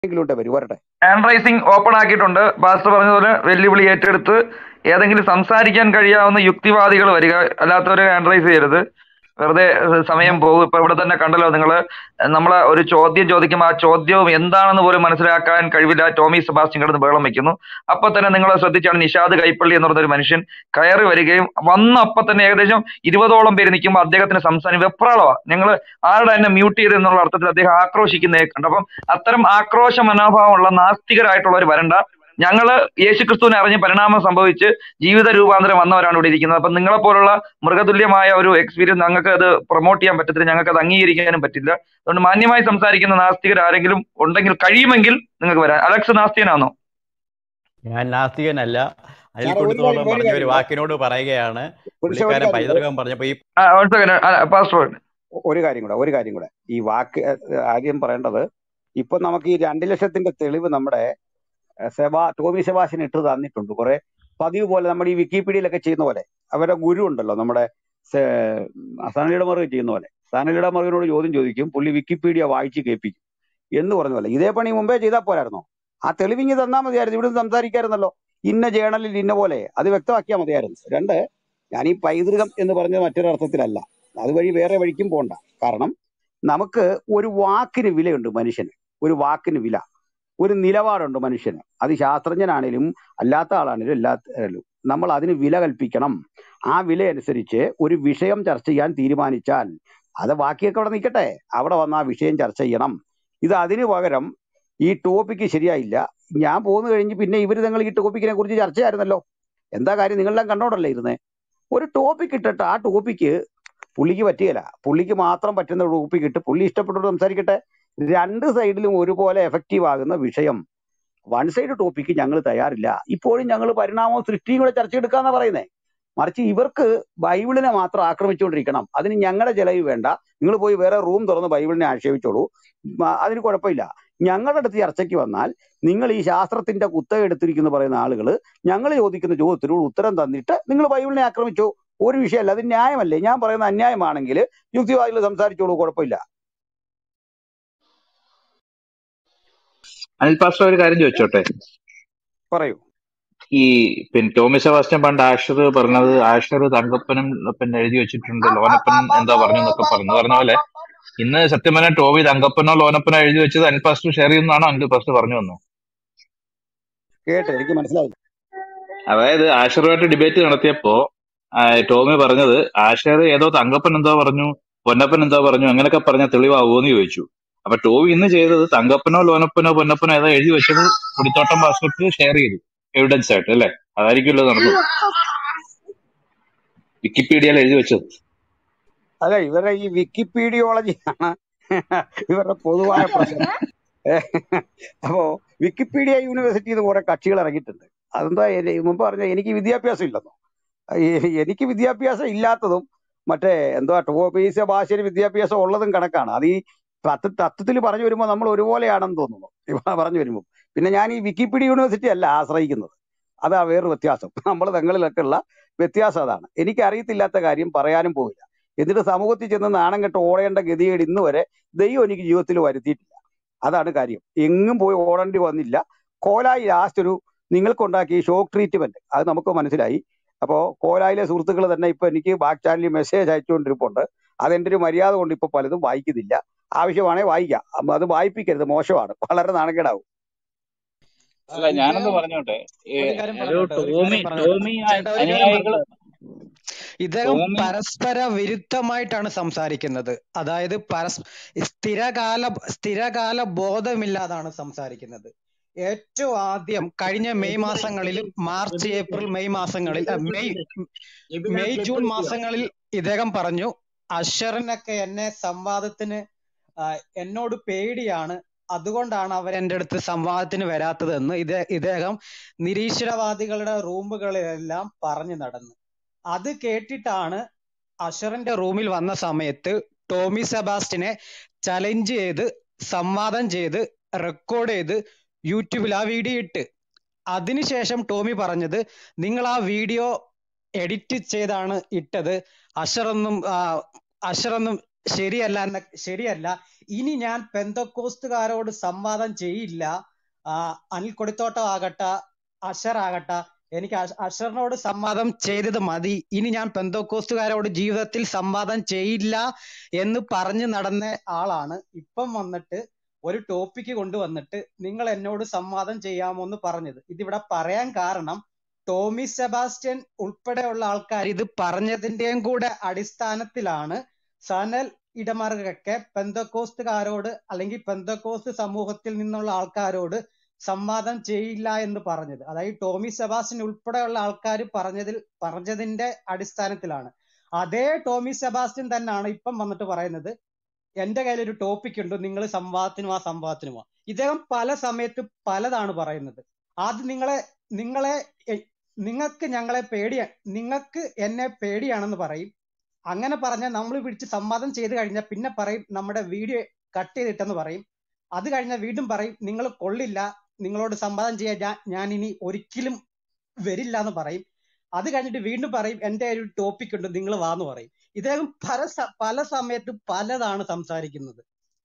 എങ്കിലും ഉണ്ട് വരും വരട്ടെ ഹാൻഡ് റൈസിംഗ് ഓപ്പൺ ആക്കിയിട്ടുണ്ട് പാസ്റ്റർ പറഞ്ഞതുപോലെ വെല്ലുവിളി ഏറ്റെടുത്ത് ഏതെങ്കിലും സംസാരിക്കാൻ കഴിയാവുന്ന യുക്തിവാദികൾ വരിക അല്ലാത്തവരെ ഹാൻഡ് റൈസ് ചെയ്യരുത് വെറുതെ ഏഹ്, സമയം പോകും ഇപ്പൊ ഇവിടെ തന്നെ കണ്ടല്ലോ നിങ്ങൾ നമ്മളെ ഒരു ചോദ്യം ചോദിക്കുമ്പോൾ ആ ചോദ്യവും എന്താണെന്ന് പോലും മനസ്സിലാക്കാൻ കഴിവില്ല ടോമി സെബാസ്റ്റ്യൻ കിടന്ന് ബഹളം വെക്കുന്നു അപ്പൊ തന്നെ നിങ്ങൾ ശ്രദ്ധിച്ചാണ് നിഷാദ് കൈപ്പള്ളി എന്ന് പറഞ്ഞ ഒരു മനുഷ്യൻ കയറി വരികയും വന്ന അപ്പൊ തന്നെ ഏകദേശം ഇരുപതോളം പേര് നിൽക്കുമ്പോൾ അദ്ദേഹത്തിന് സംസാരം വെപ്രാളമാണ് ഞങ്ങൾ ആരുടെ തന്നെ മ്യൂട്ട് ചെയ്ത് എന്നുള്ള അർത്ഥത്തിൽ അദ്ദേഹം ആക്രോശിക്കുന്നേ കണ്ടു അപ്പം അത്തരം ആക്രോശ മനോഭാവമുള്ള നാസ്തികരായിട്ടുള്ളവർ വരണ്ട ഞങ്ങള് യേശുക്രിസ്തുവിനെ അറിഞ്ഞ് പരിണാമം സംഭവിച്ച് ജീവിത രൂപാന്തരം വന്നവരാണ് ഇവിടെ ഇരിക്കുന്നത് അപ്പൊ നിങ്ങളെ പോലുള്ള മൃഗതുല്യമായ ഒരു എക്സ്പീരിയൻസ് ഞങ്ങൾക്ക് അത് പ്രൊമോട്ട് ചെയ്യാൻ പറ്റത്തില്ല ഞങ്ങൾക്ക് അത് അംഗീകരിക്കാനും പറ്റില്ല അതുകൊണ്ട് മാന്യമായി സംസാരിക്കുന്ന നാസ്തികർ ആരെങ്കിലും ഉണ്ടെങ്കിൽ കഴിയുമെങ്കിൽ നിങ്ങൾക്ക് വരാം അലക്സ് നാസ്തികനാണോ ഞാൻ നാസ്തികനല്ല അനിൽ സാറേ ഒരു കൊടുത്തോളം കാര്യം ഒരു പറഞ്ഞ ഒരു കാര്യം വാക്കിനോട് പറയുകയാണ് പുരുഷ ഒരു പുള്ളിക്കാരൻ കാര്യം കൂടെ പൈതൃകം പറഞ്ഞപ്പോ ഈ ആ, ഒരു second. ആ, പാസ്റ്റർ ഒരു കാര്യം കൂടെ ഒരു കാര്യം കൂടെ ഈ വാക്ക് ഏഹ്, ആദ്യം പറയേണ്ടത് ഇപ്പൊ നമുക്ക് ഈ രണ്ട് ലക്ഷത്തിന്റെ തെളിവ് നമ്മുടെ ഏഹ്, സെബാ ടോമി സെബാസിന് ഇട്ട് തന്നിട്ടുണ്ട് കുറെ പതിവ് പോലെ നമ്മുടെ ഈ വിക്കിപീഡിയയിലൊക്കെ ചെയ്യുന്ന പോലെ അവരുടെ ഗുരു ഉണ്ടല്ലോ നമ്മുടെ സനലിയുടെ മറുക ചെയ്യുന്ന പോലെ സനലിയുടെ മറുകിനോട് ചോദ്യം ചോദിക്കും പുള്ളി വിക്കിപീഡിയ വായിച്ച് കേൾപ്പിക്കും എന്ന് പറഞ്ഞ പോലെ ഇതേ പണി മുമ്പേ ചെയ്താൽ പോരായിരുന്നോ ആ തെളിവിങ്ങി തന്നാൽ മതിയായിരുന്നു ഇവിടുന്ന് സംസാരിക്കായിരുന്നല്ലോ ഇന്ന ജേണലിൽ ഇന്ന പോലെ അത് വ്യക്തമാക്കിയാൽ മതിയായിരുന്നു രണ്ട് ഞാൻ ഈ പൈതൃകം എന്ന് പറഞ്ഞത് മറ്റൊരു അർത്ഥത്തിലല്ല അതുവഴി വേറെ വഴിക്കും പോണ്ട കാരണം നമുക്ക് ഒരു വാക്കിന് വിലയുണ്ട് മനുഷ്യന് ഒരു വാക്കിന് വില ഒരു നിലപാടുണ്ട് മനുഷ്യന് അത് ശാസ്ത്രജ്ഞനാണേലും അല്ലാത്ത ആളാണേലും എല്ലാത്തായാലും നമ്മൾ അതിന് വില കൽപ്പിക്കണം ആ വില അനുസരിച്ച് ഒരു വിഷയം ചർച്ച ചെയ്യാൻ തീരുമാനിച്ചാൽ അത് ബാക്കിയൊക്കെ അവിടെ നിൽക്കട്ടെ അവിടെ വന്ന് ആ വിഷയം ചർച്ച ചെയ്യണം ഇത് അതിന് പകരം ഈ ടോപ്പിക്ക് ശരിയായില്ല ഞാൻ പോന്നു കഴിഞ്ഞ് പിന്നെ ഇവർ നിങ്ങൾ ഈ ടോപ്പിക്കിനെ കുറിച്ച് ചർച്ചയായിരുന്നല്ലോ എന്താ കാര്യം നിങ്ങളെല്ലാം കണ്ടോണ്ടല്ലേ ഇരുന്നേ ഒരു ടോപ്പിക് ഇട്ടിട്ട് ആ ടോപ്പിക്ക് പുള്ളിക്ക് പറ്റുകയില്ല പുള്ളിക്ക് മാത്രം പറ്റുന്ന ടോപ്പിക് ഇട്ട് പുള്ളി ഇഷ്ടപ്പെട്ടോട് സംസാരിക്കട്ടെ രണ്ട് സൈഡിലും ഒരുപോലെ എഫക്റ്റീവ് ആകുന്ന വിഷയം വൺ സൈഡ് ടോപ്പിക്ക് ഞങ്ങൾ തയ്യാറില്ല ഇപ്പോഴും ഞങ്ങൾ പരിണാമവും സൃഷ്ടിയും കൂടെ ചർച്ചയെടുക്കാന്നാ പറയുന്നേ മറിച്ച് ഇവർക്ക് ബൈബിളിനെ മാത്രം ആക്രമിച്ചുകൊണ്ടിരിക്കണം അതിന് ഞങ്ങളുടെ ചെലവ് വേണ്ട നിങ്ങൾ പോയി വേറെ റൂം തുറന്ന് ബൈബിളിനെ ആക്ഷേപിച്ചോളൂ മ- അതിന് കുഴപ്പമില്ല ഞങ്ങളുടെ അടുത്ത് ചർച്ചയ്ക്ക് വന്നാൽ നിങ്ങൾ ഈ ശാസ്ത്രത്തിന്റെ കുത്തക എടുത്തിരിക്കുന്ന പറയുന്ന ആളുകൾ ഞങ്ങൾ ചോദിക്കുന്ന ചോദ്യത്തിനോട് ഉത്തരം തന്നിട്ട് നിങ്ങൾ ബൈബിളിനെ ആക്രമിച്ചോ ഒരു വിഷയമല്ല അത് ന്യായമല്ലേ ഞാൻ പറയുന്ന അന്യായമാണെങ്കിൽ യുക്തിവാദികൾ സംസാരിച്ചോളൂ കുഴപ്പമില്ല അനിൽ പാസ്റ്റർ ഒരു കാര്യം ചോദിച്ചോട്ടെ പറയൂ ഈ പിന്നെ ടോമി സെബാസ്റ്റ്യൻ പണ്ട് ആഷർ പറഞ്ഞത് ആഷർ തങ്കപ്പനും പിന്നെ എഴുതി വെച്ചിട്ടുണ്ട് ലോനപ്പൻ എന്താ പറഞ്ഞു എന്നൊക്കെ പറഞ്ഞു പറഞ്ഞ പോലെ ഇന്ന് സത്യം പറഞ്ഞാൽ ടോമി തങ്കപ്പനോ ലോനപ്പനോ എഴുതി വെച്ചത് അനിൽ പാസ്റ്റർ ഷെയർ ചെയ്യുന്നതാണോ അനിൽ പാസ്റ്റർ പറഞ്ഞു വന്നു കേട്ട് എനിക്ക് മനസ്സിലായി അതായത് ആഷറുമായിട്ട് ഡിബേറ്റ് നടത്തിയപ്പോ ആ, ടോമി പറഞ്ഞത് ആഷർ ഏതോ തങ്കപ്പൻ എന്തോ പറഞ്ഞു പൊന്നപ്പൻ എന്തോ പറഞ്ഞു അങ്ങനെയൊക്കെ പറഞ്ഞ തെളിവാകുമോ എന്ന് ചോദിച്ചു അപ്പൊ ടോമി ഇന്ന് ചെയ്തത് തങ്കപ്പനോ ലോനപ്പനോ പൊന്നപ്പനോ ഏതോ എഴുതി വെച്ചത് കുടിത്തോട്ടം പാസ്റ്റർക്ക് ഷെയർ ചെയ്തു എവിഡൻസ് ആയിട്ട് അല്ലെ അതായിരിക്കുമല്ലോ നടന്നത് വിക്കിപീഡിയയിൽ എഴുതി വെച്ചത് അല്ല ഇവരുടെ ഈ വിക്കിപീഡിയോളജിയാണ് ഇവരുടെ പൊതുവായ പ്രശ്നം ഏഹ് അപ്പോ വിക്കിപീഡിയ യൂണിവേഴ്സിറ്റിയിൽ നിന്ന് കുറെ കക്ഷികൾ ഇറങ്ങിയിട്ടുണ്ട് അതെന്താ എന്നെ- മുമ്പ് പറഞ്ഞ എനിക്ക് വിദ്യാഭ്യാസം ഇല്ലെന്നോ ഈ- എനിക്ക് വിദ്യാഭ്യാസം ഇല്ലാത്തതും മറ്റേ എന്താ ടോപീസ ഭാഷയിൽ വിദ്യാഭ്യാസം ഉള്ളതും കണക്കാണ് അത് ഈ തത്വ തത്വത്തിൽ പറഞ്ഞു വരുമ്പോൾ നമ്മൾ ഒരുപോലെയാണെന്ന് തോന്നുന്നു ഇവ പറഞ്ഞു വരുമ്പോൾ പിന്നെ ഞാൻ ഈ വിക്കിപീഡിയ യൂണിവേഴ്സിറ്റി അല്ല ആശ്രയിക്കുന്നത് അതാ വേറൊരു വ്യത്യാസം നമ്മൾ തങ്ങളിലൊക്കെ ഉള്ള വ്യത്യാസം അതാണ് എനിക്ക് അറിയത്തില്ലാത്ത കാര്യം പറയാനും പോവില്ല എന്നിട്ട് സമൂഹത്തിൽ ചെന്ന് നാണം കെട്ട് ഓടേണ്ട ഗതികേട് ഇന്ന് വരെ ദൈവം എനിക്ക് ജീവിതത്തിൽ വരുത്തിയിട്ടില്ല അതാണ് കാര്യം എങ്ങും പോയി ഓടേണ്ടി വന്നില്ല കോലായി ലാസ്റ്റ് ഒരു നിങ്ങൾക്കുണ്ടാക്കിയ ഷോക്ക് ട്രീറ്റ്മെന്റ് അത് നമുക്ക് മനസ്സിലായി അപ്പോ കോലായിലെ സുഹൃത്തുക്കൾ തന്നെ ഇപ്പൊ എനിക്ക് ബാക്ക് ചാനലിൽ മെസ്സേജ് അയച്ചുകൊണ്ടിരിപ്പുണ്ട് അതെന്റെ ഒരു മര്യാദ കൊണ്ട് ഇപ്പൊ പലതും വായിക്കുന്നില്ല ആവശ്യമാണെങ്കിൽ വായിക്കാം അപ്പൊ അത് വായിപ്പിക്കരുത് മോശമാണ് വളരെ നാണക്കേടാവും അല്ല ഞാനൊന്ന് പറഞ്ഞോട്ടെ ഏ, ഒരു കാര്യം ഒരു പറഞ്ഞോട്ടെ ഒരു ടോമി കാര്യം പറഞ്ഞോട്ടെ ടോമി ചേട്ടാ ഒരു കാര്യം അനുയായികൾ പറഞ്ഞോട്ടെ ഇദ്ദേഹം ടോമി പരസ്പര വിരുദ്ധമായിട്ടാണ് സംസാരിക്കുന്നത് അതായത് പരസ് സ്ഥിരകാല സ്ഥിരകാല ബോധമില്ലാതാണ് സംസാരിക്കുന്നത് ഏറ്റവും ആദ്യം കഴിഞ്ഞ മെയ് മാസങ്ങളിൽ മാർച്ച് ഏപ്രിൽ മെയ് മാസങ്ങളിൽ അഹ് മെയ് മെയ് ജൂൺ മാസങ്ങളിൽ ഇദ്ദേഹം പറഞ്ഞു അഷറിനൊക്കെ എന്നെ സംവാദത്തിന് ആ, എന്നോട് പേടിയാണ് അതുകൊണ്ടാണ് അവർ എൻ്റെ അടുത്ത് സംവാദത്തിന് വരാത്തതെന്ന് ഇതേ ഇദ്ദേഹം നിരീശ്വരവാദികളുടെ റൂമുകളിലെല്ലാം പറഞ്ഞു നടന്നു അത് കേട്ടിട്ടാണ് അഷറിന്റെ റൂമിൽ വന്ന സമയത്ത് ടോമി സെബാസ്റ്റിനെ ചലഞ്ച് ചെയ്ത് സംവാദം ചെയ്ത് റെക്കോർഡ് ചെയ്ത് യൂട്യൂബിൽ ആ വീഡിയോ ഇട്ട് അതിനുശേഷം ടോമി പറഞ്ഞത് നിങ്ങൾ ആ വീഡിയോ എഡിറ്റ് ചെയ്താണ് ഇട്ടത് അഷറൊന്നും ആ, അഷറൊന്നും ശരിയല്ല എന്ന ശരിയല്ല ഇനി ഞാൻ പെന്തക്കോസ്തുകാരോട് സംവാദം ചെയ്യില്ല ആ, അനിൽ കൊടിത്തോട്ടം ആകട്ടെ അഷർ ആകട്ടെ എനിക്ക് അഷ- അഷറിനോട് സംവാദം ചെയ്തത് മതി ഇനി ഞാൻ പെന്തക്കോസ്തുകാരോട് ജീവിതത്തിൽ സംവാദം ചെയ്യില്ല എന്ന് പറഞ്ഞു നടന്ന ആളാണ് ഇപ്പം വന്നിട്ട് ഒരു ടോപ്പിക്ക് കൊണ്ടുവന്നിട്ട് നിങ്ങൾ എന്നോട് സംവാദം ചെയ്യാമോ എന്ന് പറഞ്ഞത് ഇതിവിടെ പറയാൻ കാരണം ടോമി സെബാസ്റ്റ്യൻ ഉൾപ്പെടെയുള്ള ആൾക്കാർ ഇത് പറഞ്ഞതിന്റെയും കൂടെ അടിസ്ഥാനത്തിലാണ് സനൽ ഇടമറുകൊക്കെ പെന്തക്കോസ്തുകാരോട് അല്ലെങ്കിൽ പെന്തക്കോസ്ത് സമൂഹത്തിൽ നിന്നുള്ള ആൾക്കാരോട് സംവാദം ചെയ്യില്ല എന്ന് പറഞ്ഞത് അതായത് ടോമി സെബാസ്റ്റ്യൻ ഉൾപ്പെടെയുള്ള ആൾക്കാർ പറഞ്ഞതിൽ പറഞ്ഞതിന്റെ അടിസ്ഥാനത്തിലാണ് അതേ ടോമി സെബാസ്റ്റ്യൻ തന്നെയാണ് ഇപ്പം വന്നിട്ട് പറയുന്നത് എന്റെ കയ്യിൽ ഒരു ടോപ്പിക് ഉണ്ട് നിങ്ങൾ സംവാദത്തിന് വാ സംവാദത്തിന് വാ ഇദ്ദേഹം പല സമയത്ത് പലതാണ് പറയുന്നത് ആദ്യം നിങ്ങളെ നിങ്ങളെ എ- നിങ്ങൾക്ക് ഞങ്ങളെ പേടിയാ നിങ്ങൾക്ക് എന്നെ പേടിയാണെന്ന് പറയും അങ്ങനെ പറഞ്ഞാൽ നമ്മൾ പിടിച്ച് സംവാദം ചെയ്ത് കഴിഞ്ഞാൽ പിന്നെ പറയും നമ്മുടെ വീഡിയോ കട്ട് ചെയ്തിട്ടെന്ന് പറയും അത് കഴിഞ്ഞാൽ വീണ്ടും പറയും നിങ്ങൾ കൊള്ളില്ല നിങ്ങളോട് സംവാദം ചെയ്യാൻ ഞാൻ ഞാൻ ഇനി ഒരിക്കലും വരില്ല എന്ന് പറയും അത് കഴിഞ്ഞിട്ട് വീണ്ടും പറയും എന്റെ ഒരു ടോപ്പിക് ഉണ്ട് നിങ്ങൾ വാന്ന് പറയും ഇദ്ദേഹം പല സ- പല സമയത്ത് പലതാണ് സംസാരിക്കുന്നത്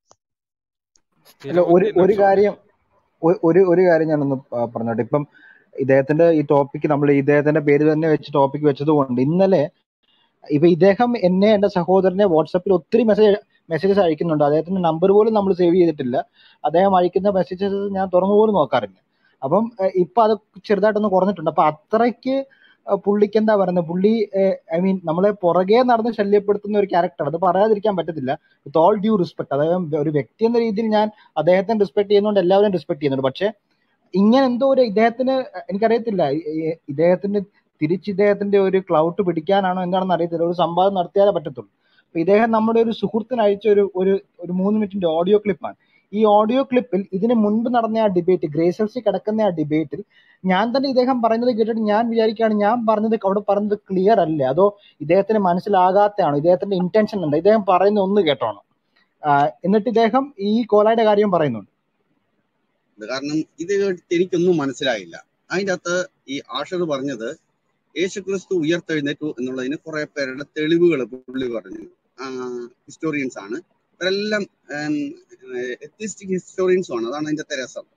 അല്ല ഒരു സ്ഥിരബുദ്ധി ഒരു നഷ്ടപ്പെട്ടു കാര്യം ഒ- ഒരു ഒരു കാര്യം ഞാനൊന്ന് പ- പറഞ്ഞോട്ടെ ഇപ്പം ഇദ്ദേഹത്തിന്റെ ഈ ടോപ്പിക്ക് നമ്മൾ ഇദ്ദേഹത്തിന്റെ പേര് തന്നെ വെച്ച് ടോപ്പിക് വെച്ചത് കൊണ്ട് ഇന്നലെ ഇപ്പൊ ഇദ്ദേഹം എന്നെ എന്റെ സഹോദരനെ വാട്സപ്പിൽ ഒത്തിരി മെസ്സേജ് മെസ്സേജസ് അയക്കുന്നുണ്ട് അദ്ദേഹത്തിന്റെ നമ്പർ പോലും നമ്മൾ സേവ് ചെയ്തിട്ടില്ല അദ്ദേഹം അയക്കുന്ന മെസ്സേജസ് ഞാൻ തുറന്നു പോലും നോക്കാറില്ല അപ്പം ഏഹ്, ഇപ്പൊ അത് ചെറുതായിട്ടൊന്ന് കുറഞ്ഞിട്ടുണ്ട് അപ്പൊ അത്രയ്ക്ക് ഏഹ്, പുള്ളിക്ക് എന്താ പറയുന്നത് പുള്ളി ഐ മീൻ നമ്മളെ പുറകെ നടന്ന് ശല്യപ്പെടുത്തുന്ന ഒരു ക്യാരക്ടർ അത് പറയാതിരിക്കാൻ പറ്റത്തില്ല വിത്ത് ഓൾ ഡ്യൂ റെസ്പെക്ട് അതായത് ഒരു വ്യക്തി എന്ന രീതിയിൽ ഞാൻ അദ്ദേഹത്തെ റെസ്പെക്ട് ചെയ്യുന്നുണ്ട് എല്ലാവരും റെസ്പെക്ട് ചെയ്യുന്നുണ്ട് പക്ഷെ ഇങ്ങനെ എന്തോ ഒരു ഇദ്ദേഹത്തിന് എനിക്കറിയത്തില്ല ഈ- ഈ- ഇദ്ദേഹത്തിന് തിരിച്ച് ഇദ്ദേഹത്തിന്റെ ഒരു ക്ലൗട്ട് പിടിക്കാനാണോ എന്താണെന്ന് അറിയത്തില്ല ഒരു സംവാദം നടത്തിയാലേ പറ്റത്തുള്ളൂ അപ്പൊ ഇദ്ദേഹം നമ്മുടെ ഒരു സുഹൃത്തിന് അയച്ച ഒരു ഒരു ഒരു മൂന്ന് മിനിറ്റിന്റെ ഓഡിയോ ക്ലിപ്പാണ് ഈ ഓഡിയോ ക്ലിപ്പിൽ ഇതിന് മുൻപ് നടന്ന ആ ഡിബേറ്റ് ഗ്രേസൽസി കിടക്കുന്ന ആ ഡിബേറ്റിൽ ഞാൻ തന്നെ ഇദ്ദേഹം പറയുന്നത് കേട്ടിട്ട് ഞാൻ വിചാരിക്കുകയാണ് ഞാൻ പറഞ്ഞത് അവിടെ പറഞ്ഞത് ക്ലിയർ അല്ലേ അതോ ഇദ്ദേഹത്തിന് മനസ്സിലാകാത്തതാണോ ഇദ്ദേഹത്തിന്റെ ഇന്റൻഷൻ ഉണ്ട് ഇദ്ദേഹം പറയുന്ന ഒന്ന് കേട്ടോണം ആഹ് എന്നിട്ട് ഇദ്ദേഹം ഈ കോലായുടെ കാര്യം പറയുന്നുണ്ട് ഇത് കാരണം ഇത് കേട്ടിട്ട് എനിക്കൊന്നും മനസ്സിലായില്ല അതിൻ്റെ അകത്ത് ഈ ആഷർ പറഞ്ഞത് യേശുക്രിസ്തു ഉയർത്തെഴുന്നേറ്റു എന്നുള്ളതിന് കുറെ പേരുടെ തെളിവുകൾ പുള്ളി പറഞ്ഞു ഹിസ്റ്റോറിയൻസ് ആണ് ഇവരെല്ലാം എത്തിസ്റ്റിക് ഹിസ്റ്റോറിയൻസും ആണ് അതാണ് അതിന്റെ അകത്തെ രസം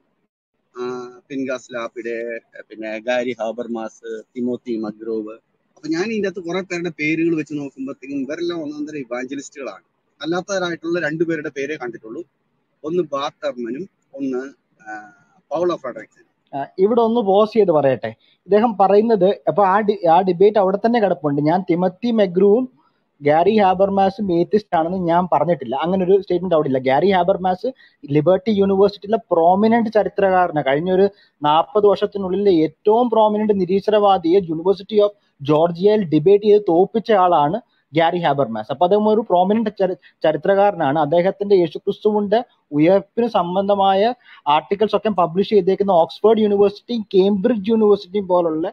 ആഹ് പിൻഗാസ് ലാപ്പിഡെ പിന്നെ ഗാരി ഹാബർമാസ് തിമോത്തി മഗ്രോവ് അപ്പൊ ഞാൻ ഇതിന്റെ അകത്ത് കുറെ പേരുടെ പേരുകൾ വെച്ച് നോക്കുമ്പോഴത്തേക്കും ഇവരെല്ലാം ഒന്നാന്തരം ഇവാഞ്ചലിസ്റ്റുകളാണ് അല്ലാത്തവരായിട്ടുള്ള രണ്ടുപേരുടെ പേരേ കണ്ടിട്ടുള്ളൂ ഒന്ന് ബാർട്ടർമനും ഒന്ന് ആഹ് പൗളോ ഫ്രെഡറിക്സൺ ആഹ് ഇവിടെ ഒന്ന് പോസ് ചെയ്ത് പറയട്ടെ ഇദ്ദേഹം പറയുന്നത് അപ്പൊ ആ ഡി ആ ഡിബേറ്റ് അവിടെ തന്നെ കിടപ്പുണ്ട് ഞാൻ തിമത്തി മെഗ്രുവും ഗാരി ഹാബർമാസും ഏത്തിസ്റ്റ് ആണെന്ന് ഞാൻ പറഞ്ഞിട്ടില്ല അങ്ങനെ ഒരു സ്റ്റേറ്റ്മെന്റ് അവിടെ ഇല്ല ഗാരി ഹാബർമാസ് ലിബർട്ടി യൂണിവേഴ്സിറ്റിയിലെ പ്രോമിനന്റ് ചരിത്രകാരനാണ് കഴിഞ്ഞ ഒരു നാൽപ്പത് വർഷത്തിനുള്ളിൽ ഏറ്റവും പ്രോമിനന്റ് നിരീശ്വരവാദിയെ യൂണിവേഴ്സിറ്റി ഓഫ് ജോർജിയയിൽ ഡിബേറ്റ് ചെയ്ത് തോപ്പിച്ച ആളാണ് ഗ്യാരി ഹാബർമാസ് അപ്പൊ അദ്ദേഹം ഒരു പ്രോമിനന്റ് ചരിത്രകാരനാണ് അദ്ദേഹത്തിന്റെ യേശുക്രിസ്തുവിന്റെ ഉയർപ്പിന് സംബന്ധമായ ആർട്ടിക്കിൾസ് ഒക്കെ പബ്ലിഷ് ചെയ്തേക്കുന്ന ഓക്സ്ഫോർഡ് യൂണിവേഴ്സിറ്റിയും കേംബ്രിഡ്ജ് യൂണിവേഴ്സിറ്റിയും പോലുള്ള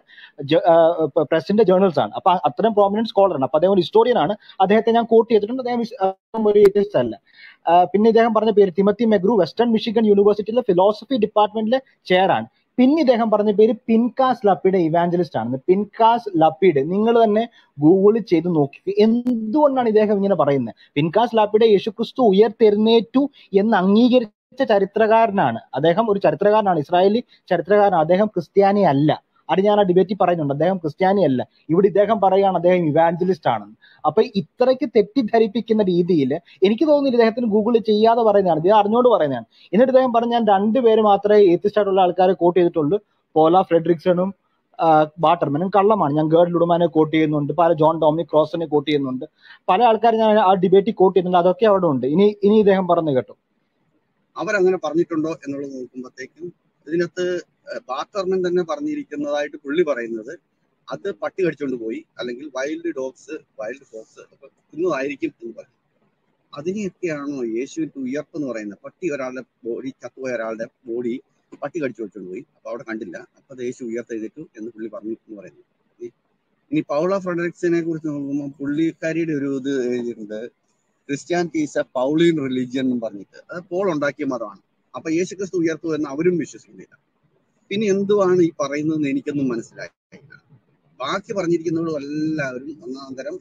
പ്രസിഡന്റ് ജേർണൽസ് ആണ് അപ്പൊ അത്രയും പ്രോമിനന്റ് സ്കോളറാണ് അപ്പൊ അദ്ദേഹം ഒരു ഹിസ്റ്റോറിയൻ ആണ് അദ്ദേഹത്തെ ഞാൻ കോട്ട് ചെയ്തിട്ടുണ്ട് അദ്ദേഹം വിശ്- അദ്ദേഹം ഒരു atheist അല്ല ആ, പിന്നെ ഇദ്ദേഹം പറഞ്ഞ പേര് തിമത്തി മെഗ്രു വെസ്റ്റേൺ മിഷിഗൺ യൂണിവേഴ്സിറ്റിയിലെ ഫിലോസഫി ഡിപ്പാർട്ട്മെന്റിലെ ചെയർ ആണ് പിന്നെ ഇദ്ദേഹം പറഞ്ഞ പേര് പിൻകാസ് ലപ്പിഡ് ഇവാഞ്ചലിസ്റ്റ് ആണ് പിൻകാസ് ലപ്പിഡ് നിങ്ങൾ തന്നെ ഗൂഗിളിൽ ചെയ്ത് നോക്കി എന്തുകൊണ്ടാണ് ഇദ്ദേഹം ഇങ്ങനെ പറയുന്നത് പിൻകാസ് ലാപ്പിഡ് യേശുക്രിസ്തു ഉയർത്തെഴുന്നേറ്റു എന്ന് അംഗീകരിച്ച ചരിത്രകാരനാണ് അദ്ദേഹം ഒരു ചരിത്രകാരനാണ് ഇസ്രായേലി ചരിത്രകാരനാണ് അദ്ദേഹം ക്രിസ്ത്യാനി അല്ല അത് ഞാൻ ആ ഡിബേറ്റിൽ പറയുന്നുണ്ട് അദ്ദേഹം ക്രിസ്ത്യാനി അല്ല ഇവിടെ ഇദ്ദേഹം പറയുകയാണ് അദ്ദേഹം ഇവാഞ്ചലിസ്റ്റ് ആണെന്ന് അപ്പൊ ഇത്രയ്ക്ക് തെറ്റിദ്ധരിപ്പിക്കുന്ന രീതിയിൽ എനിക്ക് തോന്നുന്നില്ല ഇദ്ദേഹത്തിന് ഗൂഗിളിൽ ചെയ്യാതെ പറയുന്നതാണ് ഇത് അറിഞ്ഞുകൊണ്ട് പറയുന്നതാണ് എന്നിട്ട് ഇദ്ദേഹം പറഞ്ഞ ഞാൻ രണ്ടുപേര് മാത്രമേ ഏത്തിസ്റ്റ് ആയിട്ടുള്ള ആൾക്കാരെ കോട്ട് ചെയ്തിട്ടുള്ളൂ പോല ഫ്രെഡറിക്സണും ബാട്ടർമനും കള്ളമാണ് ഞാൻ ഗേർഡ് ലുഡുമാനെ കോട്ട് ചെയ്യുന്നുണ്ട് പല ജോൺ ഡോമിനിക് ക്രോസനെ കോട്ട് ചെയ്യുന്നുണ്ട് പല ആൾക്കാർ ഞാൻ ആ ഡിബേറ്റിൽ കോട്ട് ചെയ്യുന്നുണ്ട് അതൊക്കെ അവിടെ ഉണ്ട് ഇനി ഇനി ഇദ്ദേഹം പറഞ്ഞു കേട്ടോ അവരങ്ങനെ പറഞ്ഞിട്ടുണ്ടോ എന്നുള്ളത് നോക്കുമ്പോഴത്തേക്കും ഇതിനകത്ത് ബാത്തർമൻ തന്നെ പറഞ്ഞിരിക്കുന്നതായിട്ട് പുള്ളി പറയുന്നത് അത് പട്ടി കടിച്ചോണ്ട് പോയി അല്ലെങ്കിൽ വൈൽഡ് ഡോഗ്സ് വൈൽഡ് ഫോക്സ് ഒക്കെ തിന്നതായിരിക്കും എന്ന് പറയും അതിനെയൊക്കെയാണോ യേശുവിന്റെ ഉയർപ്പ് എന്ന് പറയുന്നത് പട്ടി ഒരാളുടെ ബോഡി ചത്തുപോയ ഒരാളുടെ ബോഡി പട്ടി കടിച്ചു വെച്ചോണ്ട് പോയി അപ്പൊ അവിടെ കണ്ടില്ല അപ്പൊ അത് യേശു ഉയർത്തെഴുതിട്ടു എന്ന് പുള്ളി പറഞ്ഞു എന്ന് പറയുന്നു ഇനി ഇനി പൗള ഫ്രെഡറിക്സിനെ കുറിച്ച് നോക്കുമ്പോൾ പുള്ളിക്കാരിയുടെ ഒരു ഇത് എഴുതിയിട്ടുണ്ട് Christianity is a Pauline religion എന്ന് പറഞ്ഞിട്ട് അത് പോൾ ഉണ്ടാക്കിയ മതമാണ് അപ്പൊ യേശു ക്രിസ്തു ഉയർത്തു എന്ന് അവരും വിശ്വസിക്കുന്നില്ല പിന്നെ എന്തുവാണ് ഈ പറയുന്നതെന്ന് എനിക്കൊന്നും മനസ്സിലായില്ല ബാക്കി പറഞ്ഞിരിക്കുന്നവരും എല്ലാവരും ഒന്നാന്തരം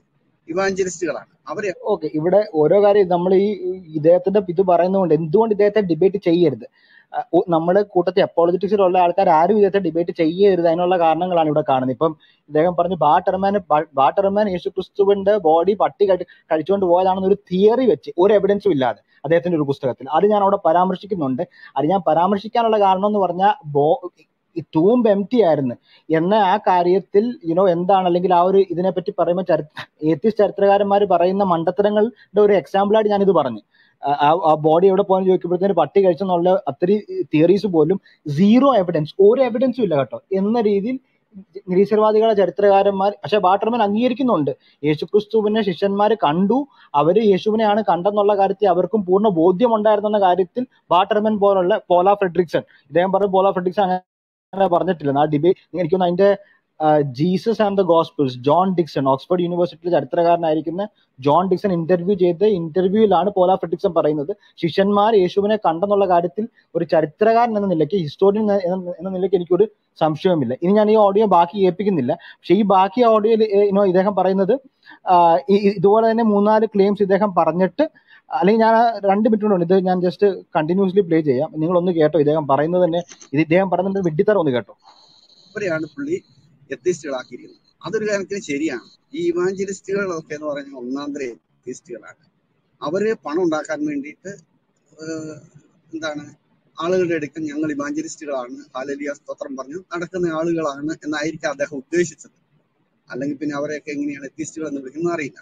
ഇവാഞ്ചലിസ്റ്റുകളാണ് അവരെ ഓക്കെ ഇവിടെ ഓരോ കാര്യം നമ്മൾ ഈ ഈ ഇദ്ദേഹത്തിന്റെ ഇത് പറയുന്നതുകൊണ്ട് എന്തുകൊണ്ട് ഇദ്ദേഹത്തെ ഡിബേറ്റ് ചെയ്യരുത് അഹ് ഒ- നമ്മുടെ കൂട്ടത്തിൽ അപ്പോളജിറ്റിക്സിലുള്ള ആൾക്കാർ ആരും ഇദ്ദേഹത്തെ ഡിബേറ്റ് ചെയ്യരുത് അതിനുള്ള കാരണങ്ങളാണ് ഇവിടെ കാണുന്നത് ഇപ്പം ഇദ്ദേഹം പറഞ്ഞു ബാട്ടർമാൻ ബാട്ടർമാൻ യേശു ക്രിസ്തുവിന്റെ ബോഡി പട്ടി കഴി കഴിച്ചുകൊണ്ട് പോയതാണെന്ന് ഒരു തിയറി വെച്ച് ഒരു എവിഡൻസും ഇല്ലാതെ അദ്ദേഹത്തിന്റെ ഒരു പുസ്തകത്തിൽ അത് ഞാൻ അവിടെ പരാമർശിക്കുന്നുണ്ട് അത് ഞാൻ പരാമർശിക്കാനുള്ള കാരണം എന്ന് പറഞ്ഞാൽ ബോ ടൂംബ് എം ടി ആയിരുന്നു എന്ന ആ കാര്യത്തിൽ യുനോ എന്താണ് അല്ലെങ്കിൽ ആ ഒരു ഇതിനെപ്പറ്റി പറയുമ്പോൾ ചരി ഏത്യസ് ചരിത്രകാരന്മാർ പറയുന്ന മണ്ടത്തരങ്ങളുടെ ഒരു എക്സാമ്പിളായിട്ട് ഞാനിത് പറഞ്ഞു ആ ആ- ആ ബോഡി എവിടെ പോയെന്ന് ചോദിക്കുമ്പോഴത്തേന് പട്ടി കഴിച്ചെന്നുള്ള അത്രയും തിയറീസ് പോലും സീറോ എവിഡൻസ് ഒരു എവിഡൻസും ഇല്ല കേട്ടോ എന്ന രീതിയിൽ നിരീശ്വരവാദികളെ ചരിത്രകാരന്മാർ പക്ഷെ ബാട്ടർമാൻ അംഗീകരിക്കുന്നുണ്ട് യേശുക്രിസ്തുവിനെ ശിഷ്യന്മാർ കണ്ടു അവര് യേശുവിനെയാണ് കണ്ടെന്നുള്ള കാര്യത്തിൽ അവർക്കും പൂർണ്ണ ബോധ്യം ഉണ്ടായിരുന്നെന്ന കാര്യത്തിൽ ബാട്ടർമാൻ പോലുള്ള പോല ഫ്രെഡ്രിക്സൺ ഇദ്ദേഹം പറഞ്ഞ പോല ഫ്രെഡ്രിക്സൺ അങ്ങനെ പറഞ്ഞിട്ടില്ല ആ ഡിബേറ്റ് എനിക്കൊന്ന് അതിന്റെ Jesus and the Gospels John Dixon Oxford യൂണിവേഴ്സിറ്റിയിലെ ചരിത്രകാരനായിരിക്കുന്ന ജോൺ ഡിക്സൺ ഇന്റർവ്യൂ ചെയ്ത ഇന്റർവ്യൂവിലാണ് പോല ഫ്രെഡ്രിക്സൺ പറയുന്നത് ശിഷ്യന്മാർ യേശുവിനെ കണ്ടെന്നുള്ള കാര്യത്തിൽ ഒരു ചരിത്രകാരൻ എന്ന നിലയ്ക്ക് ഹിസ്റ്റോറിയൻ എന്ന എന്ന- എന്ന നിലയ്ക്ക് എനിക്കൊരു സംശയവുമില്ല ഇനി ഞാൻ ഈ ഓഡിയോ ബാക്കി കേൾപ്പിക്കുന്നില്ല പക്ഷെ ഈ ബാക്കി ഓഡിയോയിൽ ഇനോ ഇദ്ദേഹം പറയുന്നത് ആ, ഈ- ഈ- ഇതുപോലെ തന്നെ മൂന്നാല് ക്ലെയിംസ് ഇദ്ദേഹം പറഞ്ഞിട്ട് അല്ലെങ്കിൽ ഞാൻ ആ രണ്ട് മിനിറ്റ് കൊണ്ട് ഇത് ഞാൻ ജസ്റ്റ് കണ്ടിന്യൂസ്ലി പ്ലേ ചെയ്യാം നിങ്ങൾ ഒന്ന് കേട്ടോ ഇദ്ദേഹം പറയുന്നത് തന്നെ ഇത് ഇദ്ദേഹം പറയുന്നത് വിഡ്ഢിത്തരം ഒന്ന് കേട്ടോ അവരെയാണ് പുള്ളി എത്തിസ്റ്റുകളാക്കിയിരിക്കുന്നത് അതൊരു കാര്യത്തിന് ശരിയാണ് ഈ ഇവാഞ്ചലിസ്റ്റുകളൊക്കെ എന്ന് പറഞ്ഞാൽ ഒന്നാം തരം എത്തിസ്റ്റുകളാണ് അവര് പണം ഉണ്ടാക്കാൻ വേണ്ടിയിട്ട് ഏഹ്, എന്താണ് ആളുകളുടെ അടുക്കൽ ഞങ്ങൾ ഇവാഞ്ചലിസ്റ്റുകളാണ് ഹാലലിയ സ്തോത്രം പറഞ്ഞ് നടക്കുന്ന ആളുകളാണ് എന്നായിരിക്കും അദ്ദേഹം ഉദ്ദേശിച്ചത് അല്ലെങ്കിൽ പിന്നെ അവരെയൊക്കെ എങ്ങനെയാണ് എത്തിസ്റ്റുകൾ എന്ന് വിളിക്കുന്നത് അറിയില്ല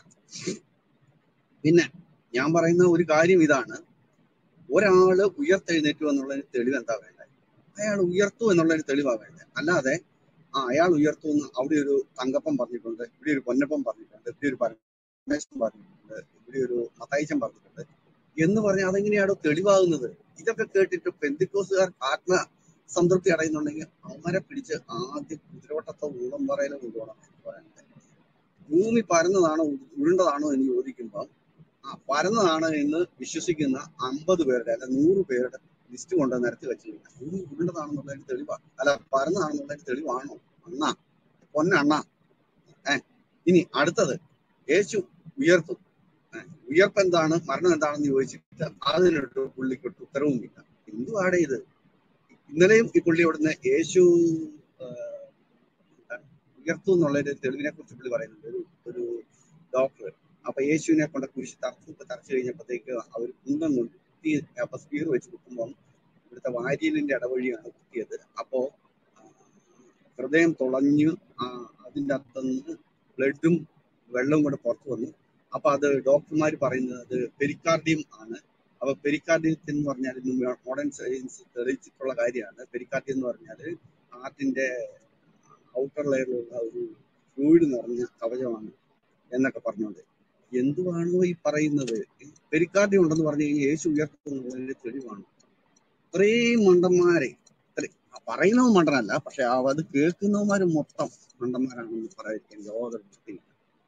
പിന്നെ ഞാൻ പറയുന്ന ഒരു കാര്യം ഇതാണ് ഒരാള് ഉയർത്തെഴുന്നേറ്റു എന്നുള്ളതിന് തെളിവ് എന്താ വേണ്ടത് അയാൾ ഉയർത്തു എന്നുള്ളതിന് തെളിവാ വേണ്ടത് അല്ലാതെ ആ അയാൾ ഉയർത്തു എന്ന് അവിടെ ഒരു തങ്കപ്പൻ പറഞ്ഞിട്ടുണ്ട് ഇവിടെ ഒരു പൊന്നപ്പൻ പറഞ്ഞിട്ടുണ്ട് ഇവിടെ ഒരു പരമേശ്വരൻ പറഞ്ഞിട്ടുണ്ട് ഇവിടെ ഒരു മത്തായിച്ചൻ പറഞ്ഞിട്ടുണ്ട് എന്ന് പറഞ്ഞാൽ അതെങ്ങനെയാണോ തെളിവാകുന്നത് ഇതൊക്കെ കേട്ടിട്ട് പെന്തിക്കോസുകാർ ആത്മ സംതൃപ്തി അടയുന്നുണ്ടെങ്കിൽ അവരെ പിടിച്ച് ആദ്യം കുതിരവട്ടത്തോ ഊളം പറയലോ കൊണ്ടുപോകണം എന്ന് പറയുന്നത് ഭൂമി പരന്നതാണോ ഉ- ഉരുണ്ടതാണോ എന്ന് ചോദിക്കുമ്പോൾ ആ പരന്നതാണ് എന്ന് വിശ്വസിക്കുന്ന അമ്പത് പേരുടെ അല്ല നൂറ് പേരുടെ ലിസ്റ്റ് കൊണ്ട് നിരത്തി വെച്ച് കഴിഞ്ഞാൽ ഭൂമി ഉരുണ്ടതാണെന്നുള്ളതിന് തെളിവാണ് അല്ല പരന്നതാണെന്നുള്ളതിന് തെളിവാണോ അണ്ണ പൊന്നണ്ണ ഏഹ് ഇനി അടുത്തത് യേശു ഉയർത്തു ഏ, ഉയർപ്പ് എന്താണ് മരണം എന്താണെന്ന് ചോദിച്ചിട്ട് അതിനൊരു പുള്ളിക്കൊട്ട് ഉത്തരവുമില്ല എന്തുവാടെ ഇത് ഇന്നലെയും ഈ പുള്ളി ഇവിടുന്ന് യേശു ആ, ഉയർത്തു എന്നുള്ളൊരു തെളിവിനെ കുറിച്ച് പുള്ളി പറയുന്നുണ്ട് ഒരു ഒരു ഡോക്ടർ അപ്പൊ യേശുവിനെ കൊണ്ട് കുരിശ് തറച്ച് തറച്ചു കഴിഞ്ഞപ്പോഴത്തേക്ക് അവർ കുന്തം കൊണ്ട് കുത്തി അപ്പൊ സ്പീർ വെച്ച് കുത്തുമ്പോൾ ഇവിടുത്തെ വാരിയലിന്റെ ഇടവഴിയാണ് കുത്തിയത് അപ്പോ ആ, ഹൃദയം തുളഞ്ഞു ആ, അതിന്റെ അകത്തുനിന്ന് ബ്ലഡും വെള്ളവും കൂടെ പുറത്തു വന്നു അപ്പൊ അത് ഡോക്ടർമാർ പറയുന്നത് അത് പെരിക്കാർഡിയം ആണ് അപ്പൊ പെരിക്കാർഡിയത്തിൽ എന്ന് പറഞ്ഞാൽ ഇന്ന് മോഡേൺ സയൻസ് തെളിയിച്ചിട്ടുള്ള കാര്യമാണ് പെരിക്കാർഡിയം എന്ന് പറഞ്ഞാൽ ഹാർട്ടിന്റെ ഔട്ടർ ലെയറിലുള്ള ഒരു ഫ്ലൂയിഡ് നിറഞ്ഞ കവചമാണ് എന്നൊക്കെ പറഞ്ഞുകൊണ്ട് എന്തുവാണോ ഈ പറയുന്നത് പെരിക്കാർഡിയം ഉണ്ടെന്ന് പറഞ്ഞു കഴിഞ്ഞാൽ യേശു ഉയർത്തുന്നതിന്റെ തെളിവാണ് ഇത്രയും മണ്ടന്മാരെ ഇത്ര- പറയുന്നവൻ മണ്ടനല്ല പക്ഷെ ആ അത് കേൾക്കുന്നവന്മാര് മൊത്തം മണ്ടന്മാരാണെന്ന് പറയാതിരിക്കാൻ യാതൊരു വൃത്തിയില്ല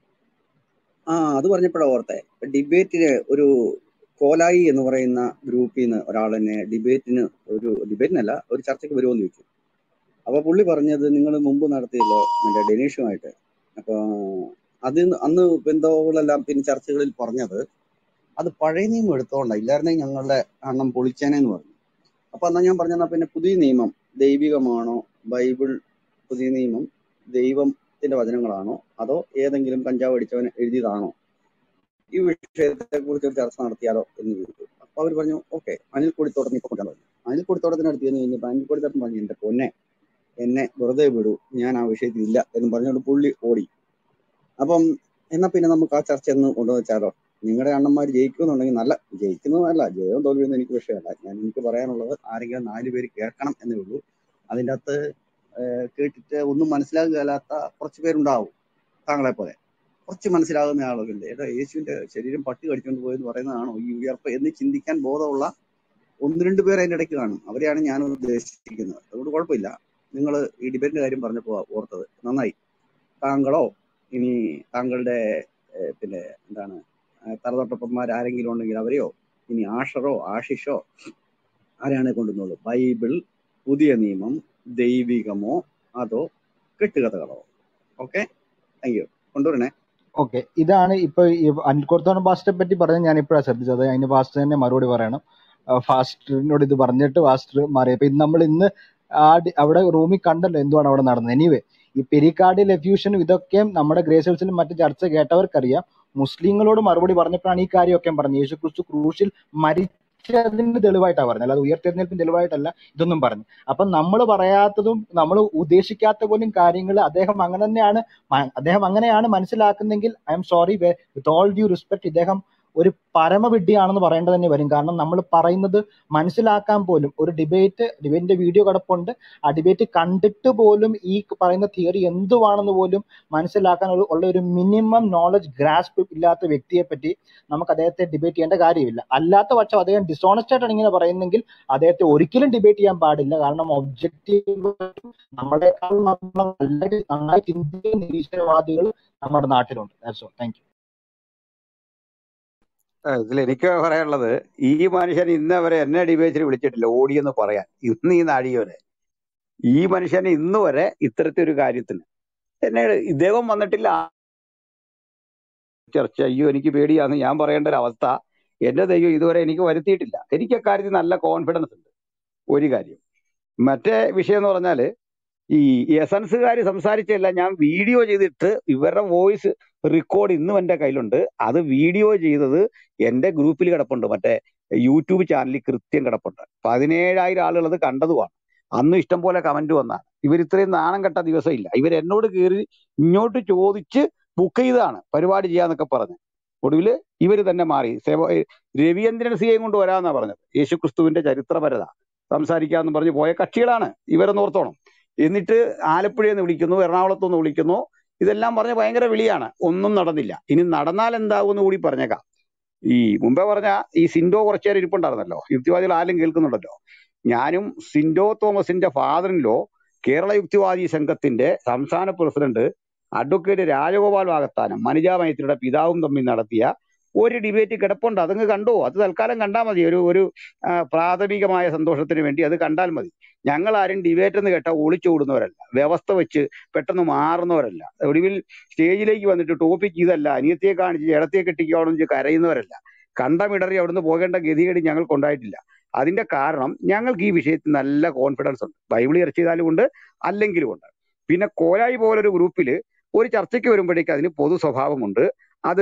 ആ അത് പറഞ്ഞപ്പോഴാ ഓർത്തെ ഡിബേറ്റിന് ഒരു കോലായി എന്ന് പറയുന്ന ഗ്രൂപ്പിൽ നിന്ന് ഒരാൾ എന്നെ ഡിബേറ്റിന് ഒരു ഡിബേറ്റിനല്ല ഒരു ചർച്ചയ്ക്ക് വരുമോന്ന് ചോദിച്ചു അപ്പൊ പുള്ളി പറഞ്ഞത് നിങ്ങൾ മുമ്പ് നടത്തിയല്ലോ മറ്റേ ഡെനീഷുമായിട്ട് അപ്പൊ അത് അന്ന് ബന്ധവുകളെല്ലാം പിന്നെ ചർച്ചകളിൽ പറഞ്ഞത് അത് പഴയ നിയമം എടുത്തോണ്ട ഇല്ലായിരുന്നെങ്കിൽ ഞങ്ങളുടെ അണ്ണം പൊളിച്ചേനെന്ന് പറഞ്ഞു അപ്പൊ എന്നാ ഞാൻ പറഞ്ഞ പിന്നെ പുതിയ നിയമം ദൈവികമാണോ ബൈബിൾ പുതിയ നിയമം ദൈവത്തിന്റെ വചനങ്ങളാണോ അതോ ഏതെങ്കിലും കഞ്ചാവ് അടിച്ചവൻ എഴുതിയതാണോ ഈ വിഷയത്തെ കുറിച്ച് ഒരു ചർച്ച നടത്തിയാലോ എന്ന് ചോദിച്ചു അപ്പൊ അവർ പറഞ്ഞു ഓക്കെ അനിൽ കൊടിത്തോട്ടം ഇപ്പൊ കൊണ്ടാണ് പറഞ്ഞു അനിൽ കൊടിത്തോട്ടത്തിന് അടുത്ത് ചെന്ന് കഴിഞ്ഞപ്പോ അനിൽ കൊടിത്തോട്ടം പറഞ്ഞു എന്റെ പൊന്നെ എന്നെ വെറുതെ വിടൂ ഞാൻ ആ വിഷയത്തിൽ ഇല്ല എന്ന് പറഞ്ഞുകൊണ്ട് പുള്ളി ഓടി അപ്പം എന്നാ പിന്നെ നമുക്ക് ആ ചർച്ച ഒന്ന് കൊണ്ടുവച്ചാലോ നിങ്ങളുടെ അണ്ണന്മാർ ജയിക്കുമെന്നുണ്ടെങ്കിൽ നല്ല ജയിക്കുന്നതല്ല ജയവും തോൽവിയൊന്നും എനിക്ക് വിഷയമല്ല ഞാൻ എനിക്ക് പറയാനുള്ളത് ആരെങ്കിലും നാല് പേര് കേൾക്കണം എന്നേ ഉള്ളൂ അതിൻ്റെ അകത്ത് ഏഹ് കേട്ടിട്ട് ഒന്നും മനസ്സിലാകുകയല്ലാത്ത കുറച്ച് പേരുണ്ടാവും താങ്കളെ പോലെ കുറച്ച് മനസ്സിലാകുന്ന ആളുകളുണ്ട് ഏതാ യേശുവിന്റെ ശരീരം പട്ടി കടിച്ചുകൊണ്ട് പോയെന്ന് പറയുന്നതാണോ ഈ ഉയർപ്പ് എന്ന് ചിന്തിക്കാൻ ബോധമുള്ള ഒന്ന് രണ്ട് പേർ അതിന്റെ ഇടയ്ക്ക് കാണും അവരെയാണ് ഞാൻ ഉദ്ദേശിക്കുന്നത് അതുകൊണ്ട് കുഴപ്പമില്ല നിങ്ങൾ ഈ ഡിബേറ്റിന്റെ കാര്യം പറഞ്ഞപ്പോൾ ഓർത്തത് നന്നായി താങ്കളോ ഇനി താങ്കളുടെ ഏഹ്, പിന്നെ എന്താണ് ഏഹ്, തലതൊട്ടപ്പന്മാർ ആരെങ്കിലും ഉണ്ടെങ്കിൽ അവരെയോ ഇനി ആഷറോ ആഷിഷോ ആരെയാണ് കൊണ്ടുവന്നുള്ളൂ ബൈബിൾ പുതിയ നിയമം ദൈവികമോ അതോ കെട്ടുകഥകളോ ഓക്കെ താങ്ക് യു കൊണ്ടുവരണേ ഓക്കെ ഇതാണ് ഇപ്പൊ ഈ അൻകോർത്തോൺ പാസ്റ്ററെ പറ്റി പറഞ്ഞ ഞാൻ ഇപ്പോഴാണ് ശ്രദ്ധിച്ചത് അതിന് പാസ്റ്റർ തന്നെ മറുപടി പറയണം ഫാസ്റ്ററിനോട് ഇത് പറഞ്ഞിട്ട് ഫാസ്റ്റർ മാറി അപ്പൊ ഇന്ന് നമ്മൾ ഇന്ന് ആ ഡി- അവിടെ റൂമിൽ കണ്ടല്ലോ എന്തുവാണ് അവിടെ നടന്നത് എനിവേ ഈ പെരിക്കാർഡിയൽ എഫ്യൂഷനും ഇതൊക്കെ നമ്മുടെ ഗ്രേസൽസിലും മറ്റു ചർച്ച കേട്ടവർക്കറിയാം മുസ്ലിങ്ങളോട് മറുപടി പറഞ്ഞപ്പോഴാണ് ഈ കാര്യമൊക്കെ പറഞ്ഞത് യേശു ക്രിസ്തു ക്രൂശിൽ മരിച്ചതിന് തെളിവായിട്ടാണ് പറഞ്ഞത് അല്ലാതെ ഉയർത്തെഴുന്നേൽപ്പിന് തെളിവായിട്ടല്ല ഇതൊന്നും പറഞ്ഞു അപ്പൊ നമ്മൾ പറയാത്തതും നമ്മൾ ഉദ്ദേശിക്കാത്ത പോലും കാര്യങ്ങൾ അദ്ദേഹം അങ്ങനെ തന്നെയാണ് മ- അദ്ദേഹം അങ്ങനെയാണ് മനസ്സിലാക്കുന്നെങ്കിൽ I'm sorry with all due respect ഇദ്ദേഹം ഒരു പരമവിഡ്ഢിയാണെന്ന് പറയേണ്ടത് തന്നെ വരും കാരണം നമ്മൾ പറയുന്നത് മനസ്സിലാക്കാൻ പോലും ഒരു ഡിബേറ്റ് ഡിബേറ്റിന്റെ വീഡിയോ കിടപ്പുണ്ട് ആ ഡിബേറ്റ് കണ്ടിട്ട് പോലും ഈ പറയുന്ന തിയറി എന്തുവാണെന്ന് പോലും മനസ്സിലാക്കാൻ ഒരു- ഉള്ള ഒരു മിനിമം നോളജ് ഗ്രാസ്പ് ഇല്ലാത്ത വ്യക്തിയെ പറ്റി നമുക്ക് അദ്ദേഹത്തെ ഡിബേറ്റ് ചെയ്യേണ്ട കാര്യമില്ല അല്ലാത്ത പക്ഷം അദ്ദേഹം ഡിസോണസ്റ്റ് ആയിട്ടാണ് ഇങ്ങനെ പറയുന്നെങ്കിൽ അദ്ദേഹത്തെ ഒരിക്കലും ഡിബേറ്റ് ചെയ്യാൻ പാടില്ല കാരണം ഒബ്ജക്റ്റീവ് നമ്മളെക്കാൾ നമ്മളെ നല്ല നന്നായി ചിന്തിക്കുന്ന നിരീശ്വരവാദികൾ നമ്മുടെ നാട്ടിലുണ്ട് ദാറ്റ്സ് ഓൾ താങ്ക് യു ഇതിൽ എനിക്ക് പറയാനുള്ളത് ഈ മനുഷ്യൻ ഇന്ന് വരെ എന്നെ ഡിബേറ്റിന് വിളിച്ചിട്ടില്ല ഓടിയെന്ന് പറയാൻ ഇന്ന് ഈ നാടിയോനെ ഈ മനുഷ്യൻ ഇന്ന് വരെ ഇത്തരത്തിലൊരു കാര്യത്തിന് എന്നെ ഇദ്ദേഹം വന്നിട്ടില്ല ചർച്ച അയ്യോ എനിക്ക് പേടിയാന്ന് ഞാൻ പറയേണ്ട ഒരു അവസ്ഥ എന്റെ ദൈവം ഇതുവരെ എനിക്ക് വരുത്തിയിട്ടില്ല എനിക്ക് അക്കാര്യത്തിൽ നല്ല കോൺഫിഡൻസ് ഉണ്ട് ഒരു കാര്യം മറ്റേ വിഷയം എന്ന് പറഞ്ഞാല് ഈ എസൻസുകാർ സംസാരിച്ചല്ല ഞാൻ വീഡിയോ ചെയ്തിട്ട് ഇവരുടെ വോയിസ് റെക്കോർഡ് ഇന്നും എന്റെ കയ്യിലുണ്ട് അത് വീഡിയോ ചെയ്തത് എന്റെ ഗ്രൂപ്പിൽ കിടപ്പുണ്ട് മറ്റേ യൂട്യൂബ് ചാനലിൽ കൃത്യം കിടപ്പുണ്ട് പതിനേഴായിരം ആളുകൾ അത് കണ്ടതുമാണ് അന്ന് ഇഷ്ടം പോലെ കമന്റ് വന്നാണ് ഇവർ ഇത്രയും നാണം കെട്ട ദിവസം ഇല്ല ഇവർ എന്നോട് കയറി ഇങ്ങോട്ട് ചോദിച്ച് ബുക്ക് ചെയ്തതാണ് പരിപാടി ചെയ്യാന്നൊക്കെ പറഞ്ഞ് ഒടുവിൽ ഇവർ തന്നെ മാറി സേവ ഏ, രവീന്ദ്രൻ സിയെയും കൊണ്ട് വരാന്നാ പറഞ്ഞത് യേശുക്രിസ്തുവിന്റെ ചരിത്രപരത സംസാരിക്കാന്ന് പറഞ്ഞ് പോയ കക്ഷികളാണ് ഇവരെന്ന് ഓർത്തോണം എന്നിട്ട് ആലപ്പുഴയിൽ നിന്ന് വിളിക്കുന്നു എറണാകുളത്ത് നിന്ന് വിളിക്കുന്നു ഇതെല്ലാം പറഞ്ഞ് ഭയങ്കര വിളിയാണ് ഒന്നും നടന്നില്ല ഇനി നടന്നാൽ എന്താകുമെന്ന് കൂടി പറഞ്ഞേക്കാം ഈ മുമ്പേ പറഞ്ഞ ഈ സിൻഡോ കുറച്ചേരം ഇരിപ്പുണ്ടായിരുന്നല്ലോ യുക്തിവാദികൾ ആരും കേൾക്കുന്നുണ്ടല്ലോ ഞാനും സിൻഡോ തോമസിന്റെ ഫാദറിനിലോ കേരള യുക്തിവാദി സംഘത്തിന്റെ സംസ്ഥാന പ്രസിഡന്റ് അഡ്വക്കേറ്റ് രാജഗോപാൽ വാഗത്താനം മനുജ മൈത്രിയുടെ പിതാവും തമ്മിൽ നടത്തിയ ഒരു ഡിബേറ്റ് കിടപ്പുണ്ട് അതങ്ങ് കണ്ടോ അത് തൽക്കാലം കണ്ടാൽ മതി ഒരു ഒരു ആ, പ്രാഥമികമായ സന്തോഷത്തിന് വേണ്ടി അത് കണ്ടാൽ മതി ഞങ്ങൾ ആരും ഡിബേറ്റ് എന്ന് കേട്ടാൽ ഒളിച്ചോടുന്നവരല്ല വ്യവസ്ഥ വെച്ച് പെട്ടെന്ന് മാറുന്നവരല്ല ഒടുവിൽ സ്റ്റേജിലേക്ക് വന്നിട്ട് ടോപ്പിക് ഇതല്ല അനിയത്തിയെ കാണിച്ച് ഇടത്തെ കെട്ടിക്കോണെന്ന് വെച്ച് കരയുന്നവരല്ല കണ്ടമിടറി അവിടുന്ന് പോകേണ്ട ഗതികേട് ഞങ്ങൾക്ക് ഉണ്ടായിട്ടില്ല അതിന്റെ കാരണം ഞങ്ങൾക്ക് ഈ വിഷയത്തിൽ നല്ല കോൺഫിഡൻസ് ഉണ്ട് ബൈബിൾ ചർച്ച ചെയ്താലും ഉണ്ട് അല്ലെങ്കിലും ഉണ്ട് പിന്നെ കോലായി പോലൊരു ഗ്രൂപ്പിൽ ഒരു ചർച്ചയ്ക്ക് വരുമ്പോഴേക്ക് അതിന് പൊതു സ്വഭാവമുണ്ട് അത്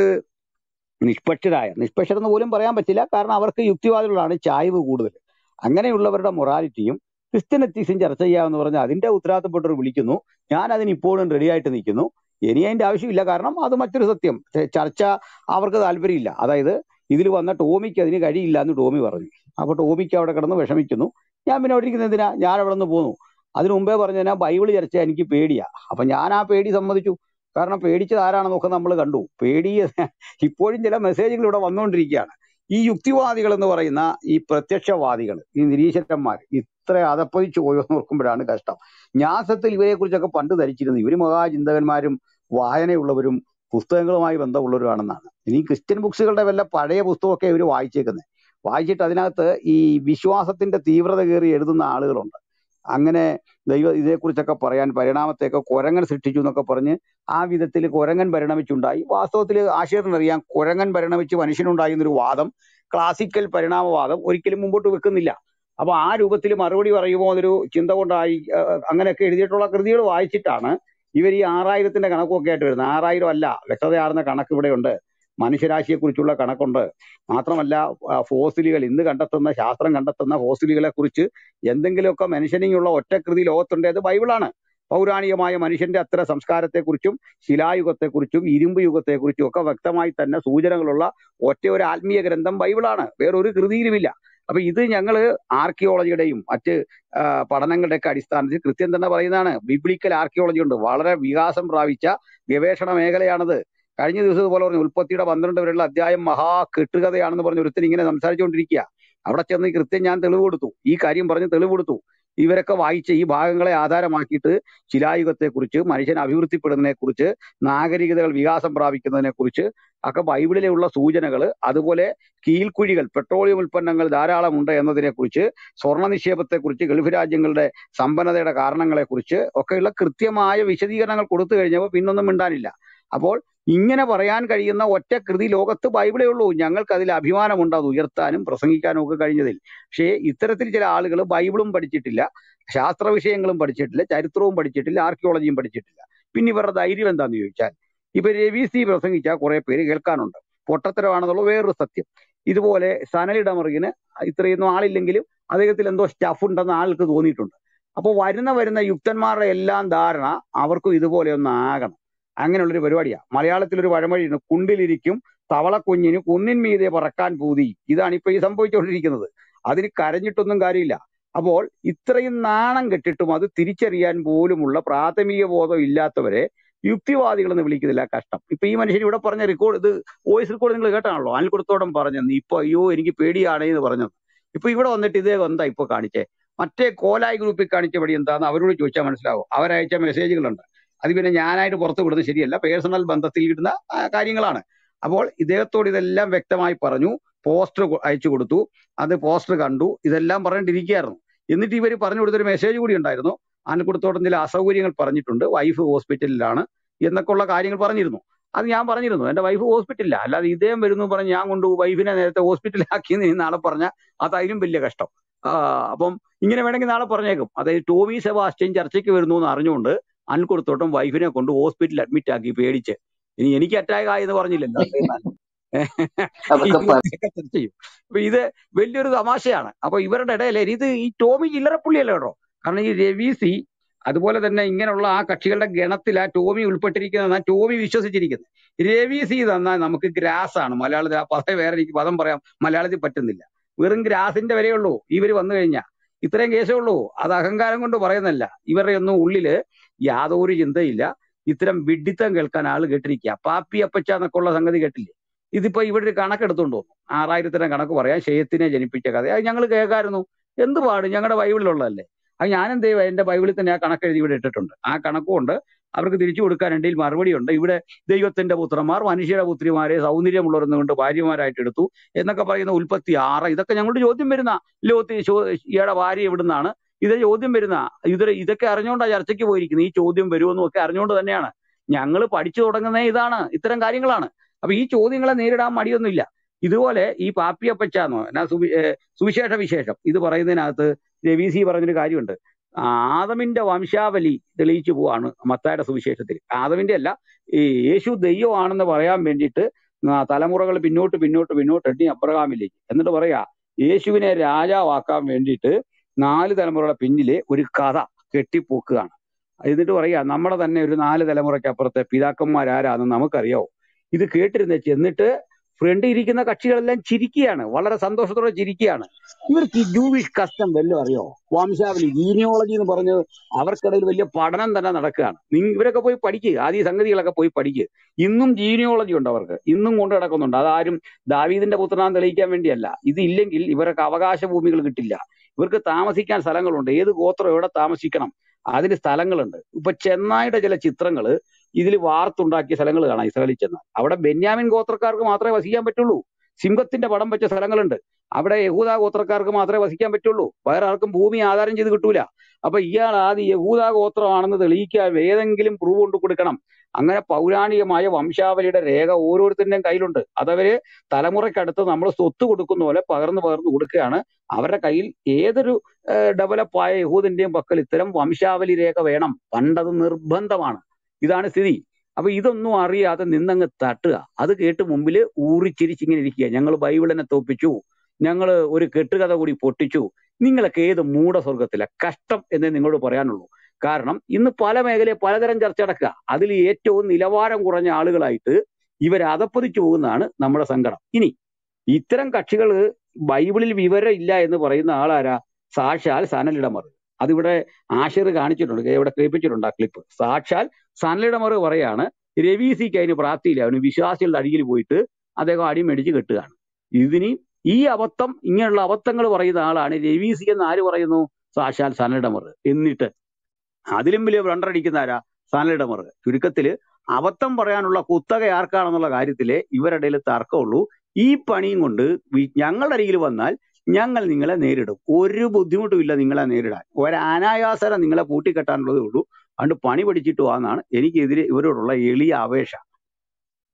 നിഷ്പക്ഷരായ നിഷ്പക്ഷരെന്ന് പോലും പറയാൻ പറ്റില്ല കാരണം അവർക്ക് യുക്തിവാദികളാണ് ചായ്വ് കൂടുതൽ അങ്ങനെയുള്ളവരുടെ മൊറാലിറ്റിയും ക്രിസ്ത്യൻ എത്തിക്സും ചർച്ച ചെയ്യാമെന്ന് പറഞ്ഞാൽ അതിന്റെ ഉത്തരവാദിത്തപ്പെട്ടവർ വിളിക്കുന്നു ഞാൻ അതിന് ഇപ്പോഴും റെഡി ആയിട്ട് നിൽക്കുന്നു ഇനി അതിന്റെ ആവശ്യമില്ല കാരണം അത് മറ്റൊരു സത്യം ചെ- ചർച്ച അവർക്ക് താല്പര്യമില്ല അതായത് ഇതിൽ വന്ന ടോമിക്ക് അതിന് കഴിയില്ല എന്ന് ടോമി പറഞ്ഞു അപ്പൊ ടോമിക്ക് അവിടെ കിടന്ന് വിഷമിക്കുന്നു ഞാൻ പിന്നെ അവിടെ ഇരിക്കുന്നത് എന്തിനാ ഞാൻ അവിടെ നിന്ന് പോന്നു അതിനു മുമ്പേ പറഞ്ഞു ഞാൻ ബൈബിൾ ചർച്ച എനിക്ക് പേടിയാ അപ്പൊ ഞാൻ ആ പേടി സമ്മതിച്ചു കാരണം പേടിച്ചത് ആരാണെന്നൊക്കെ നമ്മൾ കണ്ടു പേടി ഇപ്പോഴും ചില മെസ്സേജുകൾ ഇവിടെ വന്നുകൊണ്ടിരിക്കുകയാണ് ഈ യുക്തിവാദികൾ എന്ന് പറയുന്ന ഈ പ്രത്യക്ഷവാദികൾ ഈ നിരീശ്വരന്മാർ ഇത്ര അതപ്പതിച്ചു പോയോ എന്ന് ഓർക്കുമ്പോഴാണ് കഷ്ടം ഞാൻ സത്യത്തിൽ ഇവരെ കുറിച്ചൊക്കെ പണ്ട് ധരിച്ചിരുന്നു ഇവര് മഹാചിന്തകന്മാരും വായനയുള്ളവരും പുസ്തകങ്ങളുമായി ബന്ധമുള്ളവരുമാണെന്നാണ് ഇനി ക്രിസ്ത്യൻ ബുക്സുകളുടെ വല്ല പഴയ പുസ്തകമൊക്കെ ഇവർ വായിച്ചേക്കുന്നത് വായിച്ചിട്ട് അതിനകത്ത് ഈ വിശ്വാസത്തിന്റെ തീവ്രത കയറി എഴുതുന്ന ആളുകളുണ്ട് അങ്ങനെ ദൈവ ഇതേക്കുറിച്ചൊക്കെ പറയാൻ പരിണാമത്തെയൊക്കെ കുരങ്ങൻ സൃഷ്ടിച്ചു എന്നൊക്കെ പറഞ്ഞ് ആ വിധത്തിൽ കുരങ്ങൻ പരിണമിച്ചുണ്ടായി വാസ്തവത്തിൽ ആശയത്തിനറിയാം കുരങ്ങൻ പരിണമിച്ച് മനുഷ്യനുണ്ടായി എന്നൊരു വാദം ക്ലാസിക്കൽ പരിണാമവാദം ഒരിക്കലും മുമ്പോട്ട് വെക്കുന്നില്ല അപ്പൊ ആ രൂപത്തിൽ മറുപടി പറയുമ്പോൾ അതൊരു ചിന്ത കൊണ്ടായി ആ, അങ്ങനെയൊക്കെ എഴുതിയിട്ടുള്ള കൃതികൾ വായിച്ചിട്ടാണ് ഇവർ ഈ ആറായിരത്തിന്റെ കണക്കൊക്കെ ആയിട്ട് വരുന്നത് ആറായിരം അല്ല വ്യക്തതയാർന്ന കണക്ക് ഇവിടെയുണ്ട് മനുഷ്യരാശിയെക്കുറിച്ചുള്ള കണക്കുണ്ട് മാത്രമല്ല ആ, ഫോസിലുകൾ ഇന്ന് കണ്ടെത്തുന്ന ശാസ്ത്രം കണ്ടെത്തുന്ന ഫോസിലുകളെ കുറിച്ച് എന്തെങ്കിലുമൊക്കെ മെൻഷനിങ് ഉള്ള ഒറ്റ കൃതി ലോകത്തുണ്ട് അത് ബൈബിളാണ് പൗരാണികമായ മനുഷ്യന്റെ അത്ര സംസ്കാരത്തെക്കുറിച്ചും ശിലായുഗത്തെക്കുറിച്ചും ഇരുമ്പ് യുഗത്തെക്കുറിച്ചും ഒക്കെ വ്യക്തമായി തന്നെ സൂചനകളുള്ള ഒറ്റ ഒരു ആത്മീയ ഗ്രന്ഥം ബൈബിളാണ് വേറൊരു കൃതിയിലുമില്ല അപ്പൊ ഇത് ഞങ്ങള് ആർക്കിയോളജിയുടെയും മറ്റ് ആ, പഠനങ്ങളുടെയൊക്കെ അടിസ്ഥാനത്തിൽ കൃത്യം തന്നെ പറയുന്നതാണ് ബിബ്ലിക്കൽ ആർക്കിയോളജി ഉണ്ട് വളരെ വികാസം പ്രാപിച്ച ഗവേഷണ മേഖലയാണത് കഴിഞ്ഞ ദിവസം ഇതുപോലെ പറഞ്ഞു ഉൽപ്പത്തിയുടെ പന്ത്രണ്ട് വരെയുള്ള അധ്യായം മഹാ കെട്ടുകഥയാണെന്ന് പറഞ്ഞ് ഒരുത്തൻ ഇങ്ങനെ സംസാരിച്ചുകൊണ്ടിരിക്കുക അവിടെ ചെന്ന് ഈ കൃത്യം ഞാൻ തെളിവ് കൊടുത്തു ഈ കാര്യം പറഞ്ഞ് തെളിവ് കൊടുത്തു ഇവരൊക്കെ വായിച്ച ഈ ഭാഗങ്ങളെ ആധാരമാക്കിയിട്ട് ശിലായുഗത്തെക്കുറിച്ച് മനുഷ്യൻ അഭിവൃദ്ധിപ്പെടുന്നതിനെ കുറിച്ച് നാഗരികതകൾ വികാസം പ്രാപിക്കുന്നതിനെ കുറിച്ച് ഒക്കെ ബൈബിളിലുള്ള സൂചനകൾ അതുപോലെ കീൽക്കുഴികൾ പെട്രോളിയം ഉൽപ്പന്നങ്ങൾ ധാരാളം ഉണ്ട് എന്നതിനെ കുറിച്ച് സ്വർണ്ണ നിക്ഷേപത്തെക്കുറിച്ച് ഗൾഫ് രാജ്യങ്ങളുടെ സമ്പന്നതയുടെ കാരണങ്ങളെക്കുറിച്ച് ഒക്കെയുള്ള കൃത്യമായ വിശദീകരണങ്ങൾ കൊടുത്തു കഴിഞ്ഞപ്പോൾ പിന്നൊന്നും മിണ്ടാനില്ല അപ്പോൾ ഇങ്ങനെ പറയാൻ കഴിയുന്ന ഒറ്റ കൃതി ലോകത്ത് ബൈബിളേ ഉള്ളൂ ഞങ്ങൾക്ക് അതിൽ അഭിമാനമുണ്ട് അത് ഉയർത്താനും പ്രസംഗിക്കാനും ഒക്കെ കഴിഞ്ഞതിൽ പക്ഷേ ഇത്തരത്തിൽ ചില ആളുകൾ ബൈബിളും പഠിച്ചിട്ടില്ല ശാസ്ത്ര വിഷയങ്ങളും പഠിച്ചിട്ടില്ല ചരിത്രവും പഠിച്ചിട്ടില്ല ആർക്കിയോളജിയും പഠിച്ചിട്ടില്ല പിന്നെ ഇവരുടെ ധൈര്യം എന്താന്ന് ചോദിച്ചാൽ ഇപ്പൊ രവി സി പ്രസംഗിച്ചാൽ കുറെ പേര് കേൾക്കാനുണ്ട് പൊട്ടത്തരമാണെന്നുള്ള വേറൊരു സത്യം ഇതുപോലെ സനലിടമറിന് ഇത്രയൊന്നും ആളില്ലെങ്കിലും അദ്ദേഹത്തിൽ എന്തോ സ്റ്റഫ് ഉണ്ടെന്ന് ആൾക്ക് തോന്നിയിട്ടുണ്ട് അപ്പോൾ വരുന്ന വരുന്ന യുക്തന്മാരുടെ എല്ലാം ധാരണ അവർക്കും ഇതുപോലെ ഒന്ന് ആകണം അങ്ങനെയുള്ളൊരു പരിപാടിയാണ് മലയാളത്തിലൊരു പഴമൊഴിയുണ്ട് കുണ്ടിലിരിക്കും തവളക്കുഞ്ഞിന് കുന്നിൻ മീതെ പറക്കാൻ പൂതി ഇതാണ് ഇപ്പൊ ഈ സംഭവിച്ചുകൊണ്ടിരിക്കുന്നത് അതിന് കരഞ്ഞിട്ടൊന്നും കാര്യമില്ല അപ്പോൾ ഇത്രയും നാണം കെട്ടിട്ടും അത് തിരിച്ചറിയാൻ പോലുമുള്ള പ്രാഥമിക ബോധം ഇല്ലാത്തവരെ യുക്തിവാദികൾ എന്ന് വിളിക്കുന്നില്ല കഷ്ടം ഇപ്പൊ ഈ മനുഷ്യൻ ഇവിടെ പറഞ്ഞ റെക്കോർഡ് ഇത് വോയിസ് റെക്കോർഡ് നിങ്ങൾ കേട്ടാണല്ലോ അനിൽക്കുടത്തോടം പറഞ്ഞത് ഇപ്പൊ അയ്യോ എനിക്ക് പേടിയാണേ എന്ന് പറഞ്ഞത് ഇപ്പൊ ഇവിടെ വന്നിട്ട് ഇതേ എന്താ ഇപ്പൊ കാണിച്ചേ മറ്റേ കോലായി ഗ്രൂപ്പിൽ കാണിച്ച വഴി എന്താന്ന് അവരോട് ചോദിച്ചാൽ മനസ്സിലാവും അവരയച്ച മെസ്സേജുകളുണ്ട് അത് പിന്നെ ഞാനായിട്ട് പുറത്തു വിടുന്നത് ശരിയല്ല പേഴ്സണൽ ബന്ധത്തിൽ ഇടുന്ന ആ, കാര്യങ്ങളാണ് അപ്പോൾ ഇദ്ദേഹത്തോട് ഇതെല്ലാം വ്യക്തമായി പറഞ്ഞു പോസ്റ്റർ അയച്ചു കൊടുത്തു അത് പോസ്റ്റർ കണ്ടു ഇതെല്ലാം പറഞ്ഞിട്ടിരിക്കുകയായിരുന്നു എന്നിട്ട് ഇവർ പറഞ്ഞു കൊടുത്തൊരു മെസ്സേജ് കൂടി ഉണ്ടായിരുന്നു ആനക്കുടത്തോടം ചില അസൗകര്യങ്ങൾ പറഞ്ഞിട്ടുണ്ട് വൈഫ് ഹോസ്പിറ്റലിലാണ് എന്നൊക്കെ ഉള്ള കാര്യങ്ങൾ പറഞ്ഞിരുന്നു അത് ഞാൻ പറഞ്ഞിരുന്നു എന്റെ വൈഫ് ഹോസ്പിറ്റലില്ല അല്ലാതെ ഇദ്ദേഹം വരുന്നു പറഞ്ഞ് ഞാൻ കൊണ്ട് വൈഫിനെ നേരത്തെ ഹോസ്പിറ്റലിലാക്കിയെന്ന് ഇനി നാളെ പറഞ്ഞ അതതിലും വലിയ കഷ്ടം ആ, അപ്പം ഇങ്ങനെ വേണമെങ്കിൽ നാളെ പറഞ്ഞേക്കും അതായത് ടോമി സെബാസ്റ്റ്യൻ ചർച്ചയ്ക്ക് വരുന്നു എന്ന് അറിഞ്ഞുകൊണ്ട് അനിൽക്കുടത്തോട്ടം വൈഫിനെ കൊണ്ട് ഹോസ്പിറ്റലിൽ അഡ്മിറ്റ് ആക്കി പേടിച്ച് ഇനി എനിക്ക് അറ്റാക്ക് ആയെന്ന് പറഞ്ഞില്ലല്ലോ അത്രയും നാൾ. അതൊക്കെ പ- ഇതൊക്കെ ചർച്ച ചെയ്യും അപ്പൊ ഇത് വലിയൊരു തമാശയാണ് അപ്പൊ ഇവരുടെ ഇടയിൽ ഇത് ഈ ടോമി ചില്ലറപ്പുള്ളിയല്ല കേട്ടോ കാരണം ഈ രവി സി അതുപോലെ തന്നെ ഇങ്ങനെയുള്ള ആ കക്ഷികളുടെ ഗണത്തിൽ ആ ടോമി ഉൾപ്പെട്ടിരിക്കുന്ന ടോമി വിശ്വസിച്ചിരിക്കുന്നത് രവി സി തന്നാൽ നമുക്ക് ഗ്രാസ് ആണ് മലയാളത്തിൽ ആ പദം വേറെ എനിക്ക് പദം പറയാം മലയാളത്തിൽ പറ്റുന്നില്ല വെറും ഗ്രാസിന്റെ വരെയുള്ളൂ ഇവർ വന്നു കഴിഞ്ഞാൽ ഇത്രയും കേസേ ഉള്ളൂ അത് അഹങ്കാരം കൊണ്ട് പറയുന്നല്ല ഇവരുടെ ഒന്നും ഉള്ളില് യാതൊരു ചിന്തയില്ല ഇത്തരം വിഡ്ഢിത്തം കേൾക്കാൻ ആള് കേട്ടിരിക്കുക പാപ്പി അപ്പച്ച എന്നൊക്കെ ഉള്ള സംഗതി കേട്ടില്ലേ ഇതിപ്പോ ഇവിടെ ഒരു കണക്കെടുത്തോണ്ട് വന്നു ആറായിരത്തിനെ കണക്ക് പറയാം ഷെയ്ത്തിനെ ജനിപ്പിച്ച കഥ അത് ഞങ്ങൾ കേൾക്കായിരുന്നു എന്ത് പാട് ഞങ്ങളുടെ ബൈബിളിലുള്ളതല്ലേ അത് ഞാനും ദൈവം എന്റെ ബൈബിളിൽ തന്നെ ആ കണക്ക് എഴുതി ഇവിടെ ഇട്ടിട്ടുണ്ട് ആ കണക്കുകൊണ്ട് അവർക്ക് തിരിച്ചു കൊടുക്കാൻ എൻ്റെ കയ്യിൽ മറുപടിയുണ്ട് ഇവിടെ ദൈവത്തിന്റെ പുത്രന്മാർ മനുഷ്യരുടെ പുത്രിമാരെ സൗന്ദര്യമുള്ളവരെന്ന് കൊണ്ട് ഭാര്യമാരായിട്ട് എടുത്തു എന്നൊക്കെ പറയുന്ന ഉൽപ്പത്തി ആറ് ഇതൊക്കെ ഞങ്ങളുടെ ചോദ്യം വരുന്ന ലോകത്ത് ഇയാളുടെ ഭാര്യ എവിടുന്നാണ് ഇത് ചോദ്യം വരുന്ന ഇത് ഇതൊക്കെ അറിഞ്ഞുകൊണ്ടാണ് ചർച്ചയ്ക്ക് പോയിരിക്കുന്നത് ഈ ചോദ്യം വരുമെന്നും ഒക്കെ അറിഞ്ഞുകൊണ്ട് തന്നെയാണ് ഞങ്ങൾ പഠിച്ചു തുടങ്ങുന്നേ ഇതാണ് ഇത്തരം കാര്യങ്ങളാണ് അപ്പൊ ഈ ചോദ്യങ്ങളെ നേരിടാൻ മടിയൊന്നുമില്ല ഇതുപോലെ ഈ പാപ്പിയപ്പച്ചാന്നോ എന്നാ സുവി ഏ, സുവിശേഷ വിശേഷം ഇത് പറയുന്നതിനകത്ത് രവി സി പറഞ്ഞൊരു കാര്യമുണ്ട് ആദമിന്റെ വംശാവലി തെളിയിച്ചു പോവാണ് മത്തായുടെ സുവിശേഷത്തിൽ ആദമിന്റെ അല്ല ഈ യേശു ദൈവമാണെന്ന് പറയാൻ വേണ്ടിയിട്ട് ആ തലമുറകൾ പിന്നോട്ട് പിന്നോട്ട് പിന്നോട്ട് എണ്ണി അബ്രഹാമിലേക്ക് എന്നിട്ട് പറയാ യേശുവിനെ രാജാവാക്കാൻ വേണ്ടിയിട്ട് നാല് തലമുറയുടെ പിന്നിലെ ഒരു കഥ കെട്ടിപ്പൊക്കുകയാണ് എന്നിട്ട് പറയാ നമ്മുടെ തന്നെ ഒരു നാല് തലമുറയ്ക്ക് അപ്പുറത്തെ പിതാക്കന്മാരാരാന്ന് നമുക്കറിയാവോ ഇത് കേട്ടിരുന്ന ചെന്നിട്ട് ഫ്രണ്ട് ഇരിക്കുന്ന കക്ഷികളെല്ലാം ചിരിക്കുകയാണ് വളരെ സന്തോഷത്തോടെ ചിരിക്കുകയാണ് ഇവർക്ക് ഈ ജൂവിഷ് കസ്റ്റം വല്ലതും അറിയോ വംശാവലി ജീനിയോളജി എന്ന് പറഞ്ഞ് അവർക്കിടയിൽ വലിയ പഠനം തന്നെ നടക്കുകയാണ് നിങ്ങ ഇവരൊക്കെ പോയി പഠിക്കുക ആദ്യ സംഗതികളൊക്കെ പോയി പഠിക്കുക ഇന്നും ജീനിയോളജി ഉണ്ട് അവർക്ക് ഇന്നും കൊണ്ട് നടക്കുന്നുണ്ട് അതാരും ദാവീദിന്റെ പുത്രനാന്ന് തെളിയിക്കാൻ വേണ്ടിയല്ല ഇത് ഇല്ലെങ്കിൽ ഇവർക്ക് അവകാശ ഭൂമികൾ കിട്ടില്ല ഇവർക്ക് താമസിക്കാൻ സ്ഥലങ്ങളുണ്ട് ഏത് ഗോത്രം എവിടെ താമസിക്കണം അതിന് സ്ഥലങ്ങളുണ്ട് ഇപ്പൊ ചെന്നായുടെ ചില ചിത്രങ്ങള് ഇതിൽ വാർത്തുണ്ടാക്കിയ സ്ഥലങ്ങൾ കാണാം ഇസ്രായേലിൽ ചെന്നാൽ അവിടെ ബെന്യാമിൻ ഗോത്രക്കാർക്ക് മാത്രമേ വസിക്കാൻ പറ്റുള്ളൂ സിംഹത്തിന്റെ പടം വെച്ച സ്ഥലങ്ങളുണ്ട് അവിടെ യഹൂദ ഗോത്രക്കാർക്ക് മാത്രമേ വസിക്കാൻ പറ്റുള്ളൂ വേറെ ആർക്കും ഭൂമി ആധാരം ചെയ്ത് കിട്ടൂല അപ്പൊ ഇയാൾ ആദ്യം യഹൂദ ഗോത്രമാണെന്ന് തെളിയിക്കാൻ ഏതെങ്കിലും പ്രൂവ് കൊണ്ട് കൊടുക്കണം അങ്ങനെ പൗരാണികമായ വംശാവലിയുടെ രേഖ ഓരോരുത്തരുടെയും കയ്യിലുണ്ട് അതവര് തലമുറയ്ക്കടുത്ത് നമ്മൾ സ്വത്ത് കൊടുക്കുന്ന പോലെ പകർന്നു പകർന്നു കൊടുക്കുകയാണ് അവരുടെ കയ്യിൽ ഏതൊരു ഡെവലപ്പായ യഹൂദിന്റെയും പക്കൽ ഇത്തരം വംശാവലി രേഖ വേണം പണ്ടത് നിർബന്ധമാണ് ഇതാണ് സ്ഥിതി അപ്പൊ ഇതൊന്നും അറിയാതെ നിന്നങ്ങ് തട്ടുക അത് കേട്ട് മുമ്പിൽ ഊറിച്ചിരിച്ചിങ്ങനെ ഇരിക്കുക ഞങ്ങൾ ബൈബിളിനെ തോപ്പിച്ചു ഞങ്ങൾ ഒരു കെട്ടുകഥ കൂടി പൊട്ടിച്ചു നിങ്ങളൊക്കെ ഏത് മൂഢസ്വർഗത്തില കഷ്ടം എന്നേ നിങ്ങളോട് പറയാനുള്ളൂ കാരണം ഇന്ന് പല മേഖലയിൽ പലതരം ചർച്ച നടക്കുക അതിൽ ഏറ്റവും നിലവാരം കുറഞ്ഞ ആളുകളായിട്ട് ഇവർ അതപ്പതിച്ചു പോകുന്നതാണ് നമ്മുടെ സങ്കടം ഇനി ഇത്തരം കക്ഷികൾ ബൈബിളിൽ വിവരം ഇല്ല എന്ന് പറയുന്ന ആളാരാ സാക്ഷാൽ സനലിടമർ അതിവിടെ ആഷിർ കാണിച്ചിട്ടുണ്ട് ഇവിടെ കേൾപ്പിച്ചിട്ടുണ്ട് ആ ക്ലിപ്പ് സാക്ഷാൽ സനലിടമർ പറയാണ് രവി സിക്ക് അതിന് പ്രാപ്തിയില്ല അവന് വിശ്വാസികളുടെ അടിയിൽ പോയിട്ട് അദ്ദേഹം അടി മേടിച്ച് കെട്ടുകയാണ് ഇതിന് ഈ അബദ്ധം ഇങ്ങനെയുള്ള അബദ്ധങ്ങൾ പറയുന്ന ആളാണ് രവി സി എന്ന് ആര് പറയുന്നു സാക്ഷാൽ സനലിടമർ എന്നിട്ട് അതിലും വലിയ ബ്ലണ്ടറടിക്കുന്ന ആരാ സനലിടമർ ചുരുക്കത്തില് അബദ്ധം പറയാനുള്ള കുത്തക ആർക്കാണെന്നുള്ള കാര്യത്തില് ഇവരുടെ ഇടയിൽ തർക്കമുള്ളൂ ഈ പണിയും കൊണ്ട് വി- ഞങ്ങളുടെ അരികിൽ വന്നാൽ ഞങ്ങൾ നിങ്ങളെ നേരിടും ഒരു ബുദ്ധിമുട്ടും ഇല്ല നിങ്ങളെ നേരിടാൻ ഒരു അനായാസരം നിങ്ങളെ പൂട്ടിക്കെട്ടാനുള്ളതേ ഉള്ളൂ അതുകൊണ്ട് പണി പഠിച്ചിട്ട് വാന്നാണ് എനിക്കെതിരെ ഇവരോടുള്ള എളിയ അപേക്ഷ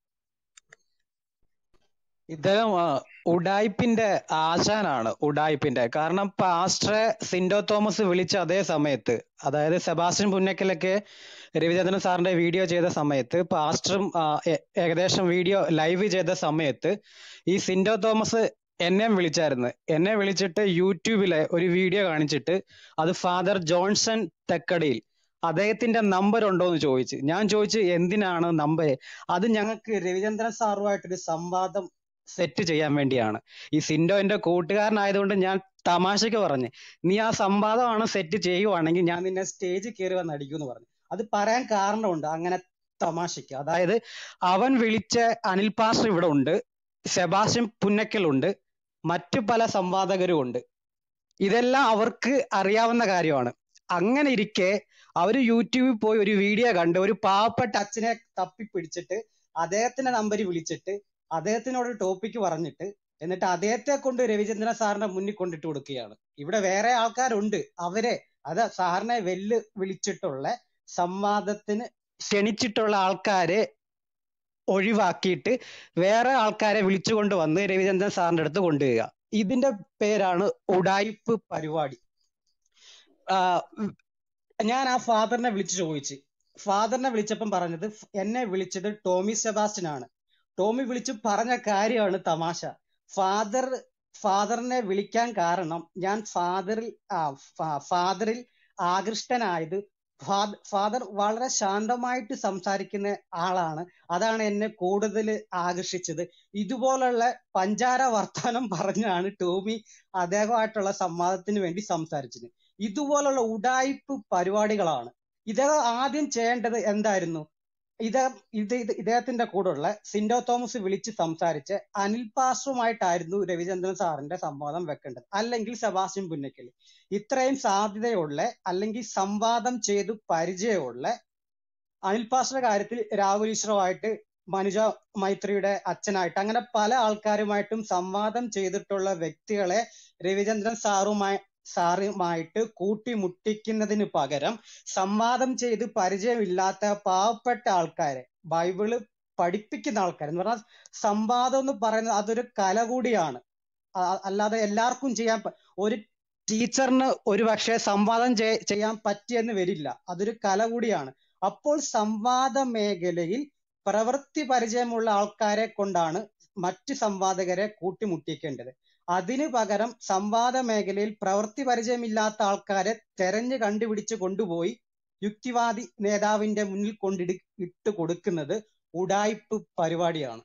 ഇദ്ദേഹം ആ, ഉഡായിപ്പിന്റെ ആശാനാണ് ഉഡായിപ്പിന്റെ കാരണം പാസ്റ്ററെ സിൻഡോ തോമസ് വിളിച്ച അതേ സമയത്ത് അതായത് സെബാസ്റ്റ്യൻ പുന്നക്കലൊക്കെ രവിചന്ദ്രൻ സാറിന്റെ വീഡിയോ ചെയ്ത സമയത്ത് പാസ്റ്ററും ആ, ഏ- ഏകദേശം വീഡിയോ ലൈവ് ചെയ്ത സമയത്ത് ഈ സിൻഡോ തോമസ് എന്നെ വിളിച്ചായിരുന്നു എന്നെ വിളിച്ചിട്ട് യൂട്യൂബിലെ ഒരു വീഡിയോ കാണിച്ചിട്ട് അത് ഫാദർ ജോൺസൺ തെക്കടിയിൽ അദ്ദേഹത്തിന്റെ നമ്പർ ഉണ്ടോ എന്ന് ചോദിച്ചു ഞാൻ ചോദിച്ചു എന്തിനാണ് നമ്പർ അത് ഞങ്ങൾക്ക് രവിചന്ദ്രൻ സാറുമായിട്ടൊരു സംവാദം സെറ്റ് ചെയ്യാൻ വേണ്ടിയാണ് ഈ സിൻഡോ എന്റെ കൂട്ടുകാരനായതുകൊണ്ട് ഞാൻ തമാശക്ക് പറഞ്ഞു നീ ആ സംവാദമാണ് സെറ്റ് ചെയ്യുവാണെങ്കിൽ ഞാൻ നിന്നെ സ്റ്റേജിൽ കയറി വന്ന് അടിക്കുമെന്ന് പറഞ്ഞു അത് പറയാൻ കാരണമുണ്ട് അങ്ങനെ തമാശക്ക് അതായത് അവൻ വിളിച്ച അനിൽ പാസ്റ്റർ ഇവിടെ ഉണ്ട് സെബാസ്റ്റ്യൻ പുന്നക്കലുണ്ട് മറ്റു പല സംവാദകരും ഉണ്ട് ഇതെല്ലാം അവർക്ക് അറിയാവുന്ന കാര്യമാണ് അങ്ങനെ ഇരിക്കെ അവര് യൂട്യൂബിൽ പോയി ഒരു വീഡിയോ കണ്ട് ഒരു പാവപ്പെട്ട അച്ഛനെ തപ്പിപ്പിടിച്ചിട്ട് അദ്ദേഹത്തിന്റെ നമ്പർ വിളിച്ചിട്ട് അദ്ദേഹത്തിനോട് ടോപ്പിക്ക് പറഞ്ഞിട്ട് എന്നിട്ട് അദ്ദേഹത്തെ കൊണ്ട് രവിചന്ദ്രൻ സാറിന്റെ മുന്നിൽ കൊണ്ടിട്ട് കൊടുക്കുകയാണ് ഇവിടെ വേറെ ആൾക്കാരുണ്ട് അവരെ അത് സാറിനെ വെല്ല് വിളിച്ചിട്ടുള്ള സംവാദത്തിന് ക്ഷണിച്ചിട്ടുള്ള ആൾക്കാരെ ഒഴിവാക്കിയിട്ട് വേറെ ആൾക്കാരെ വിളിച്ചുകൊണ്ട് വന്ന് രവിചന്ദ്രൻ സാറിന്റെ അടുത്ത് കൊണ്ടുവരിക ഇതിന്റെ പേരാണ് ഉഡായിപ്പ് പരിപാടി ആഹ് ഞാൻ ആ ഫാദറിനെ വിളിച്ചു ചോദിച്ചു ഫാദറിനെ വിളിച്ചപ്പം പറഞ്ഞത് ഫ് എന്നെ വിളിച്ചത് ടോമി സെബാസ്റ്റ്യൻ ആണ് ടോമി വിളിച്ച് പറഞ്ഞ കാര്യമാണ് തമാശ ഫാദർ ഫാദറിനെ വിളിക്കാൻ കാരണം ഞാൻ ഫാദറിൽ ആ ഫാ- ഫാദറിൽ ആകൃഷ്ടനായത് ഫാദ- ഫാദർ വളരെ ശാന്തമായിട്ട് സംസാരിക്കുന്ന ആളാണ് അതാണ് എന്നെ കൂടുതൽ ആകർഷിച്ചത് ഇതുപോലുള്ള പഞ്ചാര വർത്തമാനം പറഞ്ഞാണ് ടോമി അദ്ദേഹമായിട്ടുള്ള സംവാദത്തിന് വേണ്ടി സംസാരിച്ചത് ഇതുപോലുള്ള ഉഡായിപ്പ് പരിപാടികളാണ് ഇദ്ദേഹം ആദ്യം ചെയ്യേണ്ടത് എന്തായിരുന്നു ഇദ്ദേഹം ഇത് ഇത് ഇദ്ദേഹത്തിന്റെ കൂടെയുള്ള സിൻഡോ തോമസ് വിളിച്ച് സംസാരിച്ച് അനിൽ പാസ്റ്ററുമായിട്ടായിരുന്നു രവിചന്ദ്രൻ സാറിന്റെ സംവാദം വെക്കേണ്ടത് അല്ലെങ്കിൽ സെബാസ്റ്റ്യൻ പുന്നക്കൽ ഇത്രയും സാധ്യതയുള്ള അല്ലെങ്കിൽ സംവാദം ചെയ്തു പരിചയമുള്ള അനിൽ പാസ്റ്ററുടെ കാര്യത്തിൽ രാഹുൽ ഈശ്വറുമായിട്ട് മനുജ മൈത്രിയുടെ അച്ഛനായിട്ട് അങ്ങനെ പല ആൾക്കാരുമായിട്ടും സംവാദം ചെയ്തിട്ടുള്ള വ്യക്തികളെ രവിചന്ദ്രൻ സാറുമായി സാറുമായിട്ട് കൂട്ടിമുട്ടിക്കുന്നതിന് പകരം സംവാദം ചെയ്ത് പരിചയമില്ലാത്ത പാവപ്പെട്ട ആൾക്കാരെ ബൈബിള് പഠിപ്പിക്കുന്ന ആൾക്കാർ എന്ന് പറഞ്ഞാൽ സംവാദം എന്ന് പറയുന്നത് അതൊരു കല കൂടിയാണ് ആ- അല്ലാതെ എല്ലാവർക്കും ചെയ്യാൻ പ- ഒരു ടീച്ചറിന് ഒരു പക്ഷേ സംവാദം ചെയ്- ചെയ്യാൻ പറ്റിയെന്ന് വരില്ല അതൊരു കല കൂടിയാണ് അപ്പോൾ സംവാദ മേഖലയിൽ പ്രവൃത്തി പരിചയമുള്ള ആൾക്കാരെ കൊണ്ടാണ് മറ്റ് സംവാദകരെ കൂട്ടിമുട്ടിക്കേണ്ടത് അതിനു പകരം സംവാദ മേഖലയിൽ പ്രവൃത്തി പരിചയമില്ലാത്ത ആൾക്കാരെ തെരഞ്ഞു കണ്ടുപിടിച്ച് കൊണ്ടുപോയി യുക്തിവാദി നേതാവിന്റെ മുന്നിൽ കൊണ്ടിടി ഇട്ട് കൊടുക്കുന്നത് ഉഡായിപ്പ് പരിപാടിയാണ്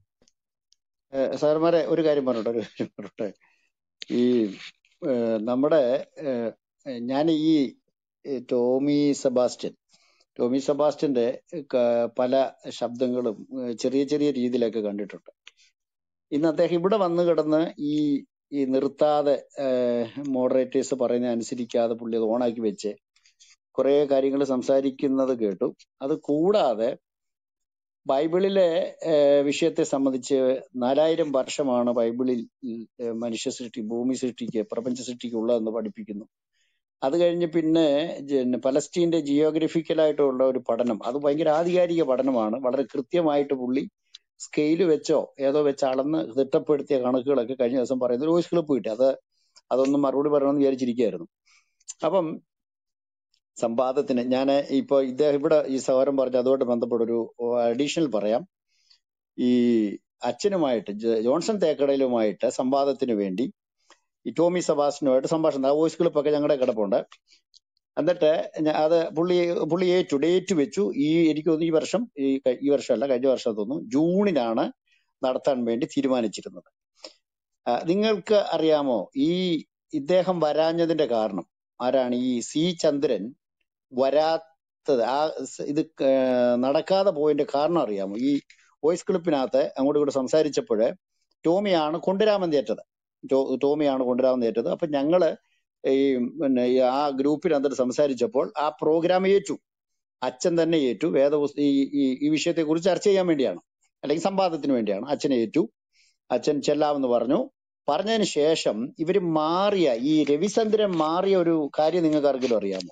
ഏഹ് സാറുമാരെ ഒരു കാര്യം പറഞ്ഞോട്ടെ ഒരു കാര്യം പറഞ്ഞോട്ടെ ഈ ഏഹ് നമ്മുടെ ഏഹ് ഞാൻ ഈ ഏഹ് ടോമി സെബാസ്റ്റ്യൻ ടോമി സെബാസ്റ്റ്യന്റെ ക- പല ശബ്ദങ്ങളും ഏഹ് ചെറിയ ചെറിയ രീതിയിലൊക്കെ കണ്ടിട്ടുണ്ട് ഇന്ന് അദ്ദേഹം ഇവിടെ വന്ന് കിടന്ന് ഈ ഈ നിർത്താതെ മോഡറേറ്റേഴ്സ് പറയുന്നത് അനുസരിക്കാതെ പുള്ളി അത് ഓണാക്കി വെച്ച് കുറെ കാര്യങ്ങൾ സംസാരിക്കുന്നത് കേട്ടു അത് കൂടാതെ ബൈബിളിലെ ഏഹ് വിഷയത്തെ സംബന്ധിച്ച് നാലായിരം വർഷമാണ് ബൈബിളിൽ ഏഹ് മനുഷ്യ സൃഷ്ടി ഭൂമി സൃഷ്ടിക്ക് പ്രപഞ്ച സൃഷ്ടിക്ക് ഉള്ളതെന്ന് പഠിപ്പിക്കുന്നു അത് കഴിഞ്ഞ് പിന്നെ ജെ- പലസ്തീന്റെ ജിയോഗ്രഫിക്കലായിട്ടുള്ള ഒരു പഠനം അത് ഭയങ്കര ആധികാരിക പഠനമാണ് വളരെ കൃത്യമായിട്ട് പുള്ളി സ്കെയിൽ വെച്ചോ ഏതോ വെച്ച് അളന്ന് തിട്ടപ്പെടുത്തിയ കണക്കുകളൊക്കെ കഴിഞ്ഞ ദിവസം പറയുന്നത് ഒരു വോയിസ് ക്ലിപ്പ് കിട്ടി അത് അതൊന്നും മറുപടി പറയണമെന്ന് വിചാരിച്ചിരിക്കുകയായിരുന്നു അപ്പം സംവാദത്തിന് ഞാൻ ഇപ്പൊ ഇദ്ദേഹം ഇവിടെ ഈ സഹോദരൻ പറഞ്ഞ അതുമായിട്ട് ബന്ധപ്പെട്ട ഒരു അഡീഷണൽ പറയാം ഈ അച്ഛനുമായിട്ട് ജെ- ജോൺസൺ തേക്കടയിലുമായിട്ട് സംവാദത്തിന് വേണ്ടി ഈ ടോമി സബാസ്റ്റിനുമായിട്ട് സംഭാഷണം ആ വോയിസ് ക്ലിപ്പൊക്കെ ഞങ്ങളുടെ കിടപ്പുണ്ട് എന്നിട്ട് ഞ- അത് പുള്ളി പുള്ളി ഏറ്റു ഡേറ്റ് വെച്ചു ഈ എനിക്ക് തോന്നുന്നു ഈ വർഷം ഈ ക- ഈ വർഷമല്ല കഴിഞ്ഞ വർഷം തോന്നുന്നു ജൂണിനാണ് നടത്താൻ വേണ്ടി തീരുമാനിച്ചിരുന്നത് ആ, നിങ്ങൾക്ക് അറിയാമോ ഈ ഇദ്ദേഹം വരാഞ്ഞതിന്റെ കാരണം ആരാണ് ഈ സി ചന്ദ്രൻ വരാത്തത് ആ സ് ഇത് ക- നടക്കാതെ പോയതിന്റെ കാരണം അറിയാമോ ഈ വോയിസ് ക്ലിപ്പിനകത്ത് അങ്ങോട്ടും ഇങ്ങോട്ട് സംസാരിച്ചപ്പോൾ ടോമിയാണ് കൊണ്ടുവരാമെന്ന് ഏറ്റത് ടോ- ടോമിയാണ് കൊണ്ടുവരാമെന്ന് ഏറ്റത് അപ്പൊ ഞങ്ങള് ഈ പിന്നെ ഈ ആ ഗ്രൂപ്പിനകത്ത് സംസാരിച്ചപ്പോൾ ആ പ്രോഗ്രാം ഏറ്റു അച്ഛൻ തന്നെ ഏറ്റു വേദപുസ്ത ഈ ഈ ഈ വിഷയത്തെ കുറിച്ച് ചർച്ച ചെയ്യാൻ വേണ്ടിയാണ് അല്ലെങ്കിൽ സംവാദത്തിന് വേണ്ടിയാണ് അച്ഛനെ ഏറ്റു അച്ഛൻ ചെല്ലാമെന്ന് പറഞ്ഞു പറഞ്ഞതിന് ശേഷം ഇവര് മാറിയ ഈ രവിചന്ദ്രൻ മാറിയ ഒരു കാര്യം നിങ്ങൾക്ക് ആർക്കെങ്കിലും അറിയാമോ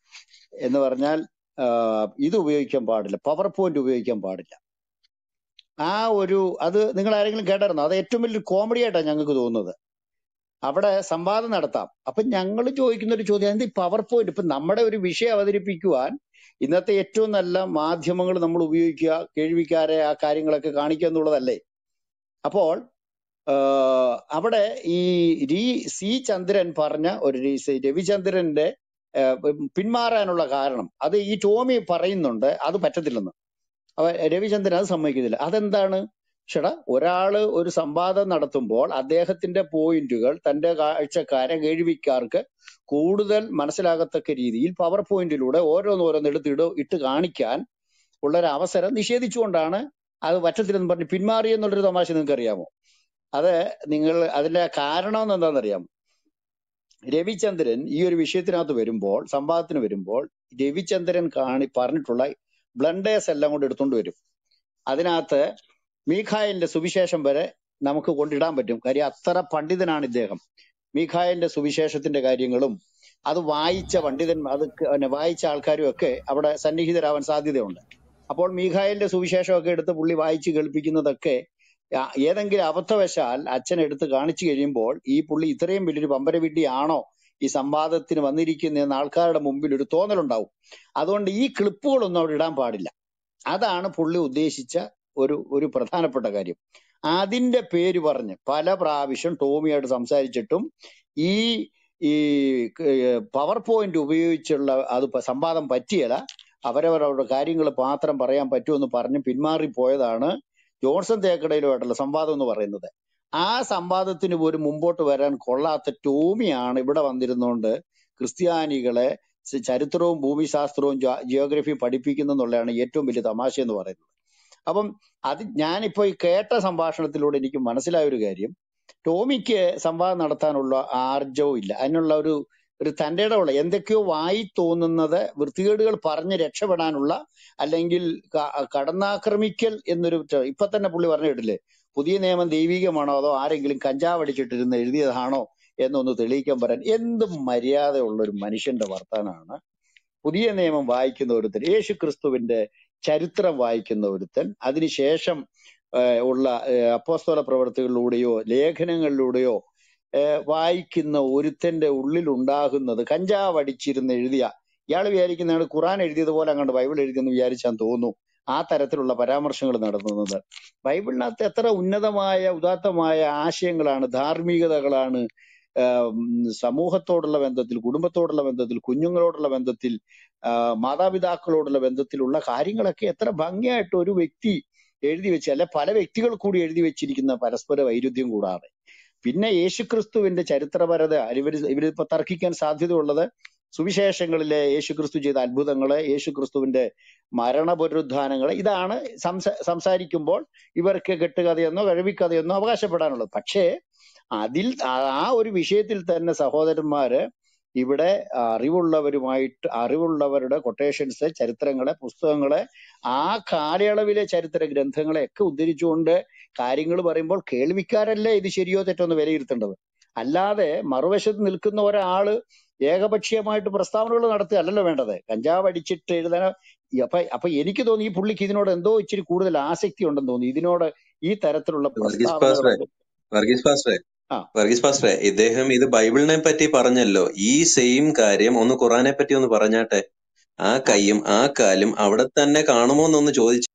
എന്ന് പറഞ്ഞാൽ ആഹ് ഇത് ഉപയോഗിക്കാൻ പാടില്ല പവർ പോയിന്റ് ഉപയോഗിക്കാൻ പാടില്ല ആ ഒരു അത് നിങ്ങൾ ആരെങ്കിലും കേട്ടായിരുന്നോ അത് ഏറ്റവും വലിയൊരു കോമഡി ആയിട്ടാണ് ഞങ്ങൾക്ക് തോന്നുന്നത് അവിടെ സംവാദം നടത്താം അപ്പൊ ഞങ്ങൾ ചോദിക്കുന്ന ഒരു ചോദ്യം എന്ത് പവർ പോയിന്റ് ഇപ്പൊ നമ്മുടെ ഒരു വിഷയം അവതരിപ്പിക്കുവാൻ ഇന്നത്തെ ഏറ്റവും നല്ല മാധ്യമങ്ങൾ നമ്മൾ ഉപയോഗിക്കുക കേൾവിക്കാരെ ആ കാര്യങ്ങളൊക്കെ കാണിക്കുക എന്നുള്ളതല്ലേ അപ്പോൾ ആഹ് അവിടെ ഈ രി സി ചന്ദ്രൻ പറഞ്ഞ ഒരു രി- സി- രവിചന്ദ്രന്റെ ആഹ് പിന്മാറാനുള്ള കാരണം അത് ഈ ടോമി പറയുന്നുണ്ട് അത് പറ്റത്തില്ലെന്ന് അവ രവിചന്ദ്രൻ അത് സമ്മതിക്കുന്നില്ല അതെന്താണ് ചേട്ടാ ഒരാള് ഒരു സംവാദം നടത്തുമ്പോൾ അദ്ദേഹത്തിന്റെ പോയിന്റുകൾ തന്റെ കാഴ്ചക്കാരെ കേൾവിക്കാർക്ക് കൂടുതൽ മനസ്സിലാകത്തക്ക രീതിയിൽ പവർ പോയിന്റിലൂടെ ഓരോന്നോരോന്ന് എടുത്ത് ഇട ഇട്ട് കാണിക്കാൻ ഉള്ള ഒരു അവസരം നിഷേധിച്ചുകൊണ്ടാണ് അത് പറ്റത്തില്ലെന്ന് പറഞ്ഞ് പിന്മാറി എന്നുള്ളൊരു തമാശ നിങ്ങൾക്ക് അറിയാമോ അത് നിങ്ങൾ അതിന്റെ കാരണം എന്താണെന്നറിയാമോ രവിചന്ദ്രൻ ഈ ഒരു വിഷയത്തിനകത്ത് വരുമ്പോൾ സംവാദത്തിന് വരുമ്പോൾ രവിചന്ദ്രൻ കാണി പറഞ്ഞിട്ടുള്ള ബ്ലണ്ടേഴ്സ് എല്ലാം കൊണ്ട് എടുത്തുകൊണ്ട് വരും അതിനകത്ത് മീഖായലിന്റെ സുവിശേഷം വരെ നമുക്ക് കൊണ്ടിടാൻ പറ്റും കാര്യം അത്ര പണ്ഡിതനാണ് ഇദ്ദേഹം മീഖായലിന്റെ സുവിശേഷത്തിന്റെ കാര്യങ്ങളും അത് വായിച്ച പണ്ഡിതൻ അത് ക- പിന്നെ വായിച്ച ആൾക്കാരും ഒക്കെ അവിടെ സന്നിഹിതരാവാൻ സാധ്യതയുണ്ട് അപ്പോൾ മീഖായലിന്റെ സുവിശേഷമൊക്കെ എടുത്ത് പുള്ളി വായിച്ച് കേൾപ്പിക്കുന്നതൊക്കെ ആ- ഏതെങ്കിലും അബദ്ധവശാൽ അച്ഛൻ എടുത്ത് കാണിച്ചു കഴിയുമ്പോൾ ഈ പുള്ളി ഇത്രയും വലിയൊരു പമ്പരവിഡ്ഢിയാണോ ഈ സംവാദത്തിന് വന്നിരിക്കുന്നതെന്ന് ആൾക്കാരുടെ മുമ്പിൽ ഒരു തോന്നലുണ്ടാവും അതുകൊണ്ട് ഈ ക്ലിപ്പുകളൊന്നും അവിടെ ഇടാൻ പാടില്ല അതാണ് പുള്ളി ഉദ്ദേശിച്ച ഒരു ഒരു പ്രധാനപ്പെട്ട കാര്യം അതിന്റെ പേര് പറഞ്ഞ് പല പ്രാവശ്യം ടോമിയായിട്ട് സംസാരിച്ചിട്ടും ഈ ഈ പവർ പോയിന്റ് ഉപയോഗിച്ചുള്ള അത് പ- സംവാദം പറ്റിയല്ല അവരവരവരുടെ കാര്യങ്ങൾ മാത്രം പറയാൻ പറ്റുമെന്ന് പറഞ്ഞ് പിന്മാറിപ്പോയതാണ് ജോൺസൺ തേക്കടയിലുമായിട്ടുള്ള സംവാദം എന്ന് പറയുന്നത് ആ സംവാദത്തിന് പോലും മുമ്പോട്ട് വരാൻ കൊള്ളാത്ത ടോമിയാണ് ഇവിടെ വന്നിരുന്നുകൊണ്ട് ക്രിസ്ത്യാനികളെ ച- ചരിത്രവും ഭൂമിശാസ്ത്രവും ജോ- ജിയോഗ്രഫിയും പഠിപ്പിക്കുന്നു എന്നുള്ളതാണ് ഏറ്റവും വലിയ തമാശ എന്ന് പറയുന്നത് അപ്പം അത് ഞാനിപ്പോ ഈ കേട്ട സംഭാഷണത്തിലൂടെ എനിക്ക് മനസ്സിലായ ഒരു കാര്യം ടോമിക്ക് സംവാദം നടത്താനുള്ള ആർജവും ഇല്ല അതിനുള്ള ഒരു ഒരു തന്റെ ഇടമുള്ള എന്തൊക്കെയോ വായി തോന്നുന്നത് വൃത്തികേടുകൾ പറഞ്ഞ് രക്ഷപ്പെടാനുള്ള അല്ലെങ്കിൽ ക- കടന്നാക്രമിക്കൽ എന്നൊരു ట- ഇപ്പൊ തന്നെ പുള്ളി പറഞ്ഞു കേട്ടില്ലേ പുതിയ നിയമം ദൈവികമാണോ അതോ ആരെങ്കിലും കഞ്ചാവ് അടിച്ചിട്ടിരുന്ന് എഴുതിയതാണോ എന്നൊന്ന് തെളിയിക്കാൻ പറയാൻ എന്ത് മര്യാദയുള്ള ഒരു മനുഷ്യന്റെ വർത്താനാണ് പുതിയ നിയമം വായിക്കുന്ന ഒരുത്തൻ യേശു ക്രിസ്തുവിന്റെ ചരിത്രം വായിക്കുന്ന ഒരുത്തൻ അതിനുശേഷം ഏഹ്, ഉള്ള ഏഹ്, അപ്പോസ്തല പ്രവർത്തികളിലൂടെയോ ലേഖനങ്ങളിലൂടെയോ ഏഹ്, വായിക്കുന്ന ഒരുത്തന്റെ ഉള്ളിൽ ഉണ്ടാകുന്നത് കഞ്ചാവ് അടിച്ചിരുന്ന് എഴുതിയ ഇയാൾ വിചാരിക്കുന്നതാണ് ഖുറാൻ എഴുതിയതുപോലെ അങ്ങോട്ട് ബൈബിൾ എഴുതിയെന്ന് വിചാരിച്ചാൻ തോന്നുന്നു ആ തരത്തിലുള്ള പരാമർശങ്ങൾ നടത്തുന്നത് ബൈബിളിനകത്ത് എത്ര ഉന്നതമായ ഉദാത്തമായ ആശയങ്ങളാണ് ധാർമ്മികതകളാണ് ആഹ് ഉം സമൂഹത്തോടുള്ള ബന്ധത്തിൽ കുടുംബത്തോടുള്ള ബന്ധത്തിൽ കുഞ്ഞുങ്ങളോടുള്ള ബന്ധത്തിൽ ആഹ് മാതാപിതാക്കളോടുള്ള ബന്ധത്തിലുള്ള കാര്യങ്ങളൊക്കെ എത്ര ഭംഗിയായിട്ട് ഒരു വ്യക്തി എഴുതി വെച്ച് അല്ലെ പല വ്യക്തികൾ കൂടി എഴുതി വെച്ചിരിക്കുന്ന പരസ്പര വൈരുദ്ധ്യം കൂടാതെ പിന്നെ യേശുക്രിസ്തുവിന്റെ ചരിത്രപരത ഇവര് ഇവരിപ്പോ തർക്കിക്കാൻ സാധ്യതയുള്ളത് സുവിശേഷങ്ങളിലെ യേശുക്രിസ്തു ചെയ്ത അത്ഭുതങ്ങള് യേശുക്രിസ്തുവിന്റെ മരണപുനരുദ്ധാനങ്ങള് ഇതാണ് സംസ സംസാരിക്കുമ്പോൾ ഇവർക്ക് കെട്ടുകഥയെന്നോ കഴിവിക്കഥയെന്നോ അവകാശപ്പെടാനുള്ളത് പക്ഷേ അതിൽ ആ ആ ഒരു വിഷയത്തിൽ തന്നെ സഹോദരന്മാര് ഇവിടെ അറിവുള്ളവരുമായിട്ട് അറിവുള്ളവരുടെ കൊട്ടേഷൻസ് ചരിത്രങ്ങളെ പുസ്തകങ്ങളെ ആ കാലയളവിലെ ചരിത്ര ഗ്രന്ഥങ്ങളെ ഒക്കെ ഉദ്ധരിച്ചുകൊണ്ട് കാര്യങ്ങൾ പറയുമ്പോൾ കേൾവിക്കാരല്ലേ ഇത് ശരിയോ തെറ്റോ എന്ന് വിലയിരുത്തേണ്ടത് അല്ലാതെ മറുവശത്ത് നിൽക്കുന്ന ഒരാള് ഏകപക്ഷീയമായിട്ട് പ്രസ്താവനകൾ നടത്തുക അല്ലല്ലോ വേണ്ടത് കഞ്ചാവ് അടിച്ചിട്ട് എഴുതാൻ അപ്പൊ അപ്പൊ എനിക്ക് തോന്നി ഈ പുള്ളിക്ക് ഇതിനോട് എന്തോ ഇച്ചിരി കൂടുതൽ ആസക്തി ഉണ്ടെന്ന് തോന്നി ഇതിനോട് ഈ തരത്തിലുള്ള വർഗീസ് പാസ്റ്ററെ പ്രസ്താവനകളൊക്കെ വർഗീസ് പാസ്റ്ററെ ആ വർഗീസ് പാസ്റ്ററെ ഇദ്ദേഹം ഇത് ബൈബിളിനെ പറ്റി പറഞ്ഞല്ലോ ഈ സെയിം കാര്യം ഒന്ന് ഖുറാനെ പറ്റി ഒന്ന് പറഞ്ഞാട്ടെ ആ ആ കൈയും ആ കാലും അവിടെ തന്നെ കാണുമോ എന്നൊന്ന് ചോദിച്ചു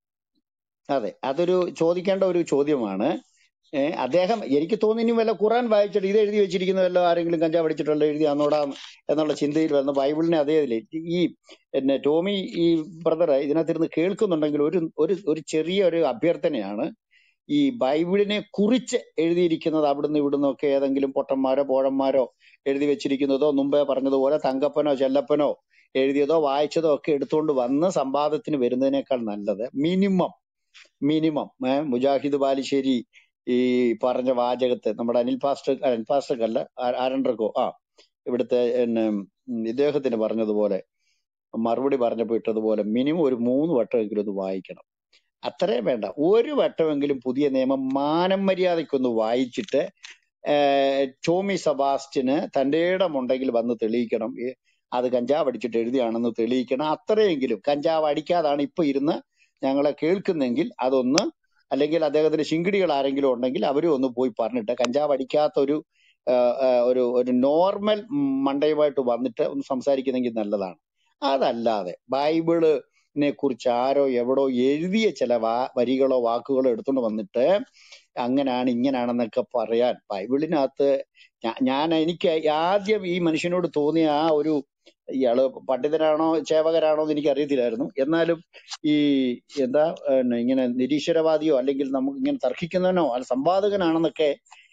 അതെ അതൊരു ചോദിക്കേണ്ട ഒരു ചോദ്യമാണ് ഏഹ് അദ്ദേഹം എനിക്ക് തോന്നുന്നു ഇനി വല്ല ഖുറാൻ വായിച്ചിട്ട് ഇത് എഴുതി വെച്ചിരിക്കുന്ന വല്ല ആരെങ്കിലും കഞ്ചാവ് അടിച്ചിട്ടുള്ള എഴുതി അന്നോടാ എന്നുള്ള ചിന്തയിൽ വന്ന ബൈബിളിനെ അതേ ഇതില് ഈ എന്നെ ടോമി ഈ ബ്രദർ ഇതിനകത്തിരുന്ന് കേൾക്കുന്നുണ്ടെങ്കിൽ ഒരു ഒരു ഒരു ചെറിയ ഒരു അഭ്യർത്ഥനയാണ് ഈ ബൈബിളിനെ കുറിച്ച് എഴുതിയിരിക്കുന്നത് അവിടുന്ന് ഇവിടുന്ന് ഒക്കെ ഏതെങ്കിലും പൊട്ടന്മാരോ പോഴന്മാരോ എഴുതി വെച്ചിരിക്കുന്നതോ മുമ്പേ പറഞ്ഞതുപോലെ തങ്കപ്പനോ ചെല്ലപ്പനോ എഴുതിയതോ വായിച്ചതോ ഒക്കെ എടുത്തുകൊണ്ട് വന്ന് സംവാദത്തിന് വരുന്നതിനേക്കാൾ നല്ലത് മിനിമം മിനിമം ഏഹ് മുജാഹിദ് ബാലുശ്ശേരി ഈ പറഞ്ഞ വാചകത്തെ നമ്മുടെ അനിൽ പാസ്റ്റർ അനിൽ പാസ്റ്റർ അല്ല ആരണ്ടർക്കോ ആ ഇവിടുത്തെ എന്നെ ഉം ഇദ്ദേഹത്തിന് പറഞ്ഞതുപോലെ മറുപടി പറഞ്ഞപ്പോ ഇട്ടതുപോലെ മിനിമം ഒരു മൂന്ന് വട്ടമെങ്കിലും ഒന്ന് വായിക്കണം അത്രയും വേണ്ട ഒരു വട്ടമെങ്കിലും പുതിയ നിയമം മാനം മര്യാദയ്ക്കൊന്ന് വായിച്ചിട്ട് ഏഹ് ടോമി സെബാസ്റ്റ്യന് തന്റെ ഇടമുണ്ടെങ്കിൽ വന്ന് തെളിയിക്കണം ഏ, അത് കഞ്ചാവ് അടിച്ചിട്ട് എഴുതിയാണെന്ന് തെളിയിക്കണം അത്രയെങ്കിലും കഞ്ചാവ് അടിക്കാതാണ് ഇപ്പൊ ഇരുന്ന് ഞങ്ങളെ കേൾക്കുന്നെങ്കിൽ അതൊന്ന് അല്ലെങ്കിൽ അദ്ദേഹത്തിന്റെ ശിങ്കിടികൾ ആരെങ്കിലും ഉണ്ടെങ്കിൽ അവരും ഒന്ന് പോയി പറഞ്ഞിട്ട് കഞ്ചാവ് അടിക്കാത്ത ഒരു ആ, ആ, ഒരു ഒരു നോർമൽ മണ്ടയുമായിട്ട് വന്നിട്ട് ഒന്ന് സംസാരിക്കുന്നെങ്കിൽ നല്ലതാണ് അതല്ലാതെ ബൈബിളിനെ കുറിച്ച് ആരോ എവിടോ എഴുതിയ ചില വാ വരികളോ വാക്കുകളോ എടുത്തുകൊണ്ട് വന്നിട്ട് അങ്ങനാണ് ഇങ്ങനാണെന്നൊക്കെ പറയാൻ ബൈബിളിനകത്ത് ഞാ- ഞാൻ എനിക്ക് ആദ്യം ഈ മനുഷ്യനോട് തോന്നിയ ആ ഒരു ഇയാള് പണ്ഡിതനാണോ ചേവകരാണോ എന്ന് എനിക്ക് അറിയത്തില്ലായിരുന്നു എന്നാലും ഈ എന്താ പിന്നെ ഇങ്ങനെ നിരീശ്വരവാദിയോ അല്ലെങ്കിൽ നമുക്ക് ഇങ്ങനെ തർക്കിക്കുന്നവനോ അല്ല സംവാദകനാണെന്നൊക്കെ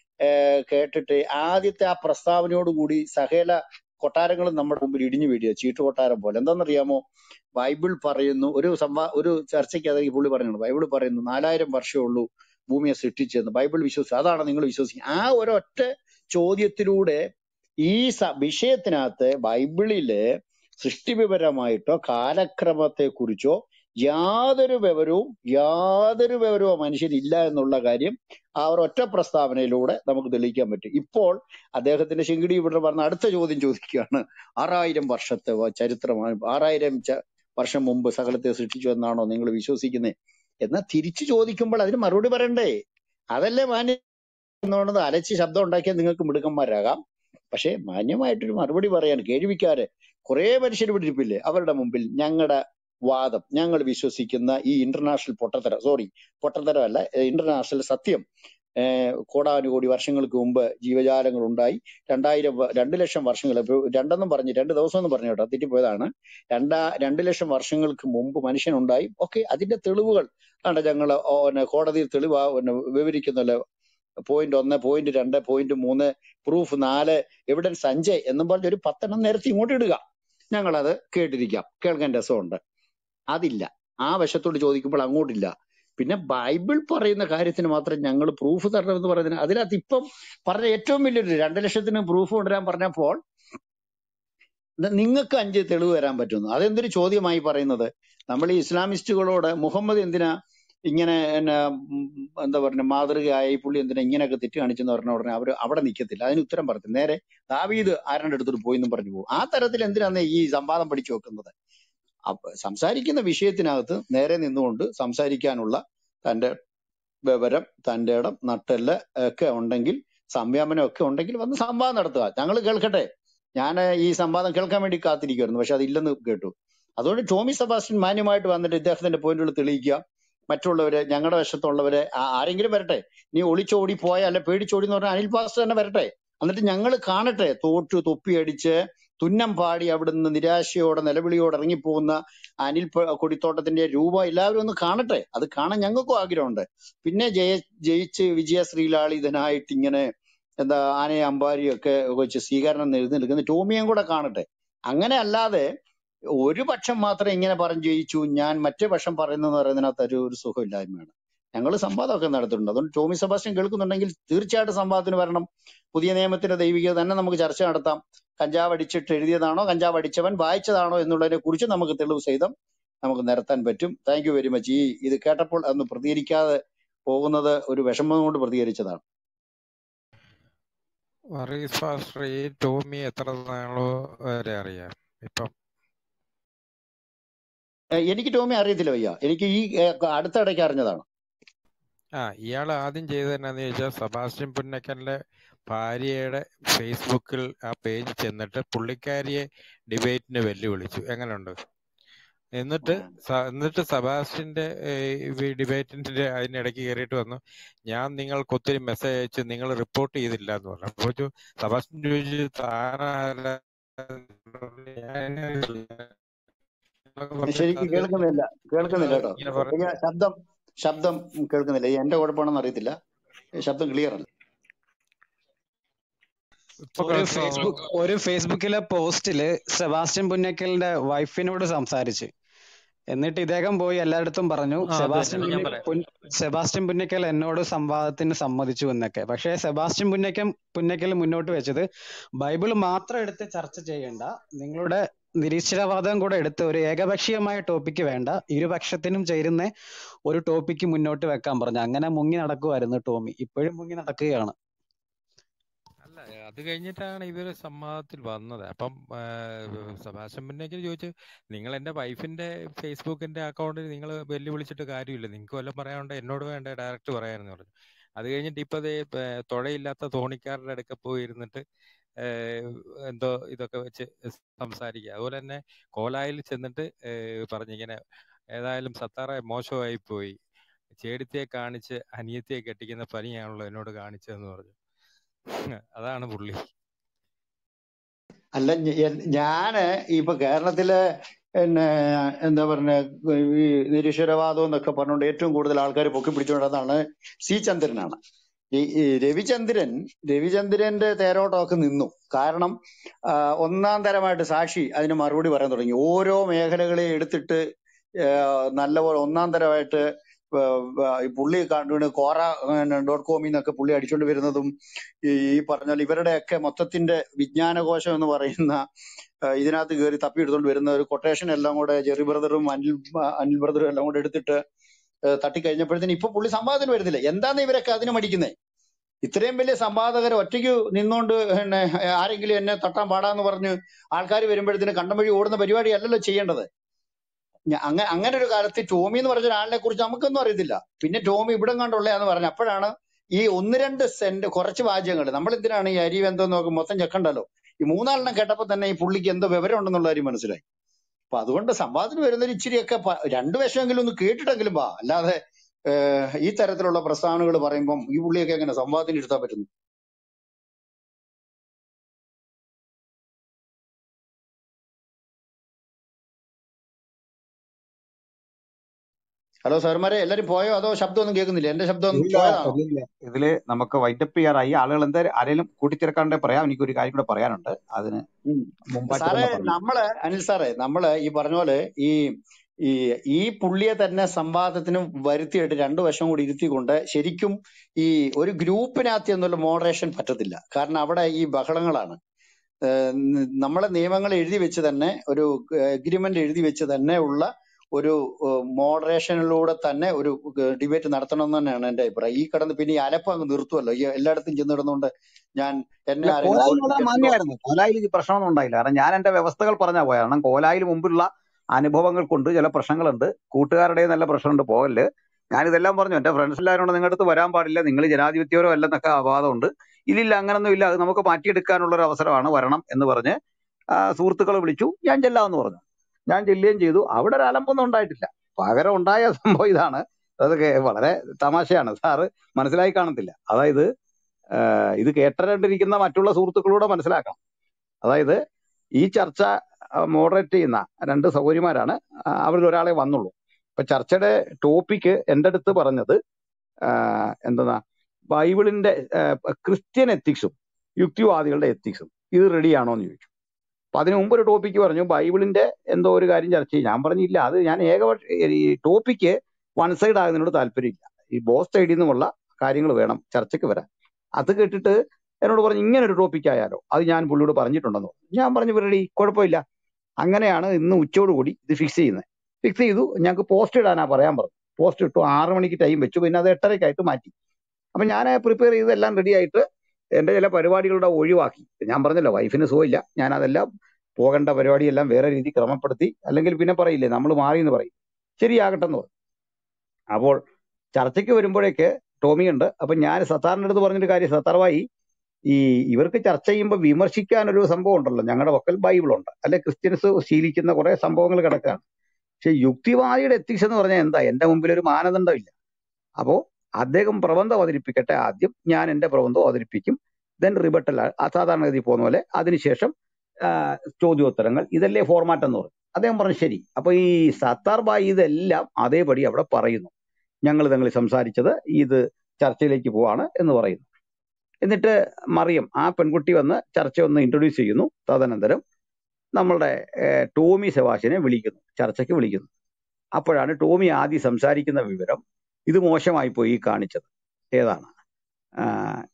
ഏഹ് കേട്ടിട്ട് ആദ്യത്തെ ആ പ്രസ്താവനയോട് കൂടി സകല കൊട്ടാരങ്ങളും നമ്മുടെ മുമ്പിൽ ഇടിഞ്ഞു വീഴുക ചീട്ട് കൊട്ടാരം പോലെ എന്താണെന്നറിയാമോ ബൈബിൾ പറയുന്നു ഒരു സംവാ ഒരു ചർച്ചയ്ക്ക് അതായത് പുള്ളി പറയുന്നുണ്ട് ബൈബിൾ പറയുന്നു നാലായിരം വർഷമേ ഉള്ളൂ ഭൂമിയെ സൃഷ്ടിച്ചെന്ന് ബൈബിൾ വിശ്വസിച്ചു അതാണ് നിങ്ങൾ വിശ്വസിക്കുക ആ ഒരൊറ്റ ചോദ്യത്തിലൂടെ ഈ സ- വിഷയത്തിനകത്ത് ബൈബിളില് സൃഷ്ടിവിവരമായിട്ടോ കാലക്രമത്തെ കുറിച്ചോ യാതൊരു വിവരവും യാതൊരു വിവരവും മനുഷ്യനില്ല എന്നുള്ള കാര്യം ആ ഒരൊറ്റ പ്രസ്താവനയിലൂടെ നമുക്ക് തെളിയിക്കാൻ പറ്റും ഇപ്പോൾ അദ്ദേഹത്തിന്റെ ശിങ്കിടി ഇവിടെ പറഞ്ഞ അടുത്ത ചോദ്യം ചോദിക്കുകയാണ് ആറായിരം വർഷത്തെ വ- ചരിത്രമാണ് ആറായിരം ച- വർഷം മുമ്പ് സകലത്തെ സൃഷ്ടിച്ചു എന്നാണോ നിങ്ങൾ വിശ്വസിക്കുന്നത് എന്നാൽ തിരിച്ചു ചോദിക്കുമ്പോൾ അതിന് മറുപടി പറയണ്ടേ അതല്ലേ മാന്യം എന്നുള്ളത് അലച്ച് ശബ്ദം ഉണ്ടാക്കിയാൽ നിങ്ങൾക്ക് മിടുക്കന്മാരാകാം പക്ഷേ മാന്യമായിട്ടൊരു മറുപടി പറയാൻ കേൾവിക്കാര് കുറെ മനുഷ്യർ ഇവിടെ ഇരിപ്പില്ലേ അവരുടെ മുമ്പിൽ ഞങ്ങളുടെ വാദം ഞങ്ങൾ വിശ്വസിക്കുന്ന ഈ ഇന്റർനാഷണൽ പൊട്ടത്തരം സോറി പൊട്ടത്തരം അല്ല ഇന്റർനാഷണൽ സത്യം ഏഹ് കോടാനുകോടി വർഷങ്ങൾക്ക് മുമ്പ് ജീവജാലങ്ങൾ ഉണ്ടായി രണ്ടായിരം വ- രണ്ട് ലക്ഷം വർഷങ്ങൾ ഇപ്പൊ രണ്ടെന്നും പറഞ്ഞു രണ്ട് ദിവസം എന്ന് പറഞ്ഞു കേട്ടോ തെറ്റിപ്പോയതാണ് രണ്ടാ രണ്ട് ലക്ഷം വർഷങ്ങൾക്ക് മുമ്പ് മനുഷ്യനുണ്ടായി ഓക്കെ അതിന്റെ തെളിവുകൾ ആണ് ഞങ്ങൾ കോടതിയിൽ തെളിവ് വിവരിക്കുന്നല്ലോ പോയിന്റ് ഒന്ന് പോയിന്റ് രണ്ട് പോയിന്റ് മൂന്ന് പ്രൂഫ് നാല് എവിഡൻസ് അഞ്ച് എന്നും പറഞ്ഞ് ഒരു പത്തെണ്ണം നേരത്തെ ഇങ്ങോട്ട് ഇടുക ഞങ്ങളത് കേട്ടിരിക്കാം കേൾക്കാൻ രസമുണ്ട് അതില്ല ആ വശത്തോട് ചോദിക്കുമ്പോൾ അങ്ങോട്ടില്ല പിന്നെ ബൈബിൾ പറയുന്ന കാര്യത്തിന് മാത്രം ഞങ്ങൾ പ്രൂഫ് തരണമെന്ന് പറയുന്നത് അതിനകത്ത് ഇപ്പം പറഞ്ഞ ഏറ്റവും വലിയൊരു രണ്ട് ലക്ഷത്തിന് പ്രൂഫ് കൊണ്ടുവരാൻ പറഞ്ഞപ്പോൾ നിങ്ങൾക്ക് അഞ്ച് തെളിവ് തരാൻ പറ്റുന്നു അതെന്തൊരു ചോദ്യമായി പറയുന്നത് നമ്മൾ ഈ ഇസ്ലാമിസ്റ്റുകളോട് മുഹമ്മദ് എന്തിനാ ഇങ്ങനെ എന്നാ ഉം, എന്താ പറയുക മാതൃകയായി പുള്ളി എന്തിനാ ഇങ്ങനെയൊക്കെ തെറ്റ് കാണിച്ചെന്ന് പറഞ്ഞ ഉടനെ അവർ അവിടെ നിൽക്കത്തില്ല അതിന് ഉത്തരം പറയത്തില്ല നേരെ ദാവീദ് ആരുടെ അടുത്തോട്ട് പോയി എന്നും പറഞ്ഞു പോകും ആ തരത്തിൽ എന്തിനാണ് ഈ സംവാദം പഠിച്ചു വെക്കുന്നത് അപ്പൊ സംസാരിക്കുന്ന വിഷയത്തിനകത്ത് നേരെ നിന്നുകൊണ്ട് സംസാരിക്കാനുള്ള തന്റെ വിവരം തന്റെ ഇടം നട്ടെല്ല് ഒക്കെ ഉണ്ടെങ്കിൽ സംയമനം ഒക്കെ ഉണ്ടെങ്കിൽ വന്ന് സംവാദം നടത്തുക ഞങ്ങൾ കേൾക്കട്ടെ ഞാൻ ഈ സംവാദം കേൾക്കാൻ വേണ്ടി കാത്തിരിക്കുമായിരുന്നു പക്ഷെ അതില്ലെന്ന് കേട്ടു അതുകൊണ്ട് ടോമി സെബാസ്റ്റ്യൻ മാന്യമായിട്ട് വന്നിട്ട് ഇദ്ദേഹത്തിന്റെ പോയിന്റുകൾ തെളിയിക്കുക മറ്റുള്ളവരെ ഞങ്ങളുടെ വശത്തുള്ളവരെ ആ- ആരെങ്കിലും വരട്ടെ നീ ഒളിച്ചോടി പോയ അല്ലെ പേടിച്ചോടി എന്ന് പറഞ്ഞാൽ അനിൽ പാസ്റ്റർ തന്നെ വരട്ടെ എന്നിട്ട് ഞങ്ങൾ കാണട്ടെ തോറ്റു തൊപ്പിയടിച്ച് തുന്നം പാടി അവിടുന്ന് നിരാശയോടെ നിലവിളിയോടെ ഇറങ്ങിപ്പോകുന്ന അനിൽ പ- കൊടിത്തോട്ടത്തിന്റെ രൂപം എല്ലാവരും ഒന്ന് കാണട്ടെ അത് കാണാൻ ഞങ്ങൾക്കും ആഗ്രഹമുണ്ട് പിന്നെ ജയ ജയിച്ച് വിജയ ശ്രീലാളിതനായിട്ട് ഇങ്ങനെ എന്താ ആനയെ അമ്പാരിയും ഒക്കെ വെച്ച് സ്വീകരണം എഴുന്നേൽക്കുന്ന ടോമിയും കൂടെ കാണട്ടെ അങ്ങനെ അല്ലാതെ ഒരു പക്ഷം മാത്രം ഇങ്ങനെ പറഞ്ഞു ജയിച്ചു ഞാൻ മറ്റേ പക്ഷം പറയുന്നെന്ന് പറയുന്നതിനകത്ത് ഒരു ഒരു സുഖമില്ലായ്മയാണ് ഞങ്ങൾ സംവാദമൊക്കെ നടത്തുന്നുണ്ട് അതുകൊണ്ട് ടോമി സെബാസ്റ്റ്യൻ കേൾക്കുന്നുണ്ടെങ്കിൽ തീർച്ചയായിട്ടും സംവാദത്തിന് വരണം പുതിയ നിയമത്തിന്റെ ദൈവികത തന്നെ നമുക്ക് ചർച്ച നടത്താം കഞ്ചാവ് അടിച്ചിട്ട് എഴുതിയതാണോ കഞ്ചാവ് അടിച്ചവൻ വായിച്ചതാണോ എന്നുള്ളതിനെ കുറിച്ച് നമുക്ക് തെളിവ് സഹിതം നമുക്ക് നിരത്താൻ പറ്റും താങ്ക് യു വെരി മച്ച് ഈ ഇത് കേട്ടപ്പോൾ അന്ന് പ്രതികരിക്കാതെ പോകുന്നത് ഒരു വിഷമം കൊണ്ട് പ്രതികരിച്ചതാണ് വർഗീസ് ഫാസ്റ്റർ ഈ ടോമി എത്ര നാളോ വരെ അറിയാം ഇപ്പം ഏഹ് എനിക്ക് ടോമി അറിയത്തില്ല വയ്യ എനിക്ക് ഈ ഏഹ്, അടുത്ത ഇടയ്ക്ക് അറിഞ്ഞതാണ് ആ ഇയാൾ ആദ്യം ചെയ്തത് എന്നാന്ന് ചോദിച്ചാൽ സെബാസ്റ്റ്യൻ പുന്നക്കലിന്റെ ഭാര്യയുടെ ഫേസ്ബുക്കിൽ ആ പേജ് ചെന്നിട്ട് പുള്ളിക്കാരിയെ ഡിബേറ്റിന് വെല്ലുവിളിച്ചു എങ്ങനെയുണ്ട് എന്നിട്ട് സ- എന്നിട്ട് സെബാസ്റ്റ്യന്റെ ഡിബേറ്റിന്റെ അതിനിടയ്ക്ക് കയറിയിട്ട് വന്നു ഞാൻ നിങ്ങൾക്ക് ഒത്തിരി മെസ്സേജ് അയച്ചു നിങ്ങൾ റിപ്പോർട്ട് ചെയ്തില്ല എന്ന് പറഞ്ഞു അപ്പോൾ ചോ- സെബാസ്റ്റ്യൻ ചോദിച്ചു താനാര ശരിക്കും കേൾക്കുന്നില്ല കേൾക്കുന്നില്ല കേട്ടോ ഇങ്ങനെ പറഞ്ഞു എനിക്ക് ശബ്ദം ശബ്ദം കേൾക്കുന്നില്ല ഈ എന്റെ കുഴപ്പമാണെന്ന് അറിയത്തില്ല ശബ്ദം ക്ലിയർ അല്ല ഇപ്പൊ ഒരു കേൾക്കാമോ ഫേസ്ബുക്ക് ഒരു ഫേസ്ബുക്കിലെ പോസ്റ്റില് സെബാസ്റ്റ്യൻ പുന്നക്കലിന്റെ വൈഫിനോട് സംസാരിച്ച് എന്നിട്ട് ഇദ്ദേഹം പോയി എല്ലായിടത്തും പറഞ്ഞു ആ അത് സെബാസ്റ്റ്യൻ തന്നെ ഞാൻ പുന്ന പറയാം പുൻ സെബാസ്റ്റ്യൻ പുന്നക്കൽ എന്നോട് സംവാദത്തിന് സമ്മതിച്ചു എന്നൊക്കെ പക്ഷേ സെബാസ്റ്റ്യൻ പുന്നക്കൽ പുന്നക്കൽ മുന്നോട്ട് വെച്ചത് ബൈബിൾ മാത്രം എടുത്ത് ചർച്ച ചെയ്യേണ്ട നിങ്ങളുടെ നിരീശ്വരവാദം കൂടെ എടുത്ത് ഒരു ഏകപക്ഷീയമായ ടോപ്പിക്ക് വേണ്ട ഇരുപക്ഷത്തിനും ചേരുന്ന ഒരു ടോപ്പിക്ക് മുന്നോട്ട് വെക്കാൻ പറഞ്ഞു അങ്ങനെ മുങ്ങി നടക്കുമായിരുന്നു ടോമി ഇപ്പോഴും മുങ്ങി നടക്കുകയാണ് അല്ല അത് കഴിഞ്ഞിട്ടാണ് ഇവര് സംവാദത്തിൽ വന്നത് അപ്പം ആ, സെബാസ്റ്റ്യൻ പുന്നക്കൽ ചോദിച്ചു നിങ്ങൾ എന്റെ വൈഫിന്റെ ഫേസ്ബുക്കിന്റെ അക്കൗണ്ടിൽ നിങ്ങൾ വെല്ലുവിളിച്ചിട്ട് കാര്യമില്ല നിങ്ങൾക്ക് വല്ലതും പറയാനുണ്ട് എന്നോട് വേണ്ട ഡയറക്റ്റ് പറയാമെന്ന് പറഞ്ഞു അത് കഴിഞ്ഞിട്ട് ഇപ്പൊ ദേ ഏ, തുഴയില്ലാത്ത തോണിക്കാരുടെ അടുക്ക പോയി ഇരുന്നിട്ട് ഏ, എന്തോ ഇതൊക്കെ വെച്ച് സംസാരിക്കുക അതുപോലെ തന്നെ കോലായിൽ ചെന്നിട്ട് ഏ, പറഞ്ഞിങ്ങനെ ഏതായാലും സത്താറെ മോശമായി പോയി ചേടിത്തിയെ കാണിച്ച് അനിയത്തിയെ കെട്ടിക്കുന്ന പനിയാണല്ലോ എന്നോട് കാണിച്ചതെന്ന് പറഞ്ഞു അതാണ് പുള്ളി അല്ല ഞ- എൻ- ഞാന് ഇപ്പൊ കേരളത്തിലെ പിന്നെ എന്താ പറഞ്ഞ ഈ നിരീശ്വരവാദം എന്നൊക്കെ പറഞ്ഞുകൊണ്ട് ഏറ്റവും കൂടുതൽ ആൾക്കാർ പൊക്കി പിടിച്ചുകൊണ്ടതാണ് സി ചന്ദ്രനാണ് ഈ ഈ രവിചന്ദ്രൻ രവിചന്ദ്രന്റെ തേരോട്ടമൊക്കെ നിന്നു കാരണം ആ, ഒന്നാം തരമായിട്ട് സാക്ഷി അതിന് മറുപടി പറയാൻ തുടങ്ങി ഓരോ മേഖലകളെ എടുത്തിട്ട് ആ, നല്ലപോലെ ഒന്നാം തരമായിട്ട് ആ, ആ, ഈ പുള്ളി കണ്ടു കോറ ഡോട്ട് കോമിൽ നിന്നൊക്കെ പുള്ളി അടിച്ചുകൊണ്ട് വരുന്നതും ഈ ഈ പറഞ്ഞ പോലെ ഇവരുടെയൊക്കെ മൊത്തത്തിന്റെ വിജ്ഞാനകോശം എന്ന് പറയുന്ന ആ, ഇതിനകത്ത് കയറി തപ്പിയെടുത്തോണ്ട് വരുന്ന ഒരു കൊട്ടേഷൻ എല്ലാം കൂടെ ജെറി ബ്രദറും അനിൽ അനിൽ ബ്രദറും എല്ലാം കൂടെ എടുത്തിട്ട് ഏഹ് തട്ടിക്കഴിഞ്ഞപ്പോഴത്തേന് ഇപ്പൊ പുള്ളി സംവാദത്തിന് വരുന്നില്ല എന്താണ് ഇവരൊക്കെ അതിന് മടിക്കുന്നേ ഇത്രയും വലിയ സംവാദകർ ഒറ്റയ്ക്ക് നിന്നുകൊണ്ട് പിന്നെ ആരെങ്കിലും എന്നെ തട്ടാൻ പാടാന്ന് പറഞ്ഞ് ആൾക്കാർ വരുമ്പോഴത്തേന് കണ്ടം വഴി ഓടുന്ന പരിപാടി അല്ലല്ലോ ചെയ്യേണ്ടത് ഞ- അങ്ങ അങ്ങനെ ഒരു കാലത്ത് ടോമി എന്ന് പറഞ്ഞ ഒരാളിനെ കുറിച്ച് നമുക്കൊന്നും അറിയത്തില്ല പിന്നെ ടോമി ഇവിടെ കണ്ടുള്ളയാന്ന് പറഞ്ഞു അപ്പോഴാണ് ഈ ഒന്ന് രണ്ട് സെന്റ് കുറച്ച് വാചകങ്ങൾ നമ്മൾ എന്തിനാണ് ഈ അരി എന്തോ നോക്കും മൊത്തം ചെക്കണ്ടല്ലോ ഈ മൂന്നാലെണ്ണം കേട്ടപ്പോ തന്നെ ഈ പുള്ളിക്ക് എന്തോ വിവരം ഉണ്ടെന്നുള്ള കാര്യം മനസ്സിലായി അപ്പൊ അതുകൊണ്ട് സംവാദത്തിന് വരുന്നൊരു ഇച്ചിരിയൊക്കെ പ- രണ്ടു വശമെങ്കിലും ഒന്ന് കേട്ടിട്ടെങ്കിലും വാ അല്ലാതെ ഏഹ്, ഈ തരത്തിലുള്ള പ്രസ്താവനകൾ പറയുമ്പം ഈ പുള്ളിയൊക്കെ എങ്ങനെ സംവാദത്തിന് ഇരുത്താൻ പറ്റുന്നു ഹലോ സാർമാരെ എല്ലാരും പോയോ അതോ ശബ്ദമൊന്നും കേൾക്കുന്നില്ല എന്റെ ശബ്ദം ഇല്ല പോയതാണോ ഇല്ല ഇതില് നമുക്ക് വൈൻഡപ്പ് ചെയ്യാറായി ആളുകൾ എന്തായാലും ആരെങ്കിലും കൂട്ടിച്ചേർക്കാണ്ടെ പറയാം എനിക്ക് ഒരു കാര്യം കൂടെ പറയാനുണ്ട് അതിന് ഉം. മുമ്പായിട്ട് സാറേ തന്നെ പറഞ്ഞു നമ്മള് അനിൽ സാറേ നമ്മള് ഈ പറഞ്ഞ പോലെ ഈ ഈ ഈ പുള്ളിയെ തന്നെ സംവാദത്തിന് വരുത്തിയിട്ട് രണ്ടു വശം കൂടി ഇരുത്തിക്കൊണ്ട് ശരിക്കും ഈ ഒരു ഗ്രൂപ്പിനകത്ത് എന്നുള്ള മോഡറേഷൻ പറ്റത്തില്ല കാരണം അവിടെ ഈ ബഹളങ്ങളാണ് ഏഹ് ന- നമ്മളെ നിയമങ്ങൾ എഴുതി വെച്ച് തന്നെ ഒരു എഗ്രിമെന്റ് എഴുതി വെച്ച് തന്നെ ഉള്ള ഒരു മോഡറേഷനിലൂടെ തന്നെ ഒരു ഡിബേറ്റ് നടത്തണം എന്ന് തന്നെയാണ് എന്റെ അഭിപ്രായം ഈ കടന്ന് പിന്നെ ഈ അലപ്പം അങ്ങ് നിർത്തുമല്ലോ ഈ എല്ലായിടത്തും ചെന്ന് കിടന്നുകൊണ്ട് ഞാൻ എന്നെ അല്ല ആരെങ്കിലും കോലായിൽ വളരെ തോൽപ്പിക്കാൻ എന്തോ മാന്യമായിരുന്നു കോലായിൽ ഈ പ്രശ്നമൊന്നും ഉണ്ടായില്ല കാരണം ഞാൻ എന്റെ വ്യവസ്ഥകൾ പറഞ്ഞാ പോയത് കാരണം കോലായിൽ മുമ്പുള്ള അനുഭവങ്ങൾ കൊണ്ട് ചില പ്രശ്നങ്ങളുണ്ട് കൂട്ടുകാരുടെ നല്ല പ്രശ്നമുണ്ട് പോകല് ഞാൻ ഇതെല്ലാം പറഞ്ഞു എന്റെ ഫ്രണ്ട്സ് എല്ലാവരും കൂടെ നിങ്ങളുടെ അടുത്ത് വരാൻ പാടില്ല നിങ്ങൾ ജനാധിപത്യപരോ അല്ലെന്നൊക്കെ അപാതമുണ്ട് ഇല്ലില്ല അങ്ങനൊന്നും ഇല്ല അത് നമുക്ക് മാറ്റിയെടുക്കാനുള്ള ഒരു അവസരമാണ് വരണം എന്ന് പറഞ്ഞ് സുഹൃത്തുക്കളെ വിളിച്ചു ഞാൻ ചെല്ലാമെന്ന് പറഞ്ഞു ഞാൻ ചെല്ലുകയും ചെയ്തു അവിടെ ഒരു അലമ്പൊന്നും ഉണ്ടായിട്ടില്ല പകരം ഉണ്ടായ സംഭവം ഇതാണ് അതൊക്കെ വളരെ തമാശയാണ് സാറ് മനസ്സിലായി കാണത്തില്ല അതായത് ആഹ് ഇത് കേട്ടരണ്ടിരിക്കുന്ന മറ്റുള്ള സുഹൃത്തുക്കളൂടെ മനസ്സിലാക്കണം അതായത് ഈ ചർച്ച മോഡറേറ്റ് ചെയ്യുന്ന രണ്ട് സൗകര്യമാരാണ് അവരിൽ ഒരാളെ വന്നുള്ളൂ ഇപ്പൊ ചർച്ചയുടെ ടോപ്പിക്ക് എന്റെ അടുത്ത് പറഞ്ഞത് ആഹ് എന്തെന്നാ ബൈബിളിന്റെ ആഹ് ക്രിസ്ത്യൻ എത്തിക്സും യുക്തിവാദികളുടെ എത്തിക്സും ഇത് റെഡിയാണോ എന്ന് ചോദിച്ചു അപ്പൊ അതിന് മുമ്പ് ഒരു ടോപ്പിക്ക് പറഞ്ഞു ബൈബിളിന്റെ എന്തോ ഒരു കാര്യം ചർച്ച ചെയ്യും ഞാൻ പറഞ്ഞില്ല അത് ഞാൻ ഏകപക്ഷ ഈ ടോപ്പിക്ക് വൺ സൈഡ് ആകുന്നതിനോട് താല്പര്യമില്ല ഈ ബോസ് സൈഡിൽ നിന്നുമുള്ള കാര്യങ്ങൾ വേണം ചർച്ചയ്ക്ക് വരാൻ അത് കേട്ടിട്ട് എന്നോട് പറഞ്ഞു ഇങ്ങനെ ഒരു ടോപ്പിക് ആയാലോ അത് ഞാൻ പുള്ളിയോട് പറഞ്ഞിട്ടുണ്ടെന്ന് പറഞ്ഞു ഞാൻ പറഞ്ഞു റെഡി കുഴപ്പമില്ല അങ്ങനെയാണ് ഇന്ന് ഉച്ചയോടുകൂടി ഇത് ഫിക്സ് ചെയ്യുന്നത് ഫിക്സ് ചെയ്തു ഞങ്ങൾക്ക് പോസ്റ്റ് ഇടാനാ പറയാൻ പറഞ്ഞു പോസ്റ്റ് ഇട്ടു ആറ് മണിക്ക് ടൈം വെച്ചു പിന്നെ അത് എട്ടരയ്ക്കായിട്ട് മാറ്റി അപ്പൊ ഞാൻ പ്രിപ്പയർ ചെയ്ത് എല്ലാം റെഡി ആയിട്ട് എന്റെ ചില പരിപാടികളുടെ ഒഴിവാക്കി ഞാൻ പറഞ്ഞല്ലോ വൈഫിന് സുഖമില്ല ഞാൻ അതെല്ലാം പോകേണ്ട പരിപാടിയെല്ലാം വേറെ രീതി ക്രമപ്പെടുത്തി അല്ലെങ്കിൽ പിന്നെ പറയില്ലേ നമ്മൾ മാറി എന്ന് പറയും ശരിയാകട്ടെ എന്ന് പറഞ്ഞു അപ്പോൾ ചർച്ചയ്ക്ക് വരുമ്പോഴേക്ക് ടോമി ഉണ്ട് അപ്പൊ ഞാൻ സത്താറിന്റെ അടുത്ത് പറഞ്ഞൊരു കാര്യം സത്താർവായി ഈ ഇവർക്ക് ചർച്ച ചെയ്യുമ്പോൾ വിമർശിക്കാൻ ഒരു സംഭവം ഉണ്ടല്ലോ ഞങ്ങളുടെ പക്കൽ ബൈബിൾ ഉണ്ട് അല്ലെ ക്രിസ്ത്യൻസ് ശീലിക്കുന്ന കുറെ സംഭവങ്ങൾ കിടക്കുകയാണ് പക്ഷെ യുക്തിവാദിയുടെ എത്തിക്സ് എന്ന് പറഞ്ഞാൽ എന്താ എന്റെ മുമ്പിൽ ഒരു മാനദണ്ഡമില്ല അപ്പോ അദ്ദേഹം പ്രബന്ധം അവതരിപ്പിക്കട്ടെ ആദ്യം ഞാൻ എന്റെ പ്രബന്ധം അവതരിപ്പിക്കും ദെൻ റിബട്ടൽ അസാധാരണഗതി പോകുന്ന പോലെ അതിനുശേഷം ആ, ചോദ്യോത്തരങ്ങൾ ഇതല്ലേ ഫോർമാറ്റ് എന്ന് പറഞ്ഞു അദ്ദേഹം പറഞ്ഞു ശരി അപ്പൊ ഈ സത്താർ ബായി ഇതെല്ലാം അതേപടി അവിടെ പറയുന്നു ഞങ്ങൾ തങ്ങളിൽ സംസാരിച്ചത് ഇത് ചർച്ചയിലേക്ക് പോവാണ് എന്ന് പറയുന്നു എന്നിട്ട് മറിയം ആ പെൺകുട്ടി വന്ന് ചർച്ച ഒന്ന് ഇൻട്രൊഡ്യൂസ് ചെയ്യുന്നു തദനന്തരം നമ്മളുടെ ഏർ, ടോമി സെവാശിനെ വിളിക്കുന്നു ചർച്ചയ്ക്ക് വിളിക്കുന്നു അപ്പോഴാണ് ടോമി ആദ്യം സംസാരിക്കുന്ന വിവരം ഇത് മോശമായി പോയി ഈ കാണിച്ചത് ഏതാണ് ആ,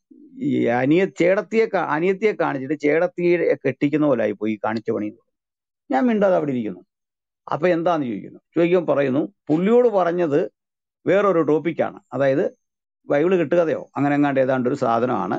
ഈ അനിയ ചേടത്തിയെ കാ- അനിയത്തിയെ കാണിച്ചിട്ട് ചേടത്തിയെ കെട്ടിക്കുന്ന പോലെ ആയി പോയി ഈ കാണിച്ച പണി എന്ന് പറഞ്ഞു. ഞാൻ മിണ്ടാതെ അവിടെ ഇരിക്കുന്നു അപ്പൊ എന്താന്ന് ചോദിക്കുന്നു ചോദിക്കുമ്പോൾ പറയുന്നു പുള്ളിയോട് പറഞ്ഞത് വേറൊരു ടോപ്പിക്കാണ് അതായത് ബൈബിള് കിട്ടുകതയോ അങ്ങനെ എങ്ങാണ്ട് ഏതാണ്ട് ഒരു സാധനമാണ്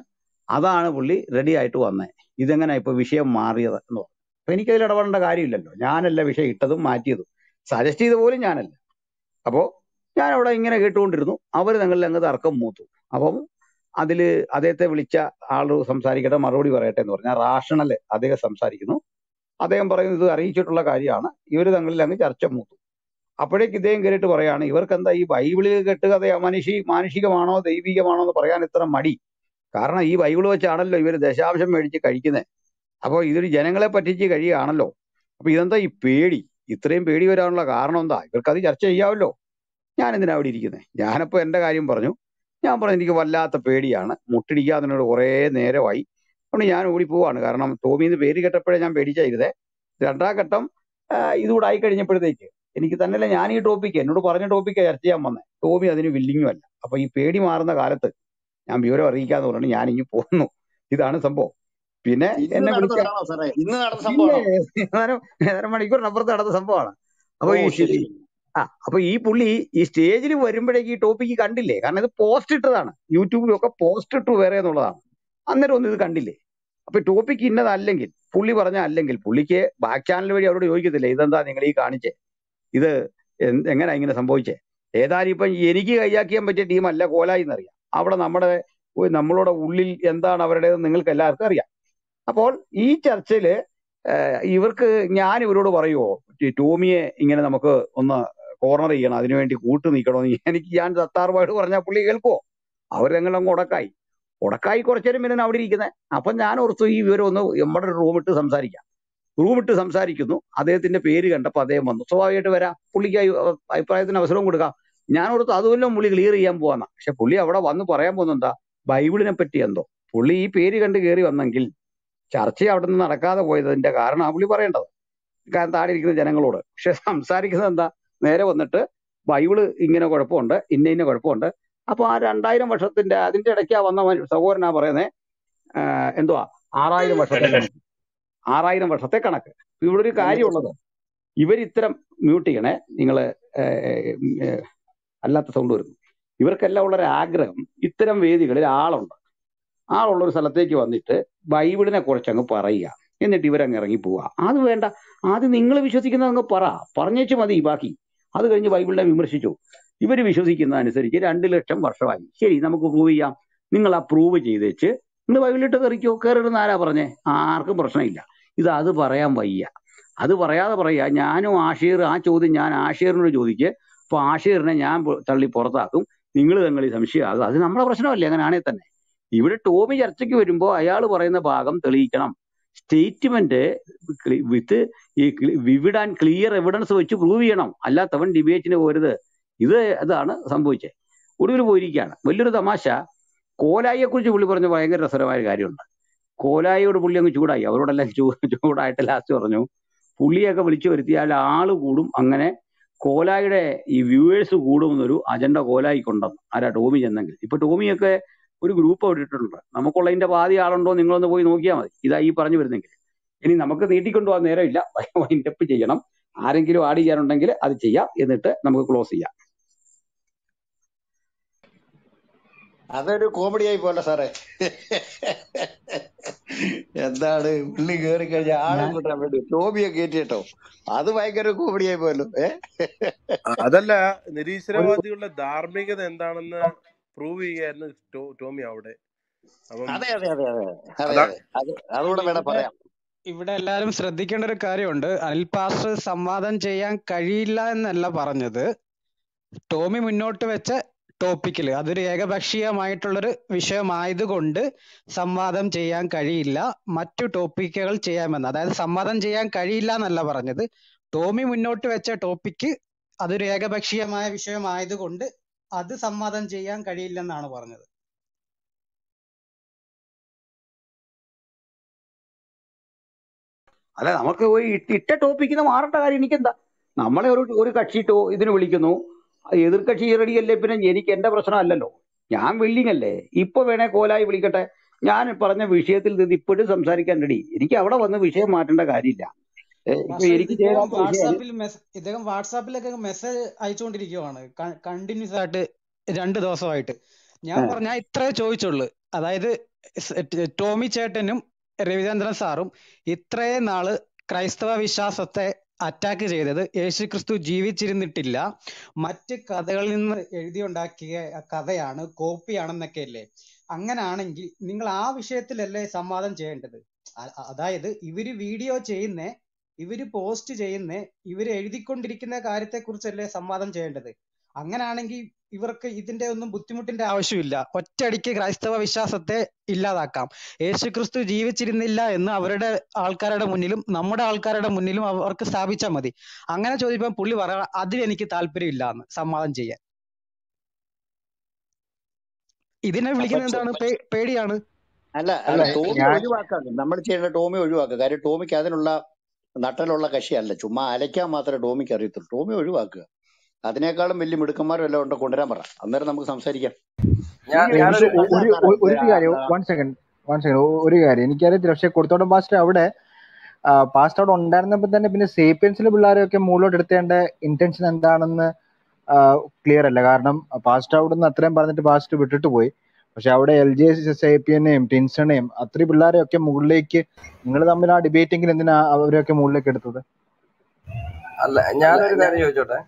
അതാണ് പുള്ളി റെഡി ആയിട്ട് വന്നത് ഇതെങ്ങനെ ഇപ്പൊ വിഷയം മാറിയത് എന്ന് പറഞ്ഞു അപ്പൊ എനിക്കതിൽ ഇടപെടേണ്ട കാര്യമില്ലല്ലോ ഞാനല്ല വിഷയം ഇട്ടതും മാറ്റിയതും സജസ്റ്റ് ചെയ്ത പോലും ഞാനല്ല അപ്പോ ഞാൻ അവിടെ ഇങ്ങനെ കേട്ടുകൊണ്ടിരുന്നു അവർ തങ്ങളിൽ അങ്ങ് തർക്കം മൂത്തു അപ്പം അതില് അദ്ദേഹത്തെ വിളിച്ച ആള് സംസാരിക്കട്ടെ മറുപടി പറയട്ടെ എന്ന് പറഞ്ഞാൽ റാഷണൽ അദ്ദേഹം സംസാരിക്കുന്നു അദ്ദേഹം പറയുന്നത് ഇത് അറിയിച്ചിട്ടുള്ള കാര്യമാണ് ഇവർ തങ്ങളിൽ അങ്ങ് ചർച്ച മൂത്തു അപ്പോഴേക്ക് ഇദ്ദേഹം കയറിയിട്ട് പറയാണ് ഇവർക്ക് എന്താ ഈ ബൈബിളിൽ കെട്ടുകഥ മനുഷ്യ മാനുഷികമാണോ ദൈവികമാണോ എന്ന് പറയാൻ ഇത്ര മടി കാരണം ഈ ബൈബിൾ വെച്ചാണല്ലോ ഇവർ ദശാംശം മേടിച്ച് കഴിക്കുന്നത് അപ്പോൾ ഇതൊരു ജനങ്ങളെ പറ്റിച്ച് കഴിയുകയാണല്ലോ അപ്പൊ ഇതെന്താ ഈ പേടി ഇത്രയും പേടി വരാനുള്ള കാരണം എന്താ ഇവർക്ക് അത് ചർച്ച ചെയ്യാമല്ലോ ഞാൻ എന്തിനാ അവിടെ ഇരിക്കുന്നത് ഞാനപ്പോ എന്റെ കാര്യം പറഞ്ഞു ഞാൻ പറഞ്ഞു എനിക്ക് വല്ലാത്ത പേടിയാണ് മുട്ടിടിക്കാതിനോട് കുറേ നേരമായി അതുകൊണ്ട് ഞാൻ ഓടിപ്പോവാണ് കാരണം ടോമിന്ന് പേര് കേട്ടപ്പോഴേ ഞാൻ പേടിച്ചായിരുന്നേ രണ്ടാം ഘട്ടം ആ, ഇതുകൂടെ ആയി കഴിഞ്ഞപ്പോഴത്തേക്ക് എനിക്ക് തന്നെയല്ല ഞാൻ ഈ ടോപ്പിക്ക് എന്നോട് പറഞ്ഞ ടോപ്പിക്കാ ചർച്ച ചെയ്യാൻ വന്നത് ടോമി അതിന് വില്ലിങ്ങും അല്ല അപ്പൊ ഈ പേടി മാറുന്ന കാലത്ത് ഞാൻ വിവരം അറിയിക്കാന്ന് പറഞ്ഞു ഞാൻ ഇനി പോന്നു ഇതാണ് സംഭവം പിന്നെ ഇന്ന് എന്നെ വിളിച്ച നടന്നതാണോ സാറേ ഇന്ന് നടന്ന പിന്നെ സംഭവമാണോ ഏതാനും ഏതാനും മണിക്കൂറിനപ്പുറത്ത് നടന്ന സംഭവമാണ് അപ്പൊ ഓ ഈ ശരി ശരി ആ അപ്പൊ ഈ പുള്ളി ഈ സ്റ്റേജിൽ വരുമ്പോഴേക്ക് ഈ ടോപ്പിക്ക് കണ്ടില്ലേ കാരണം ഇത് പോസ്റ്റ് ഇട്ടതാണ് യൂട്യൂബിലൊക്കെ പോസ്റ്റ് ഇട്ടു വേറെ എന്നുള്ളതാണ് അന്നേരം ഒന്നും ഇത് കണ്ടില്ലേ അപ്പൊ ടോപ്പിക്ക് ഇന്നതല്ലെങ്കിൽ പുള്ളി പറഞ്ഞ അല്ലെങ്കിൽ പുള്ളിക്ക് ബാക്ക് ചാനൽ വഴി അവരോട് ചോദിക്കത്തില്ലേ ഇതെന്താ നിങ്ങൾ ഈ കാണിച്ചേ ഇത് എന്ത് എങ്ങനെയാ ഇങ്ങനെ സംഭവിച്ചേ ഏതായാലും ഇപ്പം എനിക്ക് കൈയാക്കിയാൻ പറ്റിയ ടീമല്ല കോലായി എന്നറിയാം അവിടെ നമ്മുടെ ഉ- നമ്മളുടെ ഉള്ളിൽ എന്താണ് അവരുടേത് നിങ്ങൾക്ക് എല്ലാവർക്കും അറിയാം അപ്പോൾ ഈ ചർച്ചയില് ഏഹ് ഇവർക്ക് ഞാൻ ഇവരോട് പറയുമോ ഈ ടോമിയെ ഇങ്ങനെ നമുക്ക് ഒന്ന് കോർണർ ചെയ്യണം അതിനുവേണ്ടി കൂട്ടു നിൽക്കണമെന്ന് എനിക്ക് ഞാൻ സത്താറുമായിട്ട് പറഞ്ഞാൽ പുള്ളി കേൾക്കുവോ അവർ ഞങ്ങളങ്ങ് ഉടക്കായി ഉടക്കായി കുറച്ചേരം പിന്നെ അവിടെ ഇരിക്കുന്നത് അപ്പൊ ഞാൻ ഓർത്തു ഈ വിവരം ഒന്ന് നമ്മുടെ ഒരു റൂം ഇട്ട് സംസാരിക്കാം റൂം ഇട്ട് സംസാരിക്കുന്നു അദ്ദേഹത്തിന്റെ പേര് കണ്ടപ്പോൾ അദ്ദേഹം വന്നു സ്വാഭാവികമായിട്ട് വരാം പുള്ളിക്ക് അഭി- അഭിപ്രായത്തിന് അവസരവും കൊടുക്കാം ഞാൻ ഓർത്തു അതുമല്ലോ പുള്ളി ക്ലിയർ ചെയ്യാൻ പോവാന്ന പക്ഷെ പുള്ളി അവിടെ വന്ന് പറയാൻ പോകുന്നത് എന്താ ബൈബിളിനെ പറ്റി എന്തോ പുള്ളി ഈ പേര് കണ്ട് കയറി വന്നെങ്കിൽ ചർച്ച അവിടെ നിന്ന് നടക്കാതെ പോയതിന്റെ കാരണം ആ പുള്ളി പറയേണ്ടത് കാരണം താഴെ ഇരിക്കുന്ന ജനങ്ങളോട് പക്ഷെ സംസാരിക്കുന്നത് എന്താ നേരെ വന്നിട്ട് ബൈബിള് ഇങ്ങനെ കുഴപ്പമുണ്ട് ഇന്ന ഇന്ന കുഴപ്പമുണ്ട് അപ്പൊ ആ രണ്ടായിരം വർഷത്തിന്റെ അതിന്റെ ഇടയ്ക്കാ വന്ന മനുഷ്യ- സഹോദരനാ പറയുന്നത് എന്തുവാ ആറായിരം വർഷത്തെ കണക്ക് ആറായിരം വർഷത്തെ കണക്ക് ഇപ്പൊ ഇവിടെ ഒരു കാര്യമുള്ളത് ഇവർ ഇത്തരം മ്യൂട്ട് ചെയ്യണേ നിങ്ങള് ഏഹ്, ഏഹ്, അല്ലാത്ത സൗണ്ട് വരുന്നു ഇവർക്കെല്ലാം ഉള്ള ഒരു ആഗ്രഹം ഇത്തരം വേദികളിൽ ആളുണ്ട് ആളുള്ള ഒരു സ്ഥലത്തേക്ക് വന്നിട്ട് ബൈബിളിനെ കുറിച്ച് അങ്ങ് പറയുക എന്നിട്ട് ഇവരങ്ങ് ഇറങ്ങി പോവുക അത് വേണ്ട ആദ്യം നിങ്ങൾ വിശ്വസിക്കുന്നത് അങ്ങ് പറ പറഞ്ഞേച്ച് മതി ബാക്കി അത് കഴിഞ്ഞ് ബൈബിളിനെ വിമർശിച്ചു ഇവർ വിശ്വസിക്കുന്ന അനുസരിച്ച് രണ്ട് ലക്ഷം വർഷമായി ശരി നമുക്ക് പ്രൂവ് ചെയ്യാം നിങ്ങൾ ആ പ്രൂവ് ചെയ്തേച്ച് നിങ്ങൾ ബൈബിളിലിട്ട് കയറിക്കോ കയറിടുന്ന ആരാ പറഞ്ഞേ ആർക്കും പ്രശ്നമില്ല ഇത് അത് പറയാൻ വയ്യ അത് പറയാതെ പറയാ ഞാനും ആഷീർ ആ ചോദ്യം ഞാൻ ആഷീറിനോട് ചോദിക്ക് അപ്പൊ ആഷീറിനെ ഞാൻ പൊ- തള്ളി പുറത്താക്കും നിങ്ങൾ തങ്ങളിൽ സംശയമാകും അത് നമ്മളെ പ്രശ്നമല്ലേ അങ്ങനെയാണെ തന്നെ ഇവിടെ ടോമി ചർച്ചയ്ക്ക് വരുമ്പോൾ അയാൾ പറയുന്ന ഭാഗം തെളിയിക്കണം സ്റ്റേറ്റ്മെന്റ് വിത്ത് ഈ വിവിഡ് ആൻഡ് ക്ലിയർ എവിഡൻസ് വെച്ച് പ്രൂവ് ചെയ്യണം അല്ലാത്തവൻ ഡിബേറ്റിന് പോരുത് ഇത് അതാണ് സംഭവിച്ചത് ഒടുവിൽ പോയിരിക്കുകയാണ് വലിയൊരു തമാശ കോലായിയെ കുറിച്ച് പുള്ളി പറഞ്ഞ ഭയങ്കര രസകരമായ ഒരു കാര്യമുണ്ട് കോലായിയോട് പുള്ളി അങ്ങ് ചൂടായി അവരോടെല്ലാം ചൂ ചൂടായിട്ട് ലാസ്റ്റ് പറഞ്ഞു പുള്ളിയൊക്കെ വിളിച്ചു വരുത്തിയാൽ ആള് കൂടും അങ്ങനെ കോലായുടെ ഈ വ്യൂവേഴ്സ് കൂടുമെന്നൊരു അജണ്ട കോലായിക്കുണ്ടെന്ന് ആരാ ടോമി ചെന്നെങ്കിൽ ഇപ്പൊ ടോമിയൊക്കെ ഒരു ഗ്രൂപ്പ് അവിടെ ഇട്ടിട്ടുണ്ട് നമുക്കുള്ളതിന്റെ പാതി ആളുണ്ടോ നിങ്ങളൊന്ന് പോയി നോക്കിയാൽ മതി ഇതാ ഈ പറഞ്ഞു വരുന്നെങ്കിൽ ഇനി നമുക്ക് നീട്ടിക്കൊണ്ടു പോകാൻ നേരമില്ല വൈൻഡപ്പ് ചെയ്യണം ആരെങ്കിലും ആഡ് ചെയ്യാനുണ്ടെങ്കിൽ അത് ചെയ്യാം എന്നിട്ട് നമുക്ക് ക്ലോസ് ചെയ്യാം അതൊരു കോമഡി ആയി പോലെ സാറേ എന്താണ് ഉള്ളി കയറി കഴിഞ്ഞാൽ ആളെ ഞാൻ കൂട്ടാൻ വേണ്ടി ടോബിയെ കയറ്റിട്ടോ അത് ഭയങ്കര കോമഡി ആയി പോയല്ലോ ഏ അതല്ല ഒരു നിരീശ്വരവാദികളുടെ ധാർമ്മികത എന്താണെന്ന് പ്രൂവ് ചെയ്യായിരുന്നു ടോ- ടോമി അവിടെ അപ്പം അതെ അതെ അതെ അതെ അതെ അതാ അതെ അത് അതുകൂടെ വേണം ഇവിടെ പറയാം ഇവിടെ എല്ലാവരും ശ്രദ്ധിക്കേണ്ട ഒരു കാര്യമുണ്ട് അനിൽ പാസ്റ്റർ സംവാദം ചെയ്യാൻ കഴിയില്ല എന്നല്ല പറഞ്ഞത് ടോമി മുന്നോട്ട് വെച്ച ടോപ്പിക്കിൽ അതൊരു ഏകപക്ഷീയമായിട്ടുള്ളൊരു വിഷയമായതുകൊണ്ട് സംവാദം ചെയ്യാൻ കഴിയില്ല മറ്റു ടോപ്പിക്കുകൾ ചെയ്യാമെന്ന് അതായത് സംവാദം ചെയ്യാൻ കഴിയില്ല എന്നല്ല പറഞ്ഞത് ടോമി മുന്നോട്ട് വെച്ച ടോപ്പിക്ക് അതൊരു ഏകപക്ഷീയമായ വിഷയമായതുകൊണ്ട് അത് സംവാദം ചെയ്യാൻ കഴിയില്ലെന്നാണ് പറഞ്ഞത് അല്ല നമുക്ക് ഒരു ഇട്ട ഇട്ട ടോപ്പിക്കിന് മാറേണ്ട കാര്യം എനിക്കെന്താ നമ്മളെ ഒരു ഒരു കക്ഷി ടോ ഇതിന് വിളിക്കുന്നു എതിർകക്ഷി റെഡിയല്ലേ പിന്നെ എനിക്ക് എന്റെ പ്രശ്നമല്ലല്ലോ ഞാൻ വില്ലിങ് അല്ലേ ഇപ്പൊ വേണേ കോലായി വിളിക്കട്ടെ ഞാൻ പറഞ്ഞ വിഷയത്തിൽ നിന്ന് ഇപ്പോഴും സംസാരിക്കാൻ റെഡി എനിക്ക് അവിടെ വന്ന് വിഷയം മാറ്റേണ്ട കാര്യമില്ല ഏ, ഇപ്പൊ പാസ്റ്റർ എനിക്ക് ഇത് ഇദ്ദേഹം ചേരാത്ത വിഷയം വാട്സാപ്പിൽ മെസ് ഇദ്ദേഹം വാട്സാപ്പിലൊക്കെ മെസ്സേജ് അയച്ചുകൊണ്ടിരിക്കുവാണ് കണ്ടിന്യൂസ് ആയിട്ട് രണ്ട് ദിവസമായിട്ട് ഞാൻ ഏ, പറഞ്ഞ ഞാൻ ഇത്രേ ചോദിച്ചുള്ളൂ അതായത് സ് ട് ടോമി ചേട്ടനും രവിചന്ദ്രൻ സാറും ഇത്രയും നാള് ക്രൈസ്തവ വിശ്വാസത്തെ അറ്റാക്ക് ചെയ്തത് യേശുക്രിസ്തു ജീവിച്ചിരുന്നിട്ടില്ല മറ്റ് കഥകളിൽ നിന്ന് എഴുതിയുണ്ടാക്കിയ കഥയാണ് കോപ്പിയാണെന്നൊക്കെ അല്ലേ അങ്ങനാണെങ്കിൽ നിങ്ങൾ ആ വിഷയത്തിലല്ലേ സംവാദം ചെയ്യേണ്ടത് അ- അ- അതായത് ഇവര് വീഡിയോ ചെയ്യുന്നേ ഇവര് പോസ്റ്റ് ചെയ്യുന്നേ ഇവര് എഴുതിക്കൊണ്ടിരിക്കുന്ന കാര്യത്തെക്കുറിച്ചല്ലേ സംവാദം ചെയ്യേണ്ടത് അങ്ങനാണെങ്കിൽ ഇവർക്ക് ഇതിന്റെ ഒന്നും ബുദ്ധിമുട്ടിന്റെ ആവശ്യമില്ല ഒറ്റയടിക്ക് ക്രൈസ്തവ വിശ്വാസത്തെ ഇല്ലാതാക്കാം യേശുക്രിസ്തു ജീവിച്ചിരുന്നില്ല എന്ന് അവരുടെ ആൾക്കാരുടെ മുന്നിലും നമ്മുടെ ആൾക്കാരുടെ മുന്നിലും അവർക്ക് സ്ഥാപിച്ചാൽ മതി അങ്ങനെ ചോദിക്കുമ്പോൾ പുള്ളി പറയാ അതിൽ എനിക്ക് താല്പര്യമില്ല എന്ന് സംവാദം ചെയ്യാൻ ഇതിനെ അപ്പൊ വിളിക്കുന്നത് ചെ- എന്താണ് പേ- പേടിയാണ് അല്ല അല്ല അല്ല ടോമി ഞാൻ ഒഴിവാക്കാതെ നമ്മൾ ചെയ്യേണ്ട ടോമി ഒഴിവാക്കുക കാര്യം ടോമിക്ക് അതിനുള്ള നട്ടലുള്ള കക്ഷിയല്ല ചുമ്മാ അലയ്ക്കാൻ മാത്രമേ ടോമിക്ക് അറിയത്തുള്ളൂ ടോമി ഒഴിവാക്കുക അതിനേക്കാളും വലിയ മിടുക്കന്മാരും എല്ലാം ഉണ്ട് കൊണ്ടുവരാൻ പറ അന്നേരം നമുക്ക് സംസാരിക്കാം ഞാൻ ഇങ്ങനെ എനിക്ക് ഞാനൊരു അല്ല ഒരു സാറേ ഒരു ഒരു കാര്യം വൺ സെക്കൻഡ് വൺ സെക്കൻഡ് ഒരു കാര്യം എനിക്കറിയത്തില്ല പക്ഷെ കൊടുത്തോട്ടം പാസ്റ്റർ അവിടെ പാസ്റ്റ് അവിടെ ഉണ്ടായിരുന്നപ്പോൾ തന്നെ പിന്നെ സേപ്പിയൻസിലെ പിള്ളേരെയൊക്കെ മുകളിലോട്ട് എടുത്തേണ്ട ഇന്റൻഷൻ എന്താണെന്ന് ക്ലിയർ അല്ല കാരണം പാസ്റ്റ് അവിടുന്ന് അത്രയും പറഞ്ഞിട്ട് പാസ്റ്റ് വിട്ടിട്ട് പോയി പക്ഷെ അവിടെ എൽ ജെ സേപ്പിയനെയും ടിൻസണെയും അത്രയും പിള്ളേരെയൊക്കെ മുകളിലേക്ക് നിങ്ങൾ തമ്മിൽ ആ ഡിബേറ്റെങ്കിൽ എന്തിനാ അവരെയൊക്കെ മുകളിലേക്ക് എടുത്തത് അല്ല അല്ല ഞാനൊരു ഞാൻ കാര്യം ചോദിച്ചോട്ടെ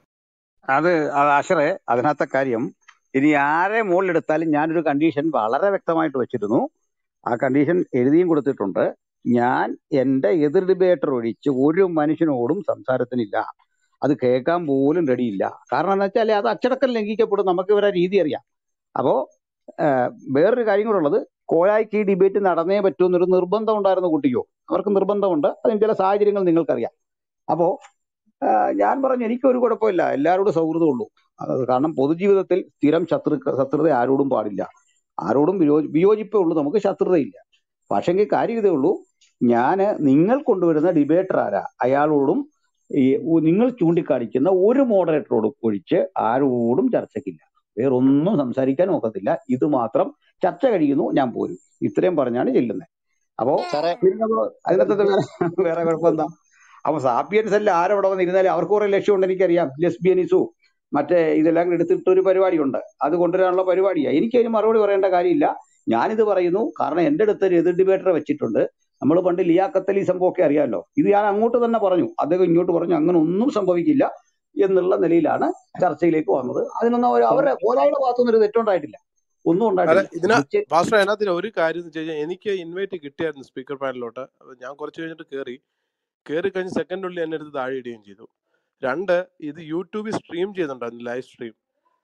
അത് അത് ആശറെ അതിനകത്തെ കാര്യം ഇനി ആരെ മുകളിലെടുത്താലും ഞാനൊരു കണ്ടീഷൻ വളരെ വ്യക്തമായിട്ട് വെച്ചിരുന്നു ആ കണ്ടീഷൻ എഴുതിയും കൊടുത്തിട്ടുണ്ട് ഞാൻ എന്റെ എതിർ ഡിബേറ്റർ ഒഴിച്ച് ഒരു മനുഷ്യനോടും സംസാരത്തിനില്ല അത് കേൾക്കാൻ പോലും റെഡിയില്ല കാരണം എന്താ വെച്ചാൽ അത് അച്ചടക്കം ലംഘിക്കപ്പെടും നമുക്ക് ഇവരെ രീതി അറിയാം അപ്പോ ആഹ് വേറൊരു കാര്യം കൂടെ ഉള്ളത് കോഴായ്ക്ക് ഈ ഡിബേറ്റ് നടന്നേ പറ്റൂ എന്നൊരു നിർബന്ധം ഉണ്ടായിരുന്നു കുട്ടിക്കോ അവർക്ക് നിർബന്ധമുണ്ട് അതിന് ചില സാഹചര്യങ്ങൾ നിങ്ങൾക്കറിയാം അപ്പോ ആഹ് ഞാൻ പറഞ്ഞു എനിക്കൊരു കുഴപ്പമില്ല എല്ലാവരോടും സൗഹൃദമുള്ളൂ അത് കാരണം പൊതുജീവിതത്തിൽ സ്ഥിരം ശത്രു ശത്രുത ആരോടും പാടില്ല ആരോടും വിയോ വിയോജിപ്പേ ഉള്ളൂ നമുക്ക് ശത്രുതയില്ല പക്ഷെങ്കിൽ കാര്യം ഇതേ ഉള്ളൂ ഞാന് നിങ്ങൾ കൊണ്ടുവരുന്ന ഡിബേറ്റർ ആരാ അയാളോടും ഈ ഉ- നിങ്ങൾ ചൂണ്ടിക്കാണിക്കുന്ന ഒരു മോഡറേറ്ററോടും ഒഴിച്ച് ആരോടും ചർച്ചയ്ക്കില്ല വേറൊന്നും സംസാരിക്കാൻ ഒക്കത്തില്ല ഇത് മാത്രം ചർച്ച കഴിയുന്നു ഞാൻ പോരും ഇത്രയും പറഞ്ഞാണ് ചെല്ലുന്നത് അപ്പോ സാറേ പിന്നെ നമ്മള് അതിനകത്ത് വേറെ വേറെ കുഴപ്പമെന്താ അപ്പൊ സാപ്പിയൻസ് എല്ലാം ആരവിടെ വന്നിരുന്നാലും അവർക്ക് കുറെ ലക്ഷ്യമുണ്ട് എനിക്കറിയാം ലെസ്ബിയനിസു മറ്റേ ഇതെല്ലാം കൂടി എടുത്തിട്ട് ഒരു പരിപാടിയുണ്ട് അത് കൊണ്ടുവരാനുള്ള പരിപാടിയാണ് എനിക്ക് അതിന് മറുപടി പറയേണ്ട കാര്യമില്ല ഞാനിത് പറയുന്നു കാരണം എന്റെ അടുത്ത് ഒരു എതിർ ഡിബേറ്ററെ വെച്ചിട്ടുണ്ട് നമ്മൾ പണ്ട് ലിയാഖത്ത് അലി സംഭവം ഒക്കെ അറിയാമല്ലോ ഇത് ഞാൻ അങ്ങോട്ട് തന്നെ പറഞ്ഞു അദ്ദേഹം ഇങ്ങോട്ട് പറഞ്ഞു അങ്ങനെ ഒന്നും സംഭവിക്കില്ല എന്നുള്ള നിലയിലാണ് ചർച്ചയിലേക്ക് വന്നത് അതിനൊന്നും അവർ അവരുടെ ഓരാളുടെ ഭാഗത്തുനിന്ന് ഒരു തെറ്റുണ്ടായിട്ടില്ല ഒന്നും അല്ല ഉണ്ടായിട്ടില്ല ഇതിന വിജയ് പാസ്റ്റർ അതിനകത്ത് ഒരു കാര്യം എന്ന് വെച്ച് കഴിഞ്ഞാൽ എനിക്ക് ഇൻവൈറ്റ് കിട്ടിയായിരുന്നു സ്പീക്കർ പാനലിലോട്ട് അപ്പൊ ഞാൻ കുറച്ച് കഴിഞ്ഞിട്ട് കയറി കയറി കഴിഞ്ഞ് സെക്കൻഡുള്ളിൽ എന്നെ എടുത്ത് താഴെ ഇടുകയും ചെയ്തു രണ്ട് ഇത് യൂട്യൂബിൽ സ്ട്രീം ചെയ്യുന്നുണ്ടായിരുന്നു ലൈവ് സ്ട്രീം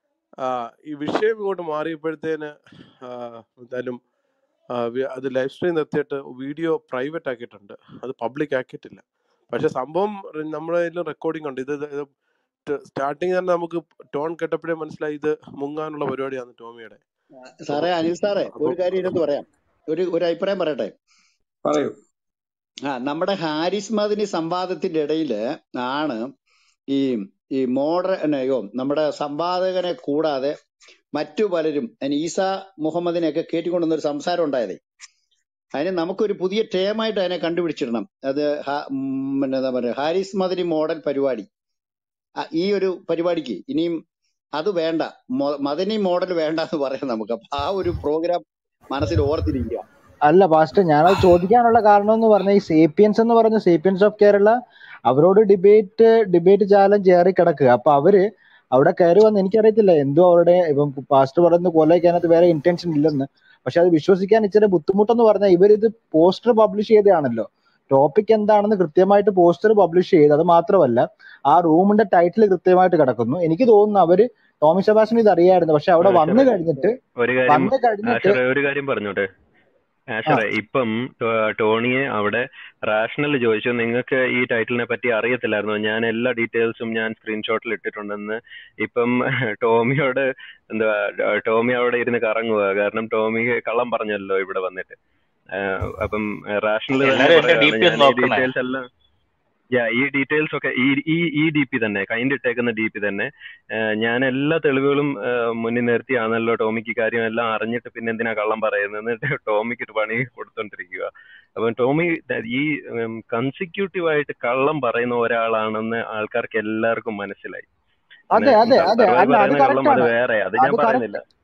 ഈ വിഷയം ഇങ്ങോട്ട് മാറിയപ്പോഴത്തേന് ആ, എന്തായാലും ആ, വി- അത് ലൈവ് സ്ട്രീം നിർത്തിയിട്ട് വീഡിയോ പ്രൈവറ്റ് ആക്കിയിട്ടുണ്ട് അത് പബ്ലിക് ആക്കിയിട്ടില്ല പക്ഷെ സംഭവം നമ്മുടെ കയ്യിൽ റെക്കോർഡിംഗ് ഉണ്ട് ഇത് സ്റ്റാർട്ടിങ് തന്നെ നമുക്ക് ടോൺ കേട്ടപ്പോഴേ മനസ്സിലായി ഇത് മുങ്ങാനുള്ള പരിപാടിയാണ് ടോമിയുടെ സാറേ അപ്പൊ അനിൽ സാറേ അപ്പൊ ഒരു കാര്യം ഇതിനകത്ത് പറയാം ഒരു ഒരു അഭിപ്രായം പറയട്ടെ പറയൂ ആ നമ്മുടെ ഹാരിസ് മദിനി സംവാദത്തിന്റെ ഇടയിൽ ആണ് ഈ ഈ മോഡർ അയ്യോ നമ്മുടെ സംവാദകനെ കൂടാതെ മറ്റു പലരും അതിന് ഈസ മുഹമ്മദിനെയൊക്കെ കയറ്റിക്കൊണ്ടുവന്ന ഒരു സംസാരം ഉണ്ടായതേ അതിന് നമുക്കൊരു പുതിയ ടേമായിട്ട് അതിനെ കണ്ടുപിടിച്ചിടണം അത് ഹ- ഉം, പിന്നെ എന്താ പറയുക ഹാരിസ് മദനി മോഡൽ പരിപാടി ആ, ഈ ഒരു പരിപാടിക്ക് ഇനിയും അത് വേണ്ട മൊ- മദനി മോഡൽ വേണ്ട എന്ന് പറയാം നമുക്ക് അപ്പൊ ആ ഒരു പ്രോഗ്രാം മനസ്സിൽ ഓർത്തിരിക്കുക അല്ല പാസ്റ്റർ ഞാനത് ചോദിക്കാനുള്ള കാരണം എന്ന് പറഞ്ഞാൽ ഈ സേപ്പിയൻസ് എന്ന് പറഞ്ഞ സേപ്പിയൻസ് ഓഫ് കേരള അവരോട് ഡിബേറ്റ് ഡിബേറ്റ് ചാലഞ്ച് ഏറി കിടക്കുക അപ്പൊ അവര് അവിടെ കയറി വന്ന് എനിക്കറിയത്തില്ല എന്തോ അവരുടെ ഇപ്പം പാസ്റ്റർ പറയുന്ന കൊലയ്ക്കകത്ത് വേറെ ഇന്റൻഷൻ ഇല്ലെന്ന് പക്ഷെ അത് വിശ്വസിക്കാൻ ഇച്ചിരി ബുദ്ധിമുട്ടെന്ന് പറഞ്ഞാൽ ഇവരിത് പോസ്റ്റർ പബ്ലിഷ് ചെയ്തതാണല്ലോ ടോപ്പിക് എന്താണെന്ന് കൃത്യമായിട്ട് പോസ്റ്റർ പബ്ലിഷ് ചെയ്ത് അത് മാത്രമല്ല ആ റൂമിന്റെ ടൈറ്റിൽ കൃത്യമായിട്ട് കിടക്കുന്നു എനിക്ക് തോന്നുന്നു അവര് ടോമി സെബാസ്റ്റിന് ഇത് അറിയായിരുന്നു പക്ഷെ അവിടെ വന്നു ആശറെ കഴിഞ്ഞിട്ട് ഒരു കാര്യം വന്നു കഴിഞ്ഞിട്ട് ആശറെ ഒരു കാര്യം പറഞ്ഞോട്ടെ ആ ആശറെ ഇപ്പം ടോ- ടോണിയെ അവിടെ റാഷണൽ ചോദിച്ചു നിങ്ങൾക്ക് ഈ ടൈറ്റിലിനെ പറ്റി അറിയത്തില്ലായിരുന്നു ഞാൻ എല്ലാ ഡീറ്റെയിൽസും ഞാൻ സ്ക്രീൻഷോട്ടിൽ ഇട്ടിട്ടുണ്ടെന്ന് ഇപ്പം ടോമിയോട് എന്താ ടോമി അവിടെ ഇരുന്ന് കറങ്ങുക കാരണം ടോമി കള്ളം പറഞ്ഞല്ലോ ഇവിടെ വന്നിട്ട് ആഹ് അപ്പം റാഷണൽ തന്നെ എല്ലാരും എന്റെ ഡി പറയാണ് പി ഞാൻ ഒന്ന് ഈ നോക്കണേ ഡീറ്റെയിൽസ് എല്ലാം യാ ഈ ഡീറ്റെയിൽസ് ഒക്കെ ഈ ഈ ഈ ഡി പി തന്നെ കൈൻഡ് ഇട്ടേക്കുന്ന ഡി പി തന്നെ ഏഹ് ഞാൻ എല്ലാ തെളിവുകളും ഏഹ് മുന്നിൽ നിർത്തിയാണല്ലോ ടോമിക്ക് ഈ കാര്യം എല്ലാം അറിഞ്ഞിട്ട് പിന്നെ എന്തിനാ കള്ളം പറയുന്നത് എന്നിട്ട് ടോമിക്ക് ഒരു പണി കൊടുത്തോണ്ടിരിക്കുക അപ്പം ടോമി ദ- ഈ കൺസിക്യൂട്ടീവ് ആയിട്ട് കള്ളം പറയുന്ന ഒരാളാണെന്ന് ആൾക്കാർക്ക് എല്ലാവർക്കും മനസ്സിലായി അതെ അതെ അതെ സർവൈവ് അല്ല അത് പറയുന്ന കള്ളം കറക്റ്റ് അത് ആണ് വേറെ അത് ഞാൻ അത് പറയുന്നില്ല കറക്റ്റ്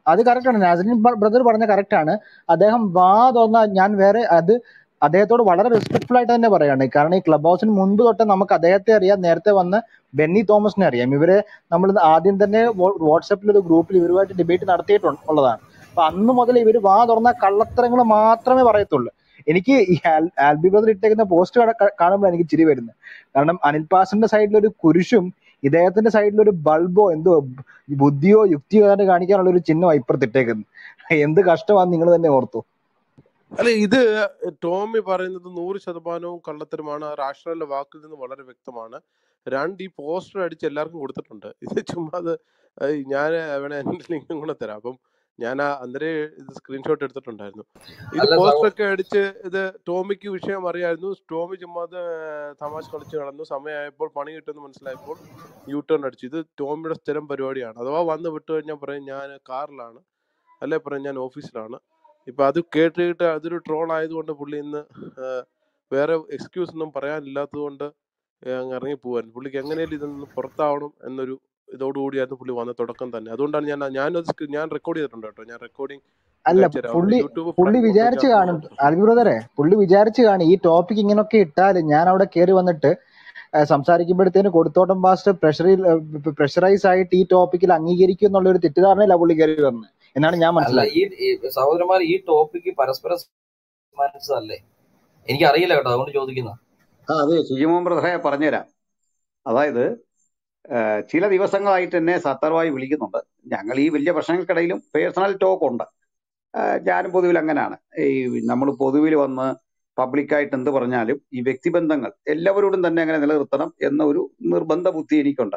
അത് correct ആണ് നാസറിൻ ബ്രദർ പറഞ്ഞ correct ആണ് അദ്ദേഹം വാ തുറന്ന ഞാൻ വേറെ അത് അദ്ദേഹത്തോട് വളരെ റെസ്പെക്ട്ഫുൾ ആയിട്ട് തന്നെ പറയാണ് കാരണം ഈ ക്ലബ് ഹൗസിന് മുൻപ് തൊട്ട് നമുക്ക് അദ്ദേഹത്തെ അറിയാം നേരത്തെ വന്ന ബെന്നി തോമസിനെ അറിയാം ഇവരെ നമ്മൾ ആദ്യം തന്നെ വാട്സാപ്പിൽ ഒരു ഗ്രൂപ്പിൽ ഇവരുമായിട്ട് ഡിബേറ്റ് നടത്തിയിട്ടുള്ളതാണ് അപ്പൊ അന്ന് മുതൽ ഇവർ വാ തുറന്ന കള്ളത്തരങ്ങൾ മാത്രമേ പറയത്തുള്ളൂ എനിക്ക് ഈ ആൽ- ആൽബി ബ്രദർ ഇട്ടേക്കുന്ന പോസ്റ്റ് കാണുമ്പോൾ എനിക്ക് ചിരി വരുന്നത് കാരണം അനിൽ പാസിന്റെ സൈഡിൽ ഒരു കുരിശും ഇദ്ദേഹത്തിന്റെ സൈഡിൽ ഒരു ബൾബോ എന്തോ ബുദ്ധിയോ യുക്തിയോ ഏതാണ്ട് കാണിക്കാനുള്ള ഒരു ചിഹ്നം ഇപ്പുറത്ത് ഇട്ടേക്കുന്നത് എന്ത് കഷ്ടമാണെന്ന് നിങ്ങൾ തന്നെ ഓർത്തു അല്ല ഇത് ടോമി പറയുന്നത് നൂറ് ശതമാനവും കള്ളത്തരമാണ് ആ രാഷ്ട്രീയ വാക്കിൽ നിന്ന് വളരെ വ്യക്തമാണ് രണ്ട് ഈ പോസ്റ്റർ അടിച്ച് എല്ലാവർക്കും കൊടുത്തിട്ടുണ്ട് ഇത് ചുമ്മാ അത് ഏയ് ഞാൻ വേണേ എന്റെ ലിങ്കും കൂടെ തരാം അപ്പം ഞാൻ ആ അന്നേരം ഇത് സ്ക്രീൻഷോട്ട് എടുത്തിട്ടുണ്ടായിരുന്നു ഇത് അല്ല പോസ്റ്റർ സഹോ ഒക്കെ അടിച്ച് ഇത് ടോമിക്ക് വിഷയം അറിയായിരുന്നു ടോമി ചുമ്മാ അത് തമാശ കളിച്ച് നടന്നു സമയമായപ്പോൾ പണി കിട്ടുമെന്ന് മനസ്സിലായപ്പോൾ യൂ ടേൺ അടിച്ചു ഇത് ടോമിയുടെ സ്ഥിരം പരിപാടിയാണ് അഥവാ വന്ന് വിട്ടു കഴിഞ്ഞാൽ പറയും ഞാൻ കാറിലാണ് അല്ലെ പറയും ഞാൻ ഓഫീസിലാണ് ഇപ്പൊ അത് കേട്ട് കേട്ട് അതൊരു ട്രോൾ ആയതുകൊണ്ട് പുള്ളി ഇന്ന് ആ, വേറെ എക്സ്ക്യൂസ് ഒന്നും പറയാനില്ലാത്തത് കൊണ്ട് അങ്ങ് ഇറങ്ങി പോവാൻ പുള്ളിക്ക് എങ്ങനെയാലും ഇതിൽ നിന്ന് പുറത്താവണം എന്നൊരു ഇതോടുകൂടിയായിരുന്നു പുള്ളി വന്ന തുടക്കം തന്നെ അതുകൊണ്ടാണ് ഞാൻ ഞാനത് സ്ക്രീ- ഞാൻ റെക്കോർഡ് ചെയ്തിട്ടുണ്ട് കേട്ടോ ഞാൻ റെക്കോർഡിംഗ് അല്ല അയച്ചുതരാം അവിടെ പുള്ളി യൂട്യൂബ് പുള്ളി പ്ലാറ്റ്ഫോമിലേക്ക് വിചാരിച്ച് അത് കാണും ഉണ്ട് ആൽബി ബ്രദറെ പുള്ളി വിചാരിച്ച് കാണും ഈ ടോപ്പിക് ഇങ്ങനൊക്കെ ഇട്ടാൽ ഞാൻ അവിടെ കയറി വന്നിട്ട് ആ, സംസാരിക്കുമ്പോഴത്തേന് കൊടുത്തോട്ടം പാസ്റ്റ് പ്രഷറിൽ പ്രഷറൈസ് ആയിട്ട് ഈ ടോപ്പിക്കിൽ അംഗീകരിക്കും എന്നുള്ള ഒരു തെറ്റിദ്ധാരണയില്ല പുള്ളി കയറി വന്നത് എന്നാണ് ഞാൻ അല്ല മനസ്സിലാക്കിയത് ഈ ഈ സഹോദരന്മാർ ഈ ടോപ്പിക്ക് പരസ്പരം മനസ്സല്ലേ എനിക്ക് അറിയില്ല കേട്ടോ അതുകൊണ്ട് ചോദിക്കുന്ന ആ അതെ ഷിജിമോൻ ബ്രദറെ പറഞ്ഞുതരാം അതായത് ഏഹ്, ചില ദിവസങ്ങളായിട്ട് എന്നെ സത്തർവായി വിളിക്കുന്നുണ്ട് ഞങ്ങൾ ഈ വലിയ പ്രശ്നങ്ങൾക്കിടയിലും പേഴ്സണൽ ടോക്ക് ഉണ്ട് ഏഹ്, ഞാനും പൊതുവിൽ അങ്ങനെയാണ് ഈ നമ്മൾ പൊതുവിൽ വന്ന് പബ്ലിക്കായിട്ട് എന്ത് പറഞ്ഞാലും ഈ വ്യക്തിബന്ധങ്ങൾ എല്ലാവരോടും തന്നെ അങ്ങനെ നിലനിർത്തണം എന്ന ഒരു നിർബന്ധ ബുദ്ധി എനിക്കുണ്ട്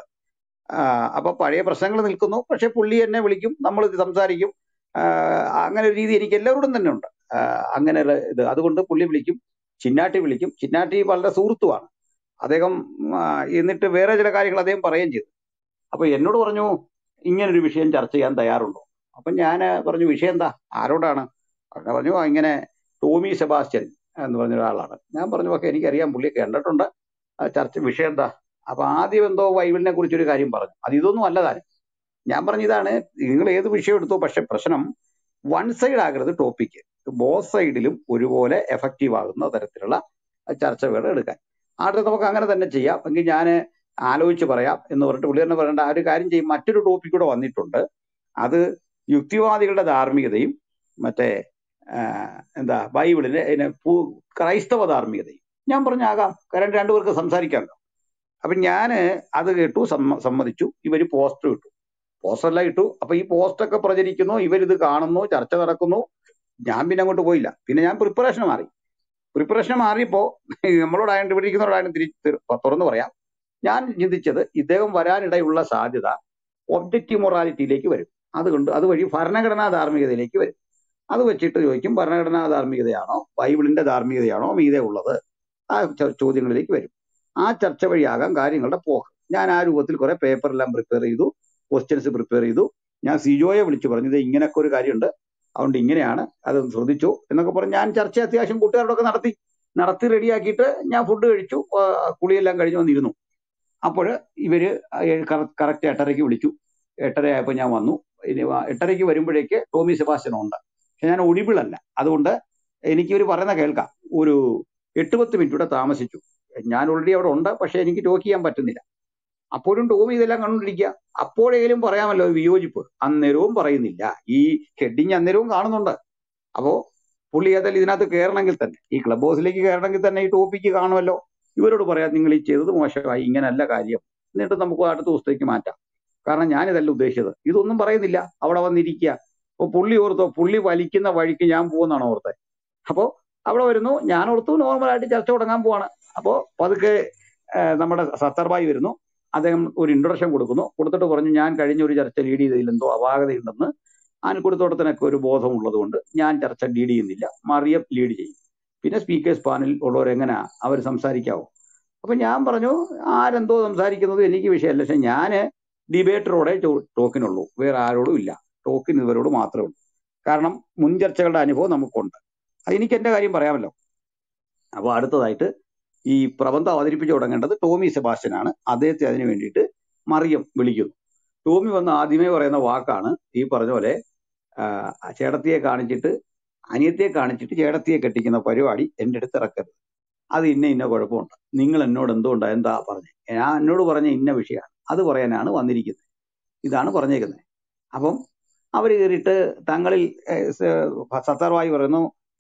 ആഹ് അപ്പൊ പഴയ പ്രശ്നങ്ങൾ നിൽക്കുന്നു പക്ഷെ പുള്ളി എന്നെ വിളിക്കും നമ്മൾ ഇത് സംസാരിക്കും ആഹ് അങ്ങനെ ഒരു രീതി എനിക്ക് എല്ലാവരോടും തന്നെ ഉണ്ട് ആഹ് അങ്ങനെ ഒരു ഇത് അതുകൊണ്ട് പുള്ളി വിളിക്കും ചിന്നാട്ടി വിളിക്കും ചിന്നാട്ടി വളരെ സുഹൃത്തുമാണ് അദ്ദേഹം ആ, എന്നിട്ട് വേറെ ചില കാര്യങ്ങൾ അദ്ദേഹം പറയുകയും ചെയ്തു അപ്പൊ എന്നോട് പറഞ്ഞു ഇങ്ങനൊരു വിഷയം ചർച്ച ചെയ്യാൻ തയ്യാറുണ്ടോ അപ്പൊ ഞാൻ പറഞ്ഞു വിഷയം എന്താ ആരോടാണ് അങ്ങനെ പറഞ്ഞു "ആ, ഇങ്ങനെ ടോമി സെബാസ്റ്റ്യൻ എന്ന് പറഞ്ഞ ഒരാളാണ് ഞാൻ പറഞ്ഞു ഓക്കെ എനിക്കറിയാം പുള്ളിയെ കണ്ടിട്ടുണ്ട് ആ ചർച്ച വിഷയം എന്താ അപ്പൊ ആദ്യം എന്തോ ബൈബിളിനെ കുറിച്ച് ഒരു കാര്യം പറഞ്ഞു അത് ഇതൊന്നും അല്ല താനും ഞാൻ പറഞ്ഞു ഇതാണ് നിങ്ങൾ ഏത് വിഷയം എടുത്തോ പക്ഷെ പ്രശ്നം വൺ സൈഡ് ആകരുത് ടോപ്പിക്ക് ബോത്ത് സൈഡിലും ഒരുപോലെ എഫക്റ്റീവ് ആകുന്ന തരത്തിലുള്ള ചർച്ചകൾ എടുക്കാൻ ആദ്യം നമുക്ക് അങ്ങനെ തന്നെ ചെയ്യാം എങ്കിൽ ഞാൻ ആലോചിച്ച് പറയാം എന്ന് പറഞ്ഞിട്ട് പുള്ളി തന്നെ പറയേണ്ട ആ ഒരു കാര്യം ചെയ്യും മറ്റൊരു ടോപ്പിക് കൂടെ വന്നിട്ടുണ്ട് അത് യുക്തിവാദികളുടെ ധാർമ്മികതയും മറ്റേ ആ, എന്താ ബൈബിളിന്റെ ഇതിനെ പു- ക്രൈസ്തവ ധാർമ്മികതയും ഞാൻ പറഞ്ഞാകാം കാരണം രണ്ടുപേർക്ക് സംസാരിക്കാമല്ലോ അപ്പൊ ഞാന് അത് കേട്ടു സമ്മ- സമ്മതിച്ചു ഇവര് പോസ്റ്റർ ഇട്ടു പോസ്റ്റർ എല്ലാം ഇട്ടു അപ്പൊ ഈ പോസ്റ്റൊക്കെ പ്രചരിക്കുന്നു ഇവരിത് കാണുന്നു ചർച്ച നടക്കുന്നു ഞാൻ പിന്നെ അങ്ങോട്ട് പോയില്ല പിന്നെ ഞാൻ പ്രിപ്പറേഷൻ മാറി പ്രിപ്പറേഷൻ മാറിയപ്പോ നമ്മളോടായിട്ട് ഇവിടെ ഇരിക്കുന്നവരോടായാലും തിരിച്ച് തുറന്നു പറയാം ഞാൻ ചിന്തിച്ചത് ഇദ്ദേഹം വരാനിടയുള്ള സാധ്യത ഒബ്ജക്റ്റീവ് മൊറാലിറ്റിയിലേക്ക് വരും അതുകൊണ്ട് അതുവഴി ഭരണഘടനാ ധാർമ്മികതയിലേക്ക് വരും അത് വെച്ചിട്ട് ചോദിക്കും ഭരണഘടനാ ധാർമ്മികതയാണോ ബൈബിളിന്റെ ധാർമ്മികതയാണോ മീതെ ഉള്ളത് ആ ചോ- ചോദ്യങ്ങളിലേക്ക് വരും ആ ചർച്ച വഴിയാകാം കാര്യങ്ങളുടെ പോക്ക് ഞാൻ ആ രൂപത്തിൽ കുറെ പേപ്പറെല്ലാം പ്രിപ്പയർ ചെയ്തു ക്വസ്റ്റ്യൻസ് പ്രിപ്പയർ ചെയ്തു ഞാൻ സിജോയെ വിളിച്ചു പറഞ്ഞു ഇത് ഇങ്ങനൊക്കെ ഒരു കാര്യമുണ്ട് അതുകൊണ്ട് ഇങ്ങനെയാണ് അത് ശ്രദ്ധിച്ചു എന്നൊക്കെ പറഞ്ഞ് ഞാൻ ചർച്ച അത്യാവശ്യം കൂട്ടുകാരോടൊക്കെ നടത്തി നടത്തി റെഡിയാക്കിയിട്ട് ഞാൻ ഫുഡ് കഴിച്ചു ആ, കുളിയെല്ലാം കഴിഞ്ഞ് വന്നിരുന്നു അപ്പോൾ ഇവര് കറക്റ്റ് എട്ടരയ്ക്ക് വിളിച്ചു എട്ടര ആയപ്പോൾ ഞാൻ വന്നു ഇനി വ- എട്ടരയ്ക്ക് വരുമ്പോഴേക്ക് ടോമി സെബാസ്റ്റ്യൻ ഉണ്ട് പക്ഷെ ഞാൻ ഒഴിവിളല്ല അതുകൊണ്ട് എനിക്ക് ഇവർ പറയുന്ന കേൾക്കാം ഒരു എട്ട് പത്ത് മിനിറ്റ് കൂടെ താമസിച്ചു ഞാൻ ഓൾറെഡി അവിടെ ഉണ്ട് പക്ഷെ എനിക്ക് ടോക്ക് ചെയ്യാൻ പറ്റുന്നില്ല അപ്പോഴും ടോമി ഇതെല്ലാം കണ്ടുകൊണ്ടിരിക്കുക അപ്പോഴെങ്കിലും പറയാമല്ലോ ഒരു വിയോജിപ്പ് അന്നേരവും പറയുന്നില്ല ഈ ഹെഡിങ് അന്നേരവും കാണുന്നുണ്ട് അപ്പോ പുള്ളി ഏതായാലും ഇതിനകത്ത് കയറണമെങ്കിൽ തന്നെ ഈ ക്ലബ് ഹൗസിലേക്ക് കയറണമെങ്കിൽ തന്നെ ഈ ടോപ്പിക്ക് കാണുമല്ലോ ഇവരോട് പറയാം നിങ്ങൾ ഈ ചെയ്തത് മോശമായി ഇങ്ങനല്ല കാര്യം എന്നിട്ട് നമുക്ക് അടുത്ത ദിവസത്തേക്ക് മാറ്റാം കാരണം ഞാൻ ഇതല്ല ഉദ്ദേശിച്ചത് ഇതൊന്നും പറയുന്നില്ല അവിടെ വന്നിരിക്കുക അപ്പൊ പുള്ളി ഓർത്തോ പുള്ളി വലിക്കുന്ന വഴിക്ക് ഞാൻ പോകുന്നതാണ് ഓർത്തത് അപ്പോ അവിടെ വരുന്നു ഞാൻ ഓർത്തു നോർമലായിട്ട് ചർച്ച തുടങ്ങാൻ പോവാണ് അപ്പോ പതുക്കെ ആ, നമ്മുടെ സത്തർബായി വരുന്നു അദ്ദേഹം ഒരു ഇൻട്രൊഡക്ഷൻ കൊടുക്കുന്നു കൊടുത്തിട്ട് പറഞ്ഞു ഞാൻ കഴിഞ്ഞ ഒരു ചർച്ച ലീഡ് ചെയ്തതിൽ എന്തോ അപാകതയുണ്ടെന്ന് ആനക്കുടത്തോട്ടത്തിനൊക്കെ ഒരു ബോധമുള്ളത് കൊണ്ട് ഞാൻ ചർച്ച ലീഡ് ചെയ്യുന്നില്ല മറിയം ലീഡ് ചെയ്യും പിന്നെ സ്പീക്കേഴ്സ് പാനൽ ഉള്ളവരെങ്ങനെയാ അവർ സംസാരിക്കാവോ അപ്പൊ ഞാൻ പറഞ്ഞു ആരെന്തോ സംസാരിക്കുന്നത് എനിക്ക് വിഷയമല്ല പക്ഷെ ഞാന് ഡിബേറ്ററോടെ ടോക്കിനുള്ളൂ വേറെ ആരോടും ഇല്ല ടോക്കിന് ഇവരോട് മാത്രമേ ഉള്ളൂ കാരണം മുൻ ചർച്ചകളുടെ അനുഭവം നമുക്കുണ്ട് അത് എനിക്ക് എന്റെ കാര്യം പറയാമല്ലോ അപ്പൊ അടുത്തതായിട്ട് ഈ പ്രബന്ധം അവതരിപ്പിച്ചു തുടങ്ങേണ്ടത് ടോമി സെബാസ്റ്റ്യൻ ആണ് അദ്ദേഹത്തെ അതിനു വേണ്ടിയിട്ട് മറിയം വിളിക്കുന്നു ടോമി വന്ന് ആദ്യമേ പറയുന്ന വാക്കാണ് ഈ പറഞ്ഞ പോലെ ആ, ചേട്ടത്തിയെ കാണിച്ചിട്ട് അനിയത്തിയെ കാണിച്ചിട്ട് ചേട്ടത്തിയെ കെട്ടിക്കുന്ന പരിപാടി എൻ്റെ അടുത്ത് ഇറക്കരുത് അത് ഇന്ന ഇന്ന കുഴപ്പമുണ്ട് നിങ്ങൾ എന്നോട് എന്തുകൊണ്ടാ എന്താ പറഞ്ഞത് ഞാൻ എന്നോട് പറഞ്ഞ ഇന്ന വിഷയമാണ് അത് പറയാനാണ് വന്നിരിക്കുന്നത് ഇതാണ് പറഞ്ഞേക്കുന്നത് അപ്പം അവർ കയറിയിട്ട് തങ്ങളിൽ ഏഹ്, സ- സത്താർവായി പറയുന്നു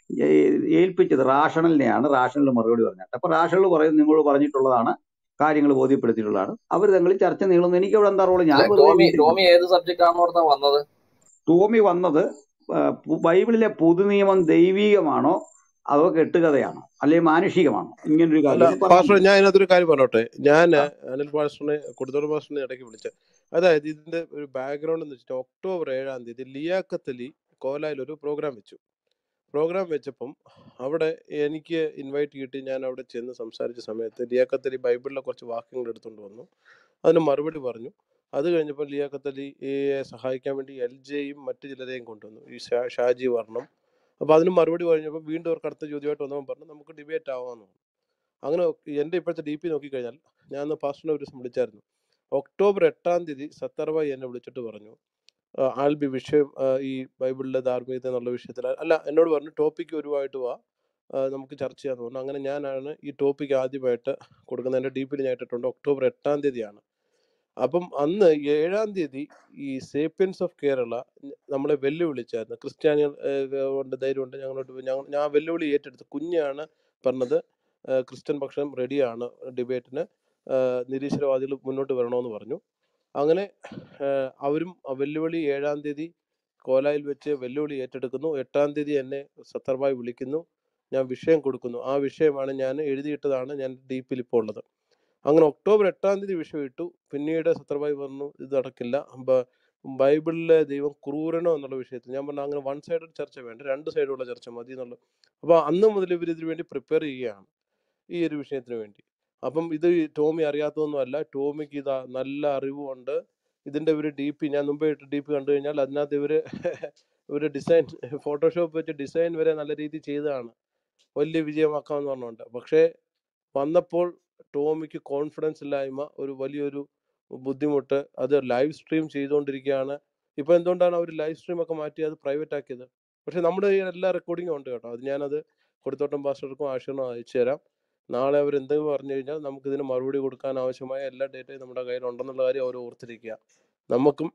ഏ- ഏൽപ്പിച്ചത് റാഷണലിനെയാണ് റാഷണൽ മറുപടി പറഞ്ഞിട്ട് അപ്പൊ റാഷണൽ പറയുന്നത് നിങ്ങളോട് പറഞ്ഞിട്ടുള്ളതാണ് കാര്യങ്ങൾ ബോധ്യപ്പെടുത്തിയിട്ടുള്ളതാണ് അവർ തങ്ങളിൽ ചർച്ച നീളുന്നു എനിക്ക് അവിടെ എന്താ റോള് ഞാൻ അല്ല വെറുതെ ടോമി വീട്ടിൽ ടോമി ഏത് സബ്ജക്റ്റ് ആണെന്ന് ഓർത്താ വന്നത് ടോമി വന്നത് ആ, പു- ബൈബിളിലെ പുതുനിയമം ദൈവീകമാണോ അതോ കെട്ടുകഥയാണോ അല്ലെങ്കിൽ മാനുഷികമാണോ ഇങ്ങനൊരു അല്ല കാര്യം ഒന്ന് പാസ്റ്റർ പറഞ്ഞു ഞാൻ ഇതിനകത്തൊരു കാര്യം പറഞ്ഞോട്ടെ ഞാൻ ആ, അനിൽ പാസ്റ്ററിനെ കൊടുത്തോട് പാസ്റ്ററിനെ ഇടയ്ക്ക് വിളിച്ച അതായത് ഇതിന്റെ ഒരു ബാക്ക്ഗ്രൗണ്ട് എന്ന് വെച്ചിട്ട് ഒക്ടോബർ ഏഴാം തീയതി ലിയാക്കത്തലി കോലായിൽ ഒരു പ്രോഗ്രാം വെച്ചു പ്രോഗ്രാം വെച്ചപ്പം അവിടെ എനിക്ക് ഇൻവൈറ്റ് കിട്ടി ഞാൻ അവിടെ ചെന്ന് സംസാരിച്ച സമയത്ത് ലിയാക്കത്തലി ബൈബിളിലെ കുറച്ച് വാക്യങ്ങൾ എടുത്തുകൊണ്ട് വന്നു അതിന് മറുപടി പറഞ്ഞു അത് കഴിഞ്ഞപ്പോൾ ലിയാക്കത്തലിയെ സഹായിക്കാൻ വേണ്ടി എൽ ജെയും മറ്റു ചിലരെയും കൊണ്ടുവന്നു ഈ ഷാ- ഷാജി വർണ്ണം അപ്പോൾ അതിന് മറുപടി പറഞ്ഞപ്പോൾ വീണ്ടും അവർക്ക് അടുത്ത ചോദ്യമായിട്ട് വന്നപ്പോൾ പറഞ്ഞു നമുക്ക് ഡിബേറ്റ് ആവാമെന്ന് പറഞ്ഞു അങ്ങനെ എൻ്റെ ഇപ്പോഴത്തെ ഡി പി നോക്കിക്കഴിഞ്ഞാൽ ഞാൻ അന്ന് പാസ്റ്ററിനെ ഒരു ദിവസം വിളിച്ചായിരുന്നു ഒക്ടോബർ എട്ടാം തീയതി സത്തർവായി എന്നെ വിളിച്ചിട്ട് പറഞ്ഞു ആ, ആൽബി വിഷയം ആ, ഈ ബൈബിളിലെ ധാർമ്മികത എന്നുള്ള വിഷയത്തിൽ അല്ല എന്നോട് പറഞ്ഞു ടോപ്പിക്ക് ഒരുവായിട്ട് വാ ആ, നമുക്ക് ചർച്ച ചെയ്യാന്ന് പറഞ്ഞു അങ്ങനെ ഞാനാണ് ഈ ടോപ്പിക്ക് ആദ്യമായിട്ട് കൊടുക്കുന്നത് എൻ്റെ ഡി പിയിൽ ഞാൻ ഇട്ടിട്ടുണ്ട് ഒക്ടോബർ എട്ടാം തീയതിയാണ് അപ്പം അന്ന് ഏഴാം തീയതി ഈ സേപ്പിയൻസ് ഓഫ് കേരള ഞ- നമ്മളെ വെല്ലുവിളിച്ചായിരുന്നു ക്രിസ്ത്യാനികൾ ഏഹ്, കൊണ്ട് ധൈര്യമുണ്ട് ഞങ്ങളോട് ഞങ്ങൾ ഞാൻ വെല്ലുവിളി ഏറ്റെടുത്തു കുഞ്ഞാണ് പറഞ്ഞത് ഏഹ്, ക്രിസ്ത്യൻ പക്ഷം റെഡിയാണ് ഡിബേറ്റിന് നിരീശ്വരവാദികൾ മുന്നോട്ട് വരണമെന്ന് പറഞ്ഞു അങ്ങനെ ഏഹ്, അവരും ആ വെല്ലുവിളി ഏഴാം തീയതി കോലായിൽ വെച്ച് വെല്ലുവിളി ഏറ്റെടുക്കുന്നു എട്ടാം തീയതി എന്നെ സത്തർബായി വിളിക്കുന്നു ഞാൻ വിഷയം കൊടുക്കുന്നു ആ വിഷയമാണ് ഞാൻ എഴുതിയിട്ടതാണ് ഞാൻ ഡീപ്പിൽ ഇപ്പോൾ ഉള്ളത് അങ്ങനെ ഒക്ടോബർ എട്ടാം തീയതി വിഷയം ഇട്ടു പിന്നീട് സത്രബായി പറഞ്ഞു ഇത് നടക്കില്ല ബ- ബൈബിളിലെ ദൈവം ക്രൂരനോ എന്നുള്ള വിഷയത്തിൽ ഞാൻ പറഞ്ഞു അങ്ങനെ വൺ സൈഡഡ് ചർച്ച വേണ്ട രണ്ട് സൈഡുള്ള ചർച്ച മതി എന്നുള്ളത് അപ്പോൾ അന്ന് മുതൽ ഇവർ ഇതിനു വേണ്ടി പ്രിപ്പയർ ചെയ്യുകയാണ് ഈ ഒരു വിഷയത്തിന് വേണ്ടി അപ്പം ഇത് ഈ ടോമി അറിയാത്തതൊന്നുമല്ല ടോമിക്ക് ഇതാ നല്ല അറിവുണ്ട് ഇതിന്റെ ഒരു ഡി പി ഞാൻ മുമ്പേ ഇട്ട് ഡി പി കണ്ടു കഴിഞ്ഞാൽ അതിനകത്ത് ഇവര് ഇവര് ഡിസൈൻ ഫോട്ടോഷോപ്പ് വെച്ച് ഡിസൈൻ വരെ നല്ല രീതിയിൽ ചെയ്തതാണ് വലിയ വിജയമാക്കാമെന്ന് പറഞ്ഞുകൊണ്ട് പക്ഷേ വന്നപ്പോൾ ടോമിക്ക് കോൺഫിഡൻസ് ഇല്ലായ്മ ഒരു വലിയൊരു ബുദ്ധിമുട്ട് അത് ലൈവ് സ്ട്രീം ചെയ്തുകൊണ്ടിരിക്കുകയാണ് ഇപ്പൊ എന്തുകൊണ്ടാണ് അവർ ലൈവ് സ്ട്രീം ഒക്കെ മാറ്റി അത് പ്രൈവറ്റ് ആക്കിയത് പക്ഷെ നമ്മുടെ കയ്യിൽ എല്ലാ റെക്കോർഡിങ്ങും ഉണ്ട് കേട്ടോ അത് ഞാനത് കൊടുത്തോട്ടം പാസ്റ്റർക്കും ആഷിറിനും അയച്ചു തരാം നാളെ അവർ എന്തെങ്കിലും പറഞ്ഞു കഴിഞ്ഞാൽ നമുക്ക് ഇതിന് മറുപടി കൊടുക്കാൻ ആവശ്യമായ എല്ലാ ഡേറ്റയും നമ്മുടെ കയ്യിൽ ഉണ്ടെന്നുള്ള കാര്യം അവർ ഓർത്തിരിക്കുക നമുക്കും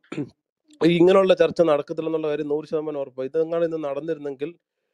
ഈ ഇങ്ങനെയുള്ള ചർച്ച നടക്കത്തില്ലെന്നുള്ള കാര്യം നൂറ് ശതമാനം ഉറപ്പാണ് ഇതെങ്ങാനും ഇന്ന് നടന്നിരുന്നെങ്കിൽ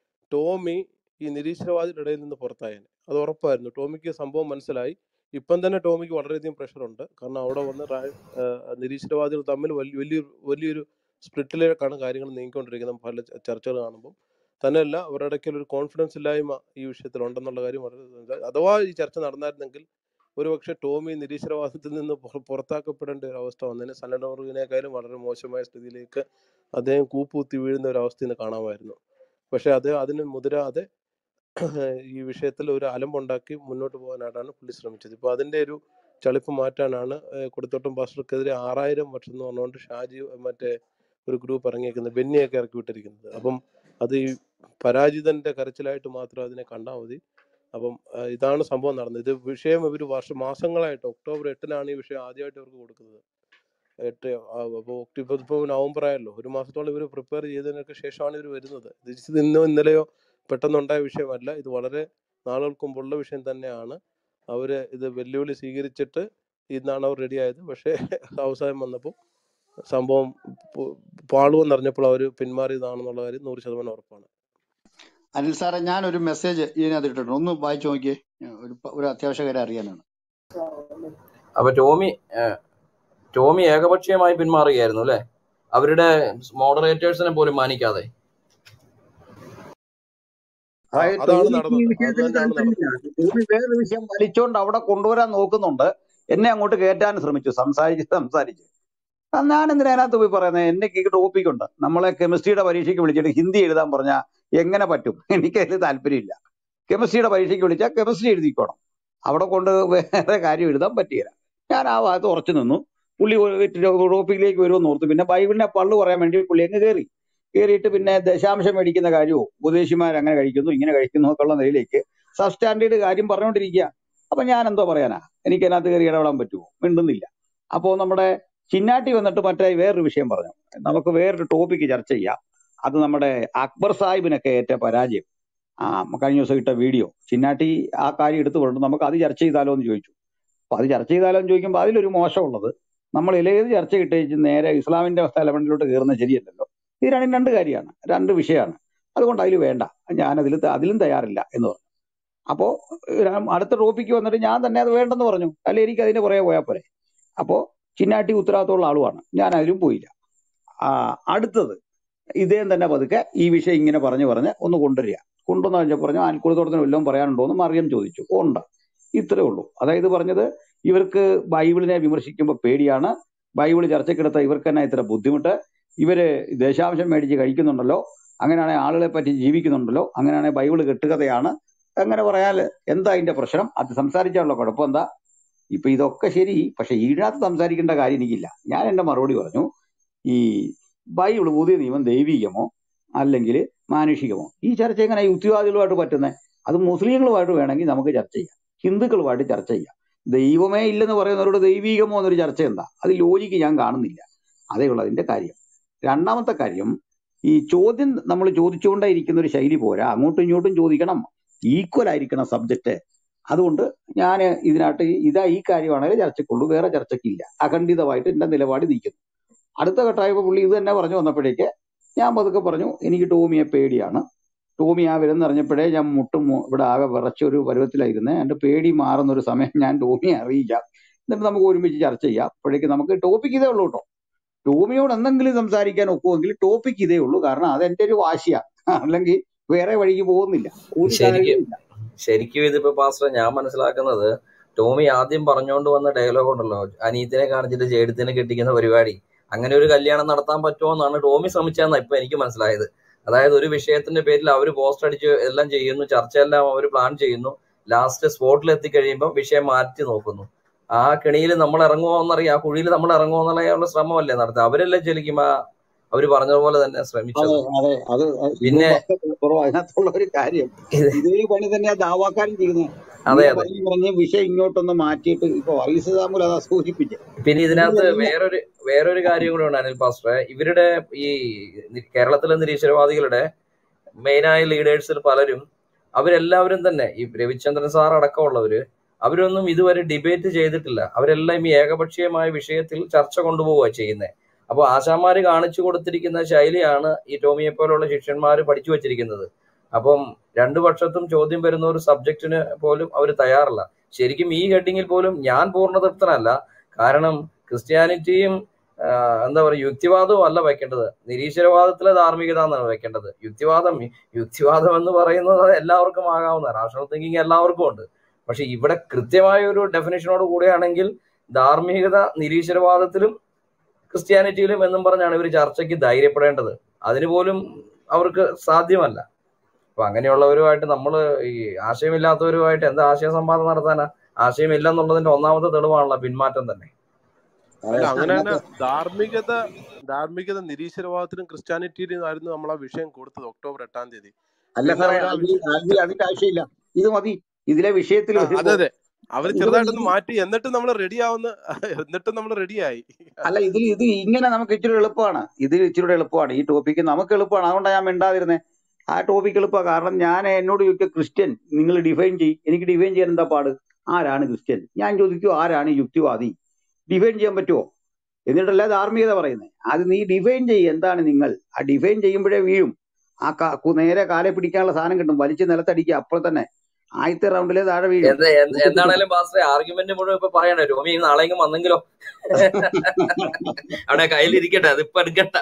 ടോമി ഈ നിരീശ്വരവാദിയുടെ ഇടയിൽ നിന്ന് പുറത്തായേനെ അത് ഉറപ്പായിരുന്നു ടോമിക്ക് സംഭവം മനസ്സിലായി ഇപ്പം തന്നെ ടോമിക്ക് വളരെയധികം പ്രഷറുണ്ട് കാരണം അവിടെ വന്ന് റാ- ആ, നിരീശ്വരവാദികൾ തമ്മിൽ വലിയ വലിയൊരു വലിയൊരു സ്പ്ലിറ്റിലേക്കാണ് കാര്യങ്ങൾ നീങ്ങിക്കൊണ്ടിരിക്കുന്നത് പല ച- ചർച്ചകൾ കാണുമ്പോൾ തന്നെയല്ല അവരുടെ ഇടയ്ക്ക് ഒരു കോൺഫിഡൻസ് ഇല്ലായ്മ ഈ വിഷയത്തിൽ ഉണ്ടെന്നുള്ള കാര്യം വളരെ അഥവാ ഈ ചർച്ച നടന്നായിരുന്നെങ്കിൽ ഒരുപക്ഷെ ടോമി നിരീശ്വരവാദത്തിൽ നിന്ന് പുറ- പുറത്താക്കപ്പെടേണ്ട ഒരു അവസ്ഥ വന്നതിന് സലഡോറിനേക്കാളും വളരെ മോശമായ സ്ഥിതിയിലേക്ക് അദ്ദേഹം കൂപ്പുകുത്തി വീഴുന്ന ഒരു അവസ്ഥ ഇന്ന് കാണാമായിരുന്നു പക്ഷെ അത് അതിന് മുതിരാതെ ഈ വിഷയത്തിൽ ഒരു അലമ്പുണ്ടാക്കി മുന്നോട്ട് പോകാനായിട്ടാണ് പുള്ളി ശ്രമിച്ചത് ഇപ്പോൾ അതിന്റെ ഒരു ചളിപ്പ് മാറ്റാനാണ് ഏഹ് കൊടുത്തോട്ടം പാസ്റ്റർക്കെതിരെ ആറായിരം വർഷം എന്ന് പറഞ്ഞുകൊണ്ട് ഷാജി മറ്റേ ഒരു ഗ്രൂപ്പ് ഇറങ്ങിയിരിക്കുന്നത് ബെന്നിയൊക്കെ ഇറക്കി വിട്ടിരിക്കുന്നത് അപ്പം അത് ഈ പരാജിതന്റെ കരച്ചിലായിട്ട് മാത്രം അതിനെ കണ്ടാൽ മതി അപ്പം ആ, ഇതാണ് സംഭവം നടന്നത് ഇത് വിഷയം ഇവർ വർഷം മാസങ്ങളായിട്ട് ഒക്ടോബർ എട്ടിനാണ് ഈ വിഷയം ആദ്യമായിട്ട് ഇവർക്ക് കൊടുക്കുന്നത് എട്ട് അപ്പോൾ ഒക്ടോബർ ഇപ്പോൾ നവംബർ ആയല്ലോ ഒരു മാസത്തോളം ഇവർ പ്രിപ്പയർ ചെയ്തതിനൊക്കെ ശേഷമാണ് ഇവർ വരുന്നത് ഇത് ഇന്നോ ഇന്നലെയോ പെട്ടെന്നുണ്ടായ വിഷയമല്ല ഇത് വളരെ നാളുകൾക്ക് മുമ്പുള്ള വിഷയം തന്നെയാണ് അവർ ഇത് വെല്ലുവിളി സ്വീകരിച്ചിട്ട് ഇന്നാണ് അവർ റെഡി ആയത് പക്ഷേ അവസാനം വന്നപ്പോൾ സംഭവം പു- പാളുവെന്ന് അറിഞ്ഞപ്പോൾ അവർ പിന്മാറിയതാണെന്നുള്ള കാര്യം നൂറ് ശതമാനം ഉറപ്പാണ് അനിൽ സാറേ ഞാൻ ഒരു മെസ്സേജ് ഇതിനകത്ത് ഇട്ടിട്ടുണ്ട് ഒന്ന് വായിച്ചു നോക്കിയേ ഞാൻ ഒരു പ- ഒരു അത്യാവശ്യ കാര്യം അറിയാനാണ് അപ്പൊ ടോമി ഏഹ്, ടോമി ഏകപക്ഷീയമായി പിന്മാറുകയായിരുന്നു അല്ലെ അവരുടെ മോഡറേറ്റേഴ്സിനെ പോലും മാനിക്കാതെ ആ അതായത് അതാണ് ടോമിക്ക് ഈ നടന്നത് അത് വിഷയത്തിൽ തന്നെയാണ് നടന്നത് താല്പര്യമില്ല ടോമി വേറൊരു വിഷയം വലിച്ചോണ്ട് അവിടെ കൊണ്ടുവരാൻ നോക്കുന്നുണ്ട് എന്നെ അങ്ങോട്ട് കയറ്റാൻ ശ്രമിച്ചു സംസാരിച്ച് സംസാരിച്ച് ആ, ഞാൻ എന്തിനാ അതിനകത്ത് പോയി പറയുന്നത് എന്നെ ഈ ടോപ്പിക് ഉണ്ട് നമ്മളെ കെമിസ്ട്രിയുടെ പരീക്ഷയ്ക്ക് വിളിച്ചിട്ട് ഹിന്ദി എഴുതാൻ പറഞ്ഞാൽ എങ്ങനെ പറ്റും എനിക്ക് അതിൽ താല്പര്യമില്ല കെമിസ്ട്രിയുടെ പരീക്ഷയ്ക്ക് വിളിച്ചാൽ കെമിസ്ട്രി എഴുതിക്കോണം അവിടെ കൊണ്ട് വേറെ കാര്യം എഴുതാൻ പറ്റിയില്ല ഞാൻ ആ ഭാഗത്ത് ഉറച്ചു നിന്നു പുള്ളി ടോപ്പിക്കിലേക്ക് വരുമെന്ന് ഓർത്തു പിന്നെ ബൈബിളിനെ പള്ളു പറയാൻ വേണ്ടി പുള്ളി അങ്ങ് കയറി കയറിയിട്ട് പിന്നെ ദശാംശം മേടിക്കുന്ന കാര്യവും ഉപദേശിമാർ അങ്ങനെ കഴിക്കുന്നു ഇങ്ങനെ കഴിക്കുന്നു ഒക്കെ ഉള്ള നിലയിലേക്ക് സബ് സ്റ്റാൻഡേർഡ് കാര്യം പറഞ്ഞുകൊണ്ടിരിക്കുക അപ്പൊ ഞാൻ എന്തോ പറയാനാ എനിക്ക് അതിനകത്ത് കയറി ഇടപെടാൻ പറ്റുമോ മിണ്ടുന്നില്ല അപ്പോ നമ്മുടെ ചിന്നാട്ടി വന്നിട്ട് മറ്റേ വേറൊരു വിഷയം പറഞ്ഞു നമുക്ക് വേറൊരു ടോപ്പിക്ക് ചർച്ച ചെയ്യാം അത് നമ്മുടെ അക്ബർ സാഹിബിനൊക്കെ ഏറ്റ പരാജയം ആ കഴിഞ്ഞ ദിവസം ഇട്ട വീഡിയോ ചിന്നാട്ടി ആ കാര്യം എടുത്തു പറഞ്ഞു നമുക്ക് അത് ചർച്ച ചെയ്താലോ എന്ന് ചോദിച്ചു അപ്പൊ അത് ചർച്ച ചെയ്താലോ എന്ന് ചോദിക്കുമ്പോൾ അതിലൊരു മോശമുള്ളത് നമ്മൾ ഏത് ചർച്ച കിട്ടിച്ച് നേരെ ഇസ്ലാമിന്റെ തലമണ്ടിലോട്ട് കയറുന്നത് ശരിയല്ലല്ലോ ഇത് രണ്ടും രണ്ട് കാര്യമാണ് രണ്ട് വിഷയമാണ് അതുകൊണ്ട് അതിൽ വേണ്ട ഞാൻ അതിൽ അതിലും തയ്യാറില്ല എന്ന് പറഞ്ഞു അപ്പോ ഏഹ് അടുത്ത ടോപ്പിക്ക് വന്നിട്ട് ഞാൻ തന്നെ അത് വേണ്ടെന്ന് പറഞ്ഞു അല്ലെ എനിക്ക് അതിന്റെ പുറകെ പോയാൽ പോരെ അപ്പോ ചിന്നാട്ടി ഉത്തരവാദിത്തമുള്ള ആളുമാണ് ഞാൻ അതിലും പോയില്ല ആ അടുത്തത് ഇദ്ദേഹം തന്നെ പതുക്കെ ഈ വിഷയം ഇങ്ങനെ പറഞ്ഞു പറഞ്ഞ് ഒന്ന് കൊണ്ടുവരിക കൊണ്ടുവന്ന് കഴിഞ്ഞപ്പോൾ പറഞ്ഞു അൽക്കുലത്തോടത്തിന് വല്ലതും പറയാനുണ്ടോ എന്ന് മറിയം ചോദിച്ചു ഉണ്ട് ഇത്രേ ഉള്ളൂ അതായത് പറഞ്ഞത് ഇവർക്ക് ബൈബിളിനെ വിമർശിക്കുമ്പോൾ പേടിയാണ് ബൈബിൾ ചർച്ചയ്ക്കെടുത്ത ഇവർക്ക് തന്നെ ഇത്ര ബുദ്ധിമുട്ട് ഇവര് ദശാംശം മേടിച്ച് കഴിക്കുന്നുണ്ടല്ലോ അങ്ങനെയാണെങ്കിൽ ആളുകളെ പറ്റി ജീവിക്കുന്നുണ്ടല്ലോ അങ്ങനെയാണെങ്കിൽ ബൈബിൾ കെട്ടുകഥയാണ് അങ്ങനെ പറയാൽ എന്താ അതിന്റെ പ്രശ്നം അത് സംസാരിച്ചാലുള്ള കുഴപ്പം എന്താ ഇപ്പൊ ഇതൊക്കെ ശരി പക്ഷെ ഇതിനകത്ത് സംസാരിക്കേണ്ട കാര്യം എനിക്കില്ല ഞാൻ എന്റെ മറുപടി പറഞ്ഞു ഈ ബൈബിൾ പുതിയ നിയമം ദൈവികമോ അല്ലെങ്കിൽ മാനുഷികമോ ഈ ചർച്ച എങ്ങനെ യുക്തിവാദികളുമായിട്ട് പറ്റുന്നത് അത് മുസ്ലിങ്ങളുമായിട്ട് വേണമെങ്കിൽ നമുക്ക് ചർച്ച ചെയ്യാം ഹിന്ദുക്കളുമായിട്ട് ചർച്ച ചെയ്യാം ദൈവമേ ഇല്ലെന്ന് പറയുന്നവരോട് ദൈവികമോ എന്നൊരു ചർച്ച എന്താ അത് ലോജിക്ക് ഞാൻ കാണുന്നില്ല അതേ ഉള്ളൂ അതിന്റെ കാര്യം രണ്ടാമത്തെ കാര്യം ഈ ചോദ്യം നമ്മൾ ചോദിച്ചുകൊണ്ടേ ഇരിക്കുന്ന ഒരു ശൈലി പോരാ അങ്ങോട്ടും ഇങ്ങോട്ടും ചോദിക്കണം ഈക്വൽ ആയിരിക്കണം സബ്ജക്റ്റ് അതുകൊണ്ട് ഞാൻ ഇതിനകത്ത് ഇതാ ഈ കാര്യമാണെങ്കിൽ ചർച്ചയ്ക്കുള്ളൂ വേറെ ചർച്ചയ്ക്കില്ല അഖണ്ഡിതമായിട്ട് എന്റെ നിലപാട് നീക്കുന്നു അടുത്ത ഘട്ടമായപ്പോൾ പുള്ളി ഇത് തന്നെ പറഞ്ഞു വന്നപ്പോഴേക്ക് ഞാൻ പതുക്കെ പറഞ്ഞു എനിക്ക് ടോമിയെ പേടിയാണ് ടോമി ആ വരുന്ന അറിഞ്ഞപ്പോഴേ ഞാൻ മുട്ടും മു- ഇവിടെ ആകെ വിറച്ച ഒരു പരുവത്തിലായിരുന്നേ എന്റെ പേടി മാറുന്ന ഒരു സമയം ഞാൻ ടോമിയെ അറിയിക്കാം എന്നിട്ട് നമുക്ക് ഒരുമിച്ച് ചർച്ച ചെയ്യാം അപ്പോഴേക്ക് നമുക്ക് ടോപ്പിക് ഇതേ ഉള്ളൂ കേട്ടോ ടോമിയോട് എന്തെങ്കിലും സംസാരിക്കാൻ ഒക്കുമെങ്കിൽ ടോപ്പിക് ഇതേ ഉള്ളൂ കാരണം അത് എന്റെ ഒരു വാശിയാണ് അല്ലെങ്കിൽ വേറെ വഴിക്ക് പോകുന്നില്ല ഒരു ശരിക്കും കാര്യമില്ല ശരിക്കും ഇതിപ്പോ പാസ്റ്റർ ഞാൻ മനസ്സിലാക്കുന്നത് ടോമി ആദ്യം പറഞ്ഞുകൊണ്ട് വന്ന ഡയലോഗ് ഉണ്ടല്ലോ അനീത്തിനെ കാണിച്ചിട്ട് ചേടത്തിനെ കെട്ടിക്കുന്ന പരിപാടി അങ്ങനെ ഒരു കല്യാണം നടത്താൻ പറ്റുമോ എന്നാണ് ടോമി ശ്രമിച്ചതെന്നാണ് ഇപ്പൊ എനിക്ക് മനസ്സിലായത് അതായത് ഒരു വിഷയത്തിന്റെ പേരിൽ അവർ പോസ്റ്റ് അടിച്ച് എല്ലാം ചെയ്യുന്നു ചർച്ചയെല്ലാം അവർ പ്ലാൻ ചെയ്യുന്നു ലാസ്റ്റ് സ്പോട്ടിൽ എത്തിക്കഴിയുമ്പോൾ വിഷയം മാറ്റി നോക്കുന്നു ആ കെണിയിൽ നമ്മൾ ഇറങ്ങുമോ എന്നറിയാം ആ കുഴിയിൽ നമ്മൾ ഇറങ്ങുമോ എന്നുള്ള ശ്രമമല്ലേ നടത്തുക അവരല്ലേ ശരിക്കും ആ അവര് പറഞ്ഞതുപോലെ തന്നെ അതെ ശ്രമിച്ചത് അതെ അത് പിന്നെ ഇന്നും കുറവ് അതിനകത്തുള്ള ഒരു കാര്യം ഇത് ഇതേ പണി തന്നെയാ ദാവാക്കാരും ചെയ്യുന്നത് അതെ ഇങ്ങനെ അതെ പറഞ്ഞ് പറഞ്ഞ് വിഷയം ഇങ്ങോട്ടൊന്ന് മാറ്റിയിട്ട് ഇപ്പൊ വൈസ് സാമുൽ അതാ സൂചിപ്പിച്ചത് പിന്നെ ഇതിനകത്ത് ഇവരെല്ലാം വേറൊരു വേറൊരു കാര്യം കൂടെ ഉണ്ട് അനിൽ പാസ്റ്ററെ ഇവരുടെ ഈ നി- കേരളത്തിലെ നിരീശ്വരവാദികളുടെ മെയിനായ ലീഡേഴ്സിൽ പലരും അവരെല്ലാവരും തന്നെ ഈ രവിചന്ദ്രൻ സാർ അടക്കമുള്ളവര് അവരൊന്നും ഇതുവരെ ഡിബേറ്റ് ചെയ്തിട്ടില്ല അവരെല്ലാം ഈ ഏകപക്ഷീയമായ വിഷയത്തിൽ ചർച്ച കൊണ്ടുപോവുക ചെയ്യുന്നത് അപ്പോൾ ആശാന്മാര് കാണിച്ചു കൊടുത്തിരിക്കുന്ന ശൈലിയാണ് ഈ ടോമിയെ പോലുള്ള ശിഷ്യന്മാർ പഠിച്ചു വച്ചിരിക്കുന്നത് അപ്പം രണ്ടു പക്ഷത്തും ചോദ്യം വരുന്ന ഒരു സബ്ജക്റ്റിന് പോലും അവർ തയ്യാറല്ല ശരിക്കും ഈ ഹെഡിങ്ങിൽ പോലും ഞാൻ പൂർണ്ണ തൃപ്തനല്ല കാരണം ക്രിസ്ത്യാനിറ്റിയും ആ, എന്താ പറയുക യുക്തിവാദവും അല്ല വെക്കേണ്ടത് നിരീശ്വരവാദത്തിലെ ധാർമ്മികത എന്നാണ് വെക്കേണ്ടത് യുക്തിവാദം യുക്തിവാദം എന്ന് പറയുന്നത് എല്ലാവർക്കും ആകാവുന്ന റാഷണൽ തിങ്കിങ് എല്ലാവർക്കും ഉണ്ട് പക്ഷെ ഇവിടെ കൃത്യമായ ഒരു ഡെഫിനേഷനോട് കൂടിയാണെങ്കിൽ ധാർമ്മികത നിരീശ്വരവാദത്തിലും ക്രിസ്ത്യാനിറ്റിയിലും എന്നും പറഞ്ഞാണ് ഇവർ ചർച്ചയ്ക്ക് ധൈര്യപ്പെടേണ്ടത് അതിന് പോലും അവർക്ക് സാധ്യമല്ല അപ്പൊ അങ്ങനെയുള്ളവരുമായിട്ട് നമ്മൾ ഈ ആശയമില്ലാത്തവരുമായിട്ട് എന്ത് ആശയ സംവാദം നടത്താനാ ആശയമില്ലെന്നുള്ളതിന്റെ ഒന്നാമത്തെ തെളിവാണല്ലോ പിന്മാറ്റം തന്നെ അതെ അല്ല അങ്ങനെ തന്നെ അതിനകത്ത് ധാർമ്മികത ധാർമ്മികത നിരീശ്വരവാദത്തിനും ക്രിസ്ത്യാനിറ്റിയിലും ആയിരുന്നു നമ്മൾ ആ വിഷയം കൊടുത്തത് ഒക്ടോബർ എട്ടാം തീയതി അല്ല പിന്നെ സാറേ അവർ ആ അതിൽ വിഷയം അതിൽ അതിന്റെ ആവശ്യമില്ല ഇത് മതി ഇതിലെ വിഷയത്തിൽ ആ അതെ വരുമ്പോ അതെ അവർ ഇത് ചെറുതായിട്ടൊന്ന് ഇത് മാറ്റി എന്നിട്ട് നമ്മൾ റെഡി ആവുന്ന എന്നിട്ട് നമ്മൾ റെഡിയായി അല്ല ഇതിൽ ഇത് ഇങ്ങനെ നമുക്ക് ഇച്ചിരി എളുപ്പമാണ് ഇത് ഇച്ചിരി എളുപ്പമാണ് ഈ ടോപ്പിക്ക് നമുക്ക് എളുപ്പമാണ് അതുകൊണ്ടാണ് ഞാൻ മിണ്ടാതിരുന്നത് ആ ടോപ്പിക്ക് എളുപ്പമാണ് കാരണം ഞാൻ എന്നോട് ചോദിക്കുക ക്രിസ്ത്യൻ നിങ്ങൾ ഡിഫൈൻ ചെയ്യും എനിക്ക് ഡിഫൈൻ ചെയ്യാൻ എന്താ പാട് ആരാണ് ക്രിസ്ത്യൻ ഞാൻ ചോദിക്കൂ ആരാണ് യുക്തിവാദി ഡിഫൈൻ ചെയ്യാൻ പറ്റുമോ എന്നിട്ടല്ല ധാർമ്മികത പറയുന്നത് അത് നീ ഡിഫൈൻ ചെയ്യും എന്താണ് നിങ്ങൾ ആ ഡിഫൈൻ ചെയ്യുമ്പോഴേ വീഴും ആ കാ- കു- നേരെ കാലെ പിടിക്കാനുള്ള സാധനം കിട്ടും വലിച്ച് നിലത്തടിക്കുക അപ്പോൾ തന്നെ ആദ്യത്തെ റൗണ്ടിലെ താഴെ വീഴും എന്ത് എന്ത് നോക്കിട്ട് എന്താണേലും പാസ്റ്ററെ ആർഗ്യുമെന്റ് മുഴുവൻ ഇപ്പൊ പറയണേ രോമി നാളെയെങ്കിലും വന്നെങ്കിലോ അവിടെ കയ്യിലിരിക്കട്ടെ അതിപ്പോ എടുക്കണ്ട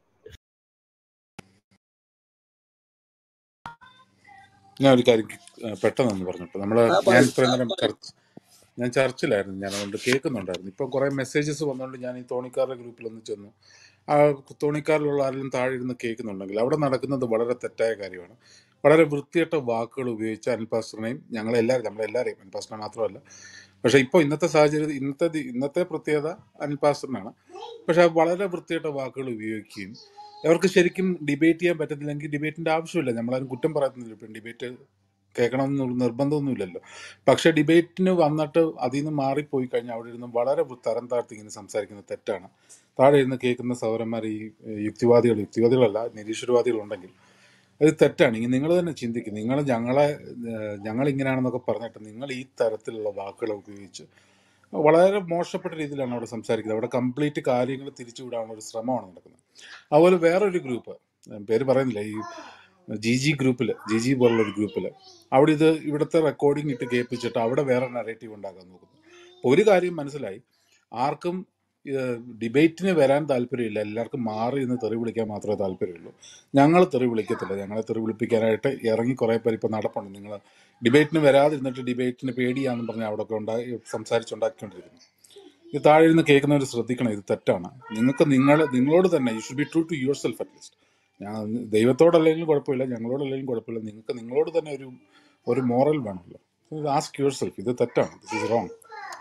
ഞാൻ ഒരു കാര്യം ആ, പെട്ടെന്ന് പറഞ്ഞിട്ട് നമ്മള് ആ ഞാൻ പറയൂ ഇത്രയും നേരം ചർച്ച ഞാൻ ചർച്ചിലായിരുന്നു ഞാൻ അതുകൊണ്ട് കേൾക്കുന്നുണ്ടായിരുന്നു ഇപ്പം കുറെ മെസ്സേജസ് വന്നുകൊണ്ട് ഞാൻ ഈ തോണിക്കാരുടെ ഗ്രൂപ്പിൽ ഒന്ന് ചെന്നു ആ തോണിക്കാരിലുള്ള ആരെങ്കിലും താഴെ ഇരുന്ന് കേൾക്കുന്നുണ്ടെങ്കിൽ അവിടെ നടക്കുന്നത് വളരെ തെറ്റായ കാര്യമാണ് വളരെ വൃത്തികെട്ട വാക്കുകൾ ഉപയോഗിച്ച് അനിൽപാസ്റ്ററിനെയും ഞങ്ങളെല്ലാവരും നമ്മളെല്ലാവരെയും അനിൽപാസ്റ്ററിനെ മാത്രമല്ല പക്ഷേ ഇപ്പോൾ ഇന്നത്തെ സാഹചര്യത്തിൽ ഇന്നത്തെ ദി- ഇന്നത്തെ പ്രത്യേകത അനിൽപാസ്റ്ററിനാണ് പക്ഷെ വളരെ വൃത്തികെട്ട വാക്കുകൾ ഉപയോഗിക്കുകയും അവർക്ക് ശരിക്കും ഡിബേറ്റ് ചെയ്യാൻ പറ്റത്തില്ലെങ്കിൽ ഡിബേറ്റിന്റെ ആവശ്യമില്ല നമ്മളാരും കുറ്റം പറയുന്നില്ല ഇപ്പം ഡിബേറ്റ് കേൾക്കണമെന്ന് നിർബന്ധമൊന്നുമില്ലല്ലോ പക്ഷെ ഡിബേറ്റിന് വന്നിട്ട് അതിൽ നിന്ന് മാറിപ്പോയി കഴിഞ്ഞാൽ അവിടെ ഇരുന്ന് വളരെ തരം താഴ്ത്തി ഇങ്ങനെ സംസാരിക്കുന്നത് തെറ്റാണ് താഴെ ഇരുന്ന് കേൾക്കുന്ന സൗരന്മാർ ഈ ഏഹ്, യുക്തിവാദികൾ യുക്തിവാദികളല്ല നിരീശ്വരവാദികളുണ്ടെങ്കിൽ അത് തെറ്റാണ് ഇനി നിങ്ങൾ തന്നെ ചിന്തിക്കും നിങ്ങൾ ഞങ്ങളെ ഏഹ്, ഞങ്ങൾ ഇങ്ങനെയാണെന്നൊക്കെ പറഞ്ഞിട്ട് നിങ്ങൾ ഈ തരത്തിലുള്ള വാക്കുകൾ ഉപയോഗിച്ച് വളരെ മോശപ്പെട്ട രീതിയിലാണ് അവിടെ സംസാരിക്കുന്നത് അവിടെ കംപ്ലീറ്റ് കാര്യങ്ങൾ തിരിച്ചുവിടാനുള്ള ഒരു ശ്രമമാണ് നടക്കുന്നത് അതുപോലെ വേറൊരു ഗ്രൂപ്പ് പേര് പറയുന്നില്ല ഈ ജി ജി ഗ്രൂപ്പിൽ ജി ജി പോലുള്ള ഒരു ഗ്രൂപ്പിൽ അവിടെ ഇത് ഇവിടുത്തെ റെക്കോർഡിംഗ് ഇട്ട് കേൾപ്പിച്ചിട്ട് അവിടെ വേറെ നറേറ്റീവ് ഉണ്ടാക്കാൻ നോക്കുന്നു അപ്പോൾ ഒരു കാര്യം മനസ്സിലായി ആർക്കും ഡിബേറ്റിന് വരാൻ താല്പര്യമില്ല എല്ലാവർക്കും മാറി നിന്ന് തെറി വിളിക്കാൻ മാത്രമേ താല്പര്യമുള്ളൂ ഞങ്ങൾ തെറി വിളിക്കത്തില്ല ഞങ്ങളെ തെറി വിളിപ്പിക്കാനായിട്ട് ഇറങ്ങി കുറേ പേര് ഇപ്പം നടപ്പുണ്ട് നിങ്ങൾ ഡിബേറ്റിന് വരാതിരുന്നിട്ട് ഡിബേറ്റിന് പേടിയാന്ന് പറഞ്ഞ് അവിടെ ഒക്കെ ഉണ്ടായി സംസാരിച്ചുണ്ടാക്കിക്കൊണ്ടിരിക്കുന്നു ഇത് താഴെ ഇരുന്ന് കേൾക്കുന്നവർ ശ്രദ്ധിക്കണം ഇത് തെറ്റാണ് നിങ്ങൾക്ക് നിങ്ങൾ നിങ്ങളോട് തന്നെ you should be true to yourself at least ഞാൻ ദൈവത്തോടല്ലെങ്കിലും കുഴപ്പമില്ല ഞങ്ങളോടല്ലെങ്കിലും കുഴപ്പമില്ല നിങ്ങൾക്ക് നിങ്ങളോട് തന്നെ ഒരു ഒരു മോറൽ വേണമല്ലോ ആസ്ക് യുവർ സെൽഫ് ഇത് തെറ്റാണ് ദിസ് ഇസ് റോങ്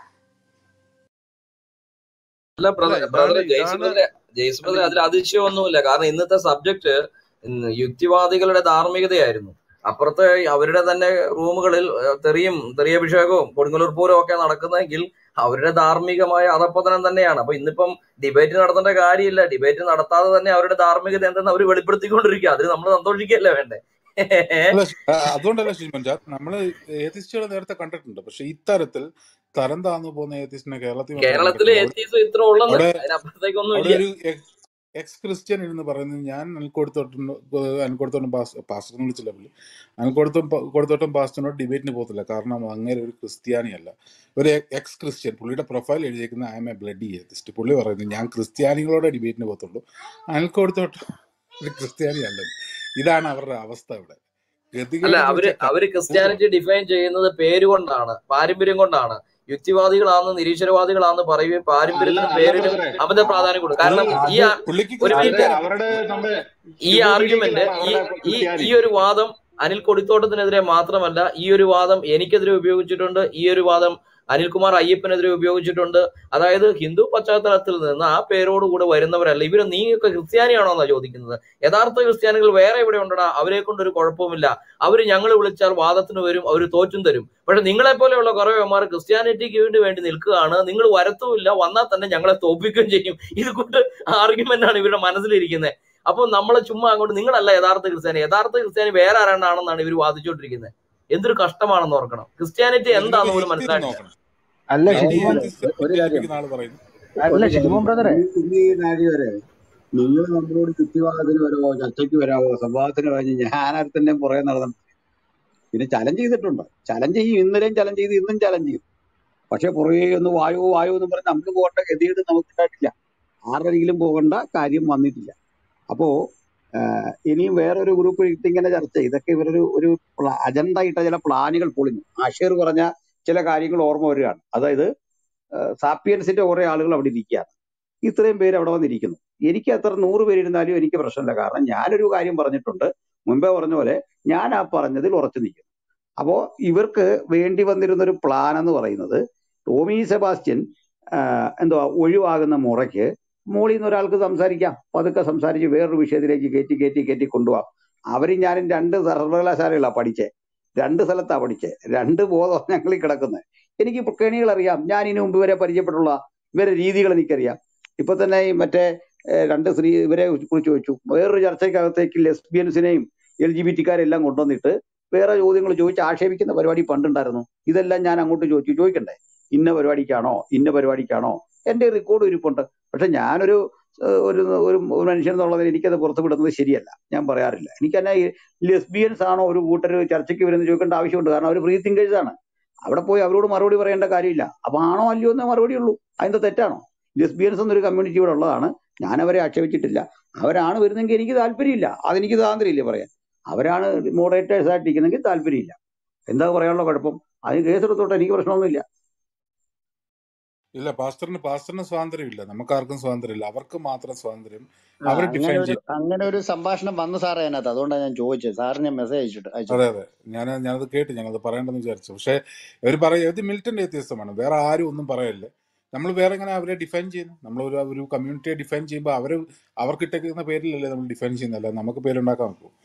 അല്ല അല്ല ബ്രദർ ഇതാണ് ബ്രദർ ജെയ്സ് ഇതാണ് ബ്രദറെ ജെയ്സ് ബ്രദറെ അതിൽ അതിശയമൊന്നുമില്ല കാരണം ഇന്നത്തെ സബ്ജക്ട് യുക്തിവാദികളുടെ ധാർമ്മികതയായിരുന്നു അപ്പുറത്തെ അവരുടെ തന്നെ റൂമുകളിൽ ഏഹ്, തെറിയും തെറിയഭിഷേകവും കൊടുങ്ങല്ലൂർ പൂരവും ഒക്കെ നടക്കുന്നെങ്കിൽ അവരുടെ ധാർമ്മികമായ അധപ്പതനം തന്നെയാണ് അപ്പൊ ഇന്നിപ്പം ഡിബേറ്റ് നടത്തേണ്ട കാര്യമില്ല ഡിബേറ്റ് നടത്താതെ തന്നെ അവരുടെ ധാർമ്മികത എന്തെന്ന് അവർ വെളിപ്പെടുത്തിക്കൊണ്ടിരിക്കുക അതിന് നമ്മൾ സന്തോഷിക്കുകയല്ലേ വേണ്ടേ അല്ല ശ- ആ, അതുകൊണ്ടല്ല ശുചിമൻ നമ്മൾ ഏത്തിസ്റ്റുകൾ നേരത്തെ കണ്ടിട്ടുണ്ട് പക്ഷെ ഇത്തരത്തിൽ തരം താന്നു പോകുന്ന ഏത്തിസ്റ്റിനെ കേരളത്തിൽ മാത്രമേ കേരളത്തിലെ കണ്ടിട്ടുള്ളൂ അവിടെ എത്തീസം ഇത്ര ഉള്ളെന്ന് അവിടെ അതിനപ്പുറത്തേക്കൊന്നും അവിടെ ഇല്ല ഒരു എക്സ് ക്രിസ്ത്യൻ ഇരുന്ന് പറയുന്നത് ഞാൻ അനൽക്കൊടുത്തോട്ടും അനൽക്കൊടുത്തോട്ടും പാസ്റ്റർ എന്ന് വിളിച്ചില്ല പുള്ളി അനൽക്കൊടുത്തും കൊടുത്തോട്ടും പാസ്റ്ററിനോട് ഡിബേറ്റിന് പോകത്തില്ല കാരണം അങ്ങനെ ഒരു ക്രിസ്ത്യാനിയല്ല ഒരു എക്സ് ക്രിസ്ത്യൻ പുള്ളിയുടെ പ്രൊഫൈൽ എഴുതിയേക്കുന്ന I'm a bloody atheist പുള്ളി പറയുന്നത് ഞാൻ ക്രിസ്ത്യാനികളോടെ ഡിബേറ്റിന് പോകത്തുള്ളൂ അനൽക്കൊടുത്തോട്ട് ഒരു ക്രിസ്ത്യാനിയല്ല ഇതാണ് അവരുടെ അവസ്ഥ ഇവിടെ അല്ല ഗതികേട് എന്ന് അവര് വെച്ചാൽ അവര് ക്രിസ്ത്യാനിറ്റി ഡിഫൈൻ ചെയ്യുന്നത് പേരുകൊണ്ടാണ് പാരമ്പര്യം കൊണ്ടാണ് യുക്തിവാദികളാണെന്ന് നിരീശ്വരവാദികളാണെന്ന് പറയുകയും അല്ല പാരമ്പര്യത്തിനും അല്ല പേരിനും ബ്രദറെ അമിത പ്രാധാന്യം കൊടുക്കും അത് കാരണം ഈ അത് ആ- പുള്ളിക്ക് ഒരു അത് മിനിറ്റ് ക്രിസ്ത്യാനിറ്റി അവരുടെ നമ്മുടെ ഈ ആർഗ്യുമെന്റ് ശുഭീകരിക്കലാണ് ഈ അവരുടെ ഈ ഈ ക്രിസ്ത്യാനിറ്റി ഒരു വാദം അനിൽ കൊടിത്തോട്ടത്തിനെതിരെ മാത്രമല്ല ഈ ഒരു വാദം എനിക്കെതിരെ ഉപയോഗിച്ചിട്ടുണ്ട് ഈ ഒരു വാദം അനിൽകുമാർ അയ്യപ്പനെതിരെ ഉപയോഗിച്ചിട്ടുണ്ട് അതായത് ഹിന്ദു പശ്ചാത്തലത്തിൽ നിന്ന് ആ പേരോടുകൂടെ വരുന്നവരല്ല ഇവര് നീയൊക്കെ ക്രിസ്ത്യാനിയാണോ എന്നാ ചോദിക്കുന്നത് യഥാർത്ഥ ക്രിസ്ത്യാനികൾ വേറെ എവിടെ ഉണ്ടടാ അവരെ കൊണ്ട് ഒരു കുഴപ്പവുമില്ല അവര് ഞങ്ങൾ വിളിച്ചാൽ വാദത്തിന് വരും അവർ തോറ്റും തരും പക്ഷെ നിങ്ങളെ പോലെയുള്ള കുറേമാർ ക്രിസ്ത്യാനിറ്റിക്ക് വേണ്ടി വേണ്ടി നിൽക്കുകയാണ് നിങ്ങൾ വരത്തുമില്ല വന്നാൽ തന്നെ ഞങ്ങളെ തോൽപ്പിക്കുകയും ചെയ്യും ഇത് കൊണ്ട് ആർഗ്യുമെന്റ് ആണ് ഇവരുടെ മനസ്സിലിരിക്കുന്നത് അപ്പൊ നമ്മളെ ചുമ്മാ അങ്ങോട്ട് നിങ്ങളല്ല യഥാർത്ഥ ക്രിസ്ത്യാനി യഥാർത്ഥ ക്രിസ്ത്യാനി വേറെ ആരാണ്ടാണെന്നാണ് ഇവർ വാദിച്ചുകൊണ്ടിരിക്കുന്നത് എന്തൊരു കഷ്ടമാണെന്ന് ഓർക്കണം ക്രിസ്ത്യാനിറ്റി ഇതിനൊക്കെ എന്താന്ന് പോലും ഹിസ്റ്ററി മനസ്സിലായിട്ടില്ല നോക്കണം അല്ല അത് ഈ ഷിജുമോൻ ഏത്തിസ്റ്റ് ഒരു കാര്യം തെറ്റിദ്ധരിപ്പിക്കുന്ന ആള് പറയുന്നു അല്ല ഒരു കാര്യം ഷിജുമോൻ ബ്രദറെ ഈ കുഞ്ഞി നാഴിവരെ നിങ്ങൾ നമ്മളോട് ചുറ്റിവാദത്തിന് വരാമോ ചർച്ചയ്ക്ക് വരാമോ സംവാദത്തിന് കഴിഞ്ഞ് ഞാനടുത്തന്നെ പുറകെ നടന്നു പിന്നെ ചലഞ്ച് ചെയ്തിട്ടുണ്ട് ചലഞ്ച് ചെയ്യും ഇന്നലെയും ചലഞ്ച് ചെയ്ത് ഇന്നും ചലഞ്ച് ചെയ്യും പക്ഷെ പുറകെ ഒന്ന് വായോ വായോ എന്ന് പറഞ്ഞ് നമുക്ക് പോകേണ്ട ഗതികേട് നമുക്കുണ്ടായിട്ടില്ല ആരുടെയെങ്കിലും പോകേണ്ട കാര്യം വന്നിട്ടില്ല അപ്പോ ആഹ് ഇനിയും വേറൊരു ഗ്രൂപ്പ് ഇട്ടിങ്ങനെ ചർച്ച ചെയ്യും. ഇതൊക്കെ ഇവരൊരു ഒരു അജണ്ട ഇട്ട ചില പ്ലാനുകൾ പൊളിഞ്ഞു ആഷേർ പറഞ്ഞ ചില കാര്യങ്ങൾ ഓർമ്മ വരികയാണ് അതായത് സാപ്പിയൻസിന്റെ കുറെ ആളുകൾ അവിടെ ഇരിക്കുകയാണ് ഇത്രയും പേര് അവിടെ വന്നിരിക്കുന്നു എനിക്ക് അത്ര നൂറ് പേരിരുന്നാലും എനിക്ക് പ്രശ്നമില്ല കാരണം ഞാനൊരു കാര്യം പറഞ്ഞിട്ടുണ്ട് മുമ്പേ പറഞ്ഞ പോലെ ഞാൻ ആ പറഞ്ഞതിൽ ഉറച്ചു നിൽക്കുന്നു അപ്പോ ഇവർക്ക് വേണ്ടി വന്നിരുന്ന ഒരു പ്ലാൻ എന്ന് പറയുന്നത് ടോമി സെബാസ്റ്റ്യൻ ആഹ് എന്തുവാ ഒഴിവാകുന്ന മുറയ്ക്ക് മോളിൽ നിന്ന് ഒരാൾക്ക് സംസാരിക്കാം പതുക്കെ സംസാരിച്ച് വേറൊരു വിഷയത്തിലേക്ക് കയറ്റി കയറ്റി കയറ്റി കൊണ്ടുപോകാം അവരും ഞാനും രണ്ട് സർവകലാശാലകളാണ് പഠിച്ചേ രണ്ട് സ്ഥലത്താ പഠിച്ചേ രണ്ട് ബോധം ഞങ്ങളിൽ കിടക്കുന്നത് എനിക്ക് ഇപ്പൊ കെണികൾ അറിയാം ഞാൻ ഇതിനു മുമ്പ് ഇവരെ പരിചയപ്പെട്ടുള്ള ഇവരെ രീതികൾ എനിക്കറിയാം ഇപ്പൊ തന്നെ ഈ മറ്റേ ഏഹ്, രണ്ട് സ്ത്രീ ഇവരെ കുറിച്ച് ചോദിച്ചു വേറൊരു ചർച്ചയ്ക്കകത്തേക്ക് ലെസ്ബിയൻസിനെയും എൽ ജി ബി ടിക്കാരെല്ലാം കൊണ്ടുവന്നിട്ട് വേറെ ചോദ്യങ്ങൾ ചോദിച്ച് ആക്ഷേപിക്കുന്ന പരിപാടി പണ്ടുണ്ടായിരുന്നു ഇതെല്ലാം ഞാൻ അങ്ങോട്ട് ചോദിച്ചു ചോദിക്കണ്ടേ ഇന്ന പരിപാടിക്കാണോ ഇന്ന പരിപാടിക്കാണോ എന്റെ റെക്കോർഡ് ഇരിപ്പുണ്ട് പക്ഷെ ഞാനൊരു ഏഹ്, ഒരു ഒരു ഒരു മനുഷ്യൻ എന്നുള്ളതിൽ എനിക്കത് പുറത്തു വിടുന്നത് ശരിയല്ല ഞാൻ പറയാറില്ല എനിക്ക് തന്നെ ലെസ്ബിയൻസ് ആണോ ഒരു കൂട്ടർ ചർച്ചയ്ക്ക് വരുന്നത് ചോദിക്കേണ്ട ആവശ്യമുണ്ട് കാരണം അവർ ഫ്രീ തിങ്കേഴ്സ് ആണ് അവിടെ പോയി അവരോട് മറുപടി പറയേണ്ട കാര്യമില്ല അപ്പൊ ആണോ അല്ലയോ എന്നേ മറുപടി ഉള്ളൂ അതിന്റെ തെറ്റാണോ ലെസ്ബിയൻസ് എന്നൊരു കമ്മ്യൂണിറ്റി ഇവിടെ ഉള്ളതാണ് ഞാൻ അവരെ ആക്ഷേപിച്ചിട്ടില്ല അവരാണ് വരുന്നെങ്കിൽ എനിക്ക് താല്പര്യമില്ല അതെനിക്ക് താല്പര്യമില്ല പറയാൻ അവരാണ് മോഡറേറ്റേഴ്സ് ആയിട്ടിരിക്കുന്നെങ്കിൽ താല്പര്യമില്ല എന്താ പറയാനുള്ള കുഴപ്പം അതിന് കേസെടുത്തോട്ടെ എനിക്ക് പ്രശ്നമൊന്നുമില്ല ഇല്ല പാസ്റ്ററിന് പാസ്റ്ററിന് സ്വാതന്ത്ര്യമില്ല നമുക്കാർക്കും സ്വാതന്ത്ര്യമില്ല അവർക്ക് മാത്രം സ്വാതന്ത്ര്യം ആ അവർ അങ്ങനെ ഡിഫൈൻ ഒരു ചെയ്യും അങ്ങനെ ഒരു സംഭാഷണം വന്നു സാറേ അതിനകത്ത് അതുകൊണ്ടാണ് ഞാൻ ചോദിച്ചത് സാറിന് മെസ്സേജ് അയച്ചിട്ട് അതെ അയച്ചിട്ടുണ്ട് അതെ ഞാൻ ഞാനത് കേട്ട് ഞാനത് പറയണ്ടെന്ന് വിചാരിച്ചു പക്ഷെ ഇവർ പറയും ഇത് മിലിറ്റന്റ് വ്യത്യസ്തമാണ് വേറെ ആരും ഒന്നും പറയല്ല നമ്മൾ വേറെ എങ്ങനെ അവരെ ഡിഫൈൻ ചെയ്യുന്നു നമ്മൾ ഒരു ഒരു കമ്മ്യൂണിറ്റിയെ ഡിഫൈൻ ചെയ്യുമ്പോൾ അവർ അവർക്ക് ഇട്ടേക്കുന്ന പേരിലല്ലേ നമ്മൾ ഡിഫൈൻ ചെയ്യുന്നതല്ല നമുക്ക് പേരുണ്ടാക്കാൻ നോക്കൂ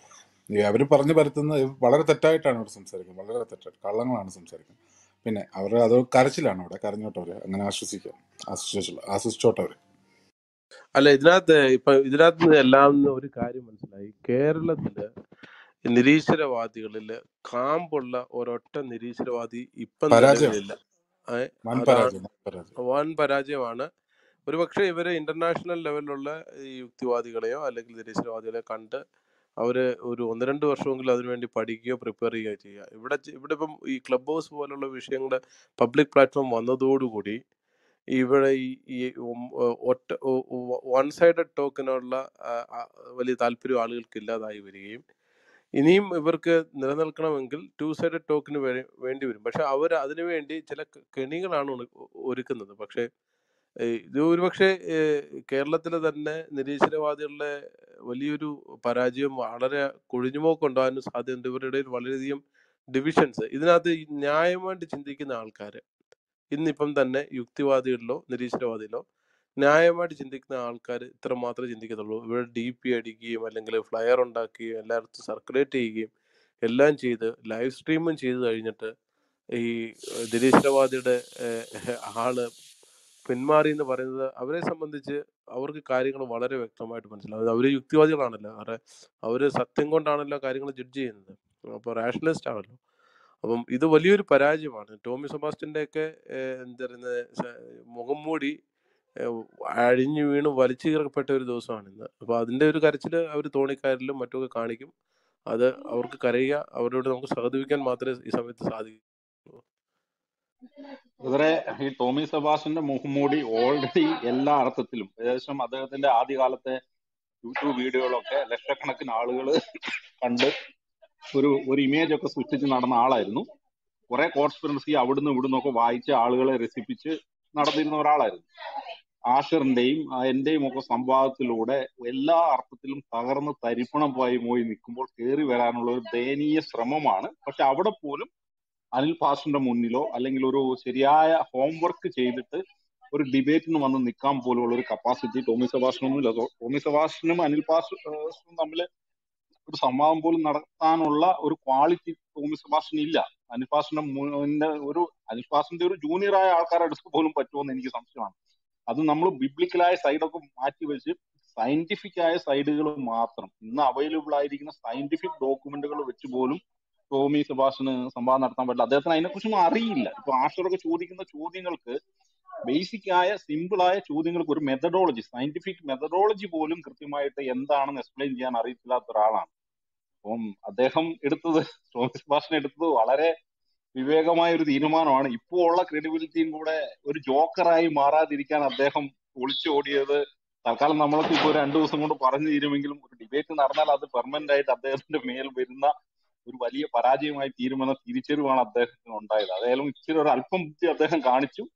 ഈ അവർ പറഞ്ഞു പരത്തുന്ന വളരെ തെറ്റായിട്ടാണ് അവർ സംസാരിക്കുന്നത് വളരെ തെറ്റായിട്ട് കള്ളങ്ങളാണ് സംസാരിക്കുന്നത് പിന്നെ അവർ അത് കരച്ചിലാണ് അവിടെ കരഞ്ഞോട്ടവര് അങ്ങനെ ആശ്വസിക്കാം ആശ്വസിച്ചോട്ടെ ആശ്വസിച്ചോട്ടവര് അല്ല ഇതിനകത്ത് ഇപ്പൊ ഇതിനകത്ത് നിന്ന് എല്ലാം ഒരു കാര്യം മനസ്സിലായി കേരളത്തില് നിരീശ്വരവാദികളില് കാമ്പുള്ള ഒരൊറ്റ നിരീശ്വരവാദി ഇപ്പം പരാജയം നിലവിലില്ല ഏ, വൻ അതാണ് പരാജയം വൻ പരാജയം വൻ പരാജയമാണ് ഒരുപക്ഷെ ഇവര് ഇന്റർനാഷണൽ ലെവലിലുള്ള ഈ യുക്തിവാദികളെയോ അല്ലെങ്കിൽ നിരീശ്വരവാദികളെയോ കണ്ട് അവര് ഒരു ഒന്ന് രണ്ട് വർഷമെങ്കിലും അതിനുവേണ്ടി പഠിക്കുകയോ പ്രിപ്പയർ ചെയ്യുകയോ ചെയ്യുക ഇവിടെ ചെ- ഇവിടെ ഇപ്പം ഈ ക്ലബ് ഹൗസ് പോലുള്ള വിഷയങ്ങളുടെ പബ്ലിക് പ്ലാറ്റ്ഫോം വന്നതോടുകൂടി ഇവിടെ ഈ ഈ ഉം, ഏഹ് ഒറ്റ വൺ സൈഡഡ് ടോക്കിനുള്ള വലിയ താല്പര്യം ആളുകൾക്ക് ഇല്ലാതായി വരികയും ഇനിയും ഇവർക്ക് നിലനിൽക്കണമെങ്കിൽ ടു സൈഡഡ് ടോക്കിന് വേണ്ടി വരും പക്ഷെ അവർ അതിനുവേണ്ടി ചില ക- കെണികളാണ് ഉണ- ഒരുക്കുന്നത് പക്ഷേ ഏഹ് ഇത് ഒരുപക്ഷെ ഏഹ് കേരളത്തിലെ തന്നെ നിരീശ്വരവാദികളുടെ വലിയൊരു പരാജയം വളരെ കൊഴിഞ്ഞുപോക്കുണ്ടാകാനും സാധ്യതയുണ്ട് ഇവരുടെ ഇടയിൽ വളരെയധികം ഡിവിഷൻസ് ഇതിനകത്ത് ഈ ന്യായമായിട്ട് ചിന്തിക്കുന്ന ആൾക്കാർ ഇന്നിപ്പം തന്നെ യുക്തിവാദികളിലോ നിരീശ്വരവാദികളോ ന്യായമായിട്ട് ചിന്തിക്കുന്ന ആൾക്കാർ ഇത്ര മാത്രമേ ചിന്തിക്കത്തുള്ളൂ ഇവിടെ ഡി പി അടിക്കുകയും അല്ലെങ്കിൽ ഫ്ലയർ ഉണ്ടാക്കുകയും എല്ലായിടത്തും സർക്കുലേറ്റ് ചെയ്യുകയും എല്ലാം ചെയ്ത് ലൈവ് സ്ട്രീമും ചെയ്ത് കഴിഞ്ഞിട്ട് ഈ നിരീശ്വരവാദിയുടെ ഏഹ്, ആള് പിന്മാറി എന്ന് പറയുന്നത് അവരെ സംബന്ധിച്ച് അവർക്ക് കാര്യങ്ങൾ വളരെ വ്യക്തമായിട്ട് മനസ്സിലാവും അവർ യുക്തിവാദികളാണല്ലോ അവരെ അവര് സത്യം കൊണ്ടാണല്ലോ കാര്യങ്ങൾ ജഡ്ജ് ചെയ്യുന്നത് അപ്പോൾ റാഷണലിസ്റ്റ് ആണല്ലോ അപ്പം ഇത് വലിയൊരു പരാജയമാണ് ടോമി സെബാസ്റ്റ്യന്റെ ഒക്കെ എന്താ പറയുന്നത് സ- മുഖം മൂടി ഏഹ്, അഴിഞ്ഞു വീണ് വലിച്ചു കീറപ്പെട്ട ഒരു ദിവസമാണ് ഇന്ന് അപ്പൊ അതിന്റെ ഒരു കരച്ചില് അവർ തോണിക്കാരിലും മറ്റുമൊക്കെ കാണിക്കും അത് അവർക്ക് കരയുക അവരോട് നമുക്ക് സഹതപിക്കാൻ മാത്രമേ ഈ സമയത്ത് സാധിക്കൂ ഇവരെ ഈ ടോമി സെബാസ്റ്റ്യന്റെ മുഖംമൂടി ഓൾറെഡി എല്ലാ അർത്ഥത്തിലും ഏകദേശം അദ്ദേഹത്തിന്റെ ആദ്യകാലത്തെ യൂട്യൂബ് വീഡിയോകളൊക്കെ ലക്ഷക്കണക്കിന് ആളുകൾ കണ്ട് ഒരു ഒരു ഇമേജ് ഒക്കെ സൃഷ്ടിച്ച് നടന്ന ആളായിരുന്നു കുറെ കോൺസ്പിറൻസി അവിടുന്ന് ഇവിടുന്ന് ഒക്കെ വായിച്ച് ആളുകളെ രസിപ്പിച്ച് നടന്നിരുന്ന ഒരാളായിരുന്നു ആഷറിന്റെയും ആ, എന്റെയും ഒക്കെ സംവാദത്തിലൂടെ എല്ലാ അർത്ഥത്തിലും തകർന്ന് തരിപ്പണം പോയി പോയി നിൽക്കുമ്പോൾ കയറി വരാനുള്ള ഒരു ദയനീയ ശ്രമമാണ് പക്ഷെ അവിടെ പോലും അനിൽ പാസ്റ്ററിന്റെ മുന്നിലോ അല്ലെങ്കിൽ ഒരു ശരിയായ ഹോംവർക്ക് ചെയ്തിട്ട് ഒരു ഡിബേറ്റിന് വന്ന് നിൽക്കാൻ പോലുള്ള ഒരു കപ്പാസിറ്റി ടോമി സെബാസ്റ്റ്യനൊന്നും ഇല്ല ടോ- ടോമി സെബാസ്റ്റ്യനും അനിൽ പാസ്റ്ററും തമ്മിൽ ഒരു സംവാദം പോലും നടത്താനുള്ള ഒരു ക്വാളിറ്റി ടോമി സെബാസ്റ്റ്യന് ഇല്ല അനിൽ പാസ്റ്ററിന്റെ മുന്നിന്റെ ഒരു അനിൽ പാസ്റ്ററിന്റെ ഒരു ജൂനിയർ ആയ ആൾക്കാരെ അടുത്ത് പോലും പറ്റുമോ എനിക്ക് സംശയമാണ് അത് നമ്മൾ ബിബ്ലിക്കലായ സൈഡൊക്കെ മാറ്റി വെച്ച് സയന്റിഫിക് ആയ സൈഡുകൾ മാത്രം ഇന്ന് അവൈലബിൾ ആയിരിക്കുന്ന സയന്റിഫിക് ഡോക്യുമെന്റുകൾ വെച്ച് പോലും ടോമി സെബാസ്റ്റ്യന് സംവാദം നടത്താൻ പറ്റില്ല അദ്ദേഹത്തിന് അതിനെക്കുറിച്ചൊന്നും അറിയില്ല ഇപ്പൊ ആഷറൊക്കെ ചോദിക്കുന്ന ചോദ്യങ്ങൾക്ക് ബേസിക് ആയ സിമ്പിൾ ആയ ചോദ്യങ്ങൾക്ക് ഒരു മെത്തഡോളജി സയന്റിഫിക് മെത്തഡോളജി പോലും കൃത്യമായിട്ട് എന്താണെന്ന് എക്സ്പ്ലെയിൻ ചെയ്യാൻ അറിയത്തില്ലാത്ത ഒരാളാണ് അപ്പം അദ്ദേഹം എടുത്തത് ടോമി സെബാസ്റ്റ്യൻ എടുത്തത് വളരെ വിവേകമായ ഒരു തീരുമാനമാണ് ഇപ്പോൾ ഉള്ള ക്രെഡിബിലിറ്റിയും കൂടെ ഒരു ജോക്കറായി മാറാതിരിക്കാൻ അദ്ദേഹം ഒളിച്ചോടിയത് തൽക്കാലം നമ്മൾക്ക് ഇപ്പോൾ രണ്ടു ദിവസം കൊണ്ട് പറഞ്ഞു തീരുമെങ്കിലും ഒരു ഡിബേറ്റ് നടന്നാൽ അത് പെർമനന്റ് ആയിട്ട് അദ്ദേഹത്തിന്റെ മേൽ വരുന്ന ഒരു വലിയ പരാജയമായി തീരുമെന്ന തിരിച്ചറിവാണ് അദ്ദേഹത്തിന് ഉണ്ടായത് അതായാലും ഇച്ചിരി ഒരു അല്പം ബുദ്ധി അദ്ദേഹം കാണിച്ചു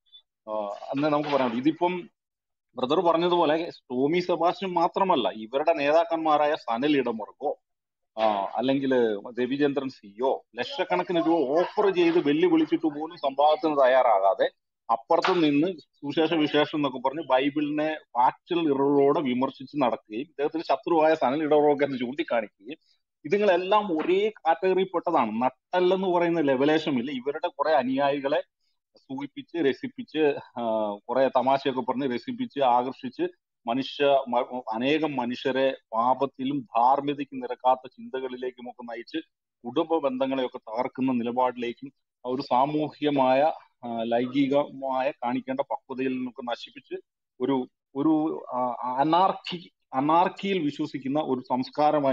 ആഹ് എന്ന് നമുക്ക് പറയാം ഇതിപ്പം ബ്രദർ പറഞ്ഞതുപോലെ ടോമി സെബാസ്റ്റ്യൻ മാത്രമല്ല ഇവരുടെ നേതാക്കന്മാരായ സനൽ ഇടമുറകോ അല്ലെങ്കിൽ രവിചന്ദ്രൻ സിയോ ലക്ഷക്കണക്കിന് രൂപ ഓഫർ ചെയ്ത് വെല്ലുവിളിച്ചിട്ട് പോലും സംവാദത്തിന് തയ്യാറാകാതെ അപ്പുറത്ത് നിന്ന് സുവിശേഷ വിശേഷം എന്നൊക്കെ പറഞ്ഞ് ബൈബിളിനെ ഫാക്ച്വൽ ഇറവോടെ വിമർശിച്ച് നടക്കുകയും ഇദ്ദേഹത്തിന് ശത്രുവായ സനൽ ഇടവറൊക്കെ എന്ന് ചൂണ്ടിക്കാണിക്കുകയും ഇതുങ്ങളെല്ലാം ഒരേ കാറ്റഗറിയിൽപ്പെട്ടതാണ് നട്ടല്ലെന്ന് പറയുന്ന ലെവലേഷമില്ല ഇവരുടെ കുറെ അനുയായികളെ സൂചിപ്പിച്ച് രസിപ്പിച്ച് ആഹ് കുറെ തമാശയൊക്കെ പറഞ്ഞ് രസിപ്പിച്ച് ആകർഷിച്ച് മനുഷ്യ മ- അനേകം മനുഷ്യരെ പാപത്തിലും ധാർമ്മികതയ്ക്ക് നിരക്കാത്ത ചിന്തകളിലേക്കും ഒക്കെ നയിച്ച് കുടുംബ ബന്ധങ്ങളെയൊക്കെ തകർക്കുന്ന നിലപാടിലേക്കും ആ ഒരു സാമൂഹികമായ ആ, ലൈംഗികമായ കാണിക്കേണ്ട പക്വതയിൽ നിന്നൊക്കെ നശിപ്പിച്ച് ഒരു ഒരു അനാർക്കി അനാർക്കിയിൽ വിശ്വസിക്കുന്ന ഒരു സംസ്കാരമായി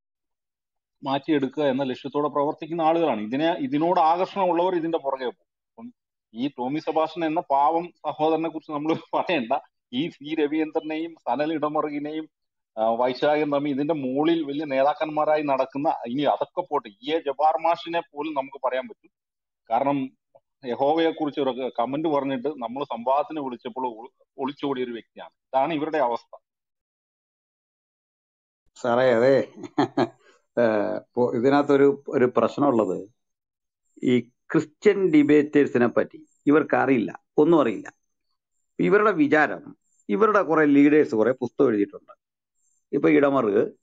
മാറ്റിയെടുക്കുക എന്ന ലക്ഷ്യത്തോടെ പ്രവർത്തിക്കുന്ന ആളുകളാണ് ഇതിനെ ഇതിനോട് ആകർഷണമുള്ളവർ ഇതിന്റെ പുറകെ പോകും അപ്പം ഈ ടോമി സെബാസ്റ്റ്യൻ എന്ന പാവം സഹോദരനെ കുറിച്ച് നമ്മൾ പറയണ്ട ഈ സി രവീന്ദ്രനെയും സനൽ ഇടമറുകിനെയും ആ, വൈശാഖൻ തമ്മിൽ ഇതിന്റെ മുകളിൽ വലിയ നേതാക്കന്മാരായി നടക്കുന്ന ഇനി അതൊക്കെ പോട്ടെ ഈ എ ജബാർ മാഷിനെ പോലും നമുക്ക് പറയാൻ പറ്റും കാരണം യഹോവയെ കുറിച്ച് ഒരു കമന്റ് പറഞ്ഞിട്ട് നമ്മൾ സംവാദത്തിന് വിളിച്ചപ്പോൾ ഒളി- ഒളിച്ചോടിയ ഒരു വ്യക്തിയാണ് ഇതാണ് ഇവരുടെ അവസ്ഥ സാറേ അതെ ഏഹ് ഇപ്പൊ ഇതിനകത്തൊരു ഒരു പ്രശ്നമുള്ളത് ഈ ക്രിസ്ത്യൻ ഡിബേറ്റേഴ്സിനെ പറ്റി ഇവർക്ക് അറിയില്ല ഒന്നും അറിയില്ല ഇവരുടെ വിചാരം ഇവരുടെ കുറെ ലീഡേഴ്സ് കുറെ പുസ്തകം എഴുതിയിട്ടുണ്ട് ഇപ്പൊ ഇടമറുക്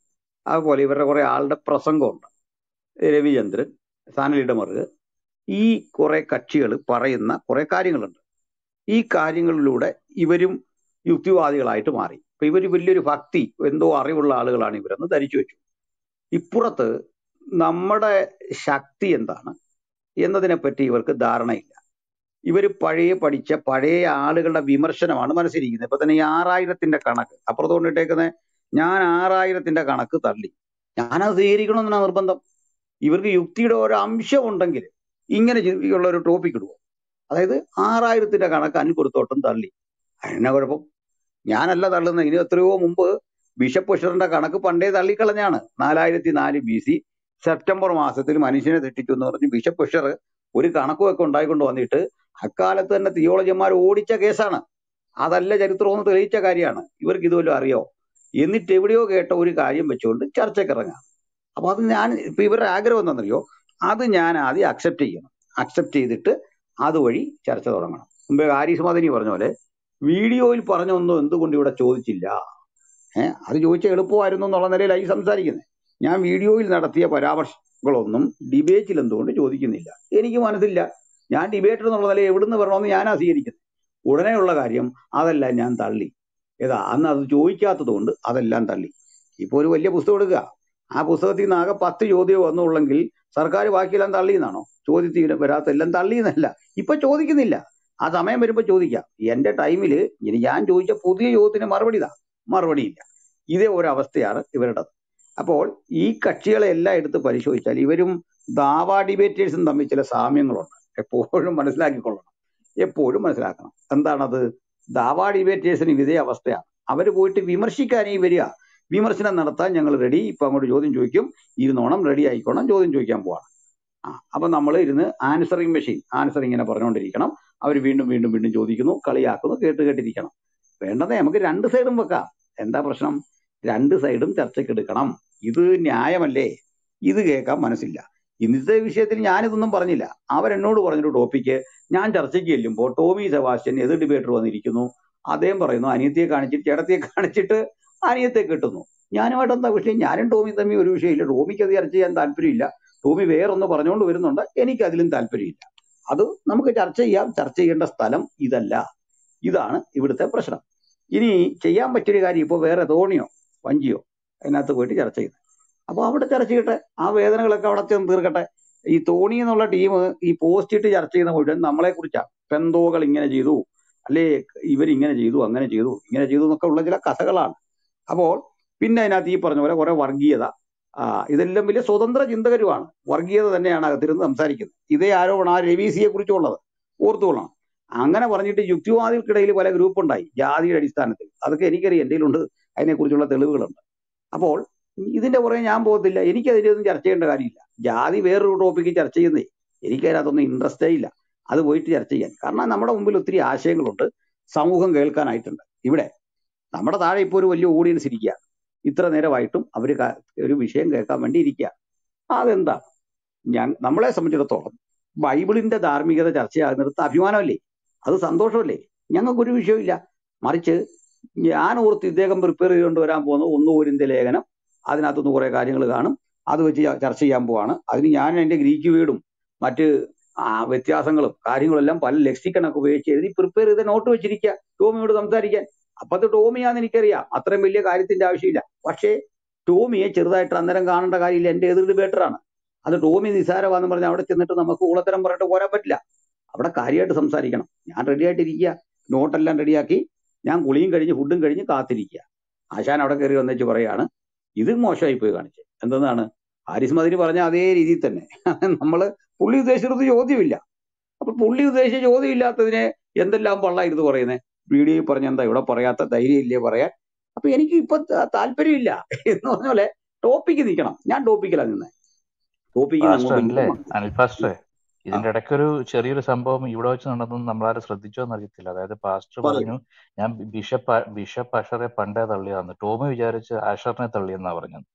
അതുപോലെ ഇവരുടെ കുറെ ആളുടെ പ്രസംഗമുണ്ട് രവിചന്ദ്രൻ സാനലിയുടെ മറുക ഈ കുറെ കക്ഷികൾ പറയുന്ന കുറെ കാര്യങ്ങളുണ്ട് ഈ കാര്യങ്ങളിലൂടെ ഇവരും യുക്തിവാദികളായിട്ട് മാറി ഇപ്പൊ ഇവര് വലിയൊരു ഭക്തി എന്തോ അറിവുള്ള ആളുകളാണ് ഇവരെന്ന് ധരിച്ചു വെച്ചു ഇപ്പുറത്ത് നമ്മുടെ ശക്തി എന്താണ് എന്നതിനെപ്പറ്റി ഇവർക്ക് ധാരണയില്ല ഇവർ പഴയ പഠിച്ച പഴയ ആളുകളുടെ വിമർശനമാണ് മനസ്സിരിക്കുന്നത് ഇപ്പൊ തന്നെ ഈ ആറായിരത്തിന്റെ കണക്ക് അപ്പുറത്ത് കൊണ്ടിട്ടേക്കുന്നത് ഞാൻ ആറായിരത്തിന്റെ കണക്ക് തള്ളി ഞാനത് സ്വീകരിക്കണമെന്നാണ് നിർബന്ധം ഇവർക്ക് യുക്തിയുടെ ഒരു അംശം ഉണ്ടെങ്കിൽ ഇങ്ങനെ ചെ- ഉള്ള ഒരു ടോപ്പിക് ഇടുവോ അതായത് ആറായിരത്തിന്റെ കണക്ക് അനുപുറത്തോട്ടും തള്ളി അതിനാ കുഴപ്പം ഞാനല്ല തള്ളുന്നത് ഇനി എത്രയോ മുമ്പ് ബിഷപ്പ് ഉഷറിന്റെ കണക്ക് പണ്ടേ തള്ളിക്കളഞ്ഞാണ് നാലായിരത്തി നാല് ബി സി സെപ്റ്റംബർ മാസത്തിൽ മനുഷ്യനെ തെറ്റിച്ചു എന്ന് പറഞ്ഞ് ബിഷപ്പ് ഉഷർ ഒരു കണക്കുമൊക്കെ ഉണ്ടായിക്കൊണ്ട് വന്നിട്ട് അക്കാലത്ത് തന്നെ തിയോളജിമാർ ഓടിച്ച കേസാണ് അതല്ല ചരിത്രമെന്ന് തെളിയിച്ച കാര്യമാണ് ഇവർക്ക് ഇതുവല്ലോ അറിയോ എന്നിട്ട് എവിടെയോ കേട്ട ഒരു കാര്യം വെച്ചുകൊണ്ട് ചർച്ചയ്ക്ക് ഇറങ്ങാം അപ്പൊ അത് ഞാൻ ഇപ്പൊ ഇവരുടെ ആഗ്രഹം എന്താണെന്നറിയോ അത് ഞാൻ ആദ്യം അക്സെപ്റ്റ് ചെയ്യണം അക്സെപ്റ്റ് ചെയ്തിട്ട് അതുവഴി ചർച്ച തുടങ്ങണം മുമ്പേ ആരിസ് മദനി പറഞ്ഞ പോലെ വീഡിയോയിൽ പറഞ്ഞൊന്നും എന്തുകൊണ്ട് ഇവിടെ ചോദിച്ചില്ല ഏഹ് അത് ചോദിച്ച എളുപ്പമായിരുന്നു എന്നുള്ള നിലയിലായി സംസാരിക്കുന്നത് ഞാൻ വീഡിയോയിൽ നടത്തിയ പരാമർശങ്ങളൊന്നും ഡിബേറ്റിൽ എന്തുകൊണ്ട് ചോദിക്കുന്നില്ല എനിക്ക് മനസ്സില്ല ഞാൻ ഡിബേറ്റർ എന്നുള്ള നിലയിൽ എവിടുന്ന് വരണമെന്ന് ഞാനാ സ്വീകരിക്കുന്നത് ഉടനെയുള്ള കാര്യം അതെല്ലാം ഞാൻ തള്ളി ഏതാ അന്ന് അത് ചോദിക്കാത്തത് കൊണ്ട് അതെല്ലാം തള്ളി ഇപ്പൊ ഒരു വലിയ പുസ്തകം എടുക്കുക ആ പുസ്തകത്തിൽ നിന്ന് ആകെ പത്ത് ചോദ്യം വന്നുള്ളെങ്കിൽ സർക്കാർ ബാക്കിയെല്ലാം തള്ളിയെന്നാണോ ചോദ്യത്തിൽ വരാത്ത എല്ലാം തള്ളിയെന്നല്ല ഇപ്പൊ ചോദിക്കുന്നില്ല ആ സമയം വരുമ്പോ ചോദിക്കാം എന്റെ ടൈമില് ഇനി ഞാൻ ചോദിച്ച പുതിയ ചോദ്യത്തിന് മറുപടി ഇതാ മറുപടി ഇല്ല ഇതേ ഒരു അവസ്ഥയാണ് ഇവരുടേത് അപ്പോൾ ഈ കക്ഷികളെ എല്ലാം എടുത്ത് പരിശോധിച്ചാൽ ഇവരും ദാവ ഡിബേറ്റേഴ്സും തമ്മിൽ ചില സാമ്യങ്ങളുണ്ട് എപ്പോഴും മനസ്സിലാക്കിക്കൊള്ളണം എപ്പോഴും മനസ്സിലാക്കണം എന്താണത് ദാവ ഡിബേറ്റേഴ്സിന് ഇതേ അവസ്ഥയാണ് അവർ പോയിട്ട് വിമർശിക്കാനേ വരിക വിമർശനം നടത്താൻ ഞങ്ങൾ റെഡി ഇപ്പൊ അങ്ങോട്ട് ചോദ്യം ചോദിക്കും ഇരുന്നോണം റെഡി ആയിക്കോണം ചോദ്യം ചോദിക്കാൻ പോവാണ് ആ അപ്പൊ നമ്മൾ ഇരുന്ന് ആൻസറിങ് മെഷീൻ ആൻസർ ഇങ്ങനെ പറഞ്ഞുകൊണ്ടിരിക്കണം അവർ വീണ്ടും വീണ്ടും വീണ്ടും ചോദിക്കുന്നു കളിയാക്കുന്നു കേട്ട് കേട്ടിരിക്കണം വേണ്ടതേ നമുക്ക് രണ്ട് സൈഡും വെക്കാം എന്താ പ്രശ്നം രണ്ട് സൈഡും ചർച്ചയ്ക്ക് എടുക്കണം ഇത് ന്യായമല്ലേ ഇത് കേൾക്കാൻ മനസ്സില്ല ഇന്നത്തെ വിഷയത്തിൽ ഞാനിതൊന്നും പറഞ്ഞില്ല അവരെന്നോട് പറഞ്ഞൊരു ടോപ്പിക്ക് ഞാൻ ചർച്ചയ്ക്ക് ചെല്ലുമ്പോൾ ടോമി സെബാസ്റ്റ്യൻ എതിർ ഡിബേറ്റർ വന്നിരിക്കുന്നു അദ്ദേഹം പറയുന്നു അനിയത്തിയെ കാണിച്ചിട്ട് ചേട്ടത്തിയെ കാണിച്ചിട്ട് അനിയത്തെ കിട്ടുന്നു ഞാനുമായിട്ട് എന്താ വിഷയം ഞാനും ടോമി തമ്മിൽ ഒരു വിഷയമില്ല ടോമിക്ക് അത് ചർച്ച ചെയ്യാൻ താല്പര്യമില്ല ടോമി വേറൊന്ന് പറഞ്ഞുകൊണ്ട് വരുന്നുണ്ട് എനിക്ക് അതിലും താല്പര്യമില്ല അത് നമുക്ക് ചർച്ച ചെയ്യാം ചർച്ച ചെയ്യേണ്ട സ്ഥലം ഇതല്ല ഇതാണ് ഇവിടുത്തെ പ്രശ്നം ഇനി ചെയ്യാൻ പറ്റിയൊരു കാര്യം ഇപ്പോൾ വേറെ തോണിയോ വഞ്ചിയോ അതിനകത്ത് പോയിട്ട് ചർച്ച ചെയ്യുന്നത് അപ്പൊ അവിടെ ചർച്ച ചെയ്യട്ടെ ആ വേദനകളൊക്കെ അവിടെ ചെന്ന് തീർക്കട്ടെ ഈ തോണി എന്നുള്ള ടീം ഈ പോസ്റ്റ് ഇട്ട് ചർച്ച ചെയ്യുന്ന മുഴുവൻ നമ്മളെ കുറിച്ചാണ് പെന്തോകൾ ഇങ്ങനെ ചെയ്തു അല്ലേ ഇവരിങ്ങനെ ചെയ്തു അങ്ങനെ ചെയ്തു ഇങ്ങനെ ചെയ്തു എന്നൊക്കെ ഉള്ള ചില കഥകളാണ് അപ്പോൾ പിന്നെ അതിനകത്ത് ഈ പറഞ്ഞ പോലെ കുറെ വർഗീയത ആ, ഇതെല്ലാം വലിയ സ്വതന്ത്ര ചിന്തകരുമാണ് വർഗീയത തന്നെയാണ് അകത്തിരുന്ന് സംസാരിക്കുന്നത് ഇതേ ആരോപണം ആ രവീസിയെ കുറിച്ചുള്ളത് ഓർത്തുകൊള്ളണം അങ്ങനെ പറഞ്ഞിട്ട് യുക്തിവാദികൾക്കിടയിൽ പല ഗ്രൂപ്പ് ഉണ്ടായി ജാതിയുടെ അടിസ്ഥാനത്തിൽ അതൊക്കെ എനിക്കറിയാം എൻ്റെ കയ്യിലുണ്ട് അതിനെക്കുറിച്ചുള്ള തെളിവുകളുണ്ട് അപ്പോൾ ഇതിന്റെ പുറകെ ഞാൻ പോകത്തില്ല എനിക്ക് അതിലൊന്നും ചർച്ച ചെയ്യേണ്ട കാര്യമില്ല ജാതി വേറൊരു ടോപ്പിക്ക് ചർച്ച ചെയ്യുന്നേ എനിക്ക് അതിനകത്തൊന്നും ഇൻട്രസ്റ്റേ ഇല്ല അത് പോയിട്ട് ചർച്ച ചെയ്യാൻ കാരണം നമ്മുടെ മുമ്പിൽ ഒത്തിരി ആശയങ്ങളുണ്ട് സമൂഹം കേൾക്കാനായിട്ടുണ്ട് ഇവിടെ നമ്മുടെ താഴെ ഇപ്പോൾ ഒരു വലിയ ഓഡിയൻസ് ഇരിക്കുക ഇത്ര നേരമായിട്ടും അവർ ഒരു വിഷയം കേൾക്കാൻ വേണ്ടി ഇരിക്കുക അതെന്താ ഞാൻ നമ്മളെ സംബന്ധിച്ചിടത്തോളം ബൈബിളിന്റെ ധാർമ്മികത ചർച്ചയാകുന്നിടത്ത് അഭിമാനമല്ലേ അത് സന്തോഷമല്ലേ ഞങ്ങൾക്കൊരു വിഷയമില്ല മറിച്ച് ഞാൻ ഓർത്ത് ഇദ്ദേഹം പ്രിപ്പയർ ചെയ്തുകൊണ്ട് വരാൻ പോകുന്ന ഒന്ന് ഊരിന്റെ ലേഖനം അതിനകത്തുനിന്ന് കുറെ കാര്യങ്ങൾ കാണും അത് വെച്ച് ച- ചർച്ച ചെയ്യാൻ പോവാണ് അതിന് ഞാൻ എന്റെ ഗ്രീക്ക് വീടും മറ്റ് ആ, വ്യത്യാസങ്ങളും കാര്യങ്ങളും എല്ലാം പല ലെക്സിക്കണൊക്കെ ഉപയോഗിച്ച് എഴുതി പ്രിപ്പയർ ചെയ്ത് നോട്ട് വെച്ചിരിക്കുക ടോമിയോട് സംസാരിക്കാൻ അപ്പത്തെ ടോമിയാന്ന് എനിക്കറിയാം അത്രയും വലിയ കാര്യത്തിന്റെ ആവശ്യമില്ല പക്ഷേ ടോമിയെ ചെറുതായിട്ട് അന്നേരം കാണേണ്ട കാര്യമില്ല എന്റെ എതിർ ഡിബേറ്ററാണ് അത് ടോമി നിസാരമാണെന്ന് പറഞ്ഞാൽ അവിടെ ചെന്നിട്ട് നമുക്ക് ഊളത്തരം പറഞ്ഞിട്ട് പോരാൻ പറ്റില്ല അവിടെ കാര്യമായിട്ട് സംസാരിക്കണം ഞാൻ റെഡി ആയിട്ടിരിക്കുക നോട്ടെല്ലാം റെഡിയാക്കി ഞാൻ കുളിയും കഴിഞ്ഞ് ഫുഡും കഴിഞ്ഞ് കാത്തിരിക്കുക ആശാൻ അവിടെ കയറി വന്നേച്ച് പറയാണ് ഇത് മോശമായി പോയി കാണിച്ച് എന്തെന്നാണ് ഹാരിസ് മതിരി പറഞ്ഞ അതേ രീതിയിൽ തന്നെ നമ്മള് പുള്ളി ഉദ്ദേശിച്ചത് ചോദ്യമില്ല അപ്പൊ പുള്ളി ഉദ്ദേശിച്ച ചോദ്യം ഇല്ലാത്തതിനെ എന്തെല്ലാം പള്ളായിരുന്നു പറയുന്നത് വീഡിയോയിൽ പറഞ്ഞ എന്താ ഇവിടെ പറയാത്ത ധൈര്യം ഇല്ലേ പറയാൻ അപ്പൊ എനിക്ക് ഇപ്പൊ ത- താല്പര്യമില്ല എന്ന് പറഞ്ഞ പോലെ ടോപ്പിക്ക് നിൽക്കണം ഞാൻ ടോപ്പിക്കിലാണ് നിന്നെ ടോപ്പിക്കിന് പാസ്റ്റർ അങ്ങോട്ടും അല്ലേ ഇങ്ങോട്ടും അനിൽ പാസ്റ്ററെ ആ ഇതിന്റെ ഇടയ്ക്കൊരു ചെറിയൊരു സംഭവം ഇവിടെ വെച്ച് നടന്നു നമ്മളാരും ശ്രദ്ധിച്ചോ എന്നറിയത്തില്ല അതായത് പാസ്റ്റർ പറയൂ പറഞ്ഞു ഞാൻ ബി- ബിഷപ്പ് ബിഷപ്പ് അഷറെ പണ്ടേ തള്ളിയാന്ന് ടോമി വിചാരിച്ച് അഷറിനെ തള്ളിയെന്നാ പറഞ്ഞത്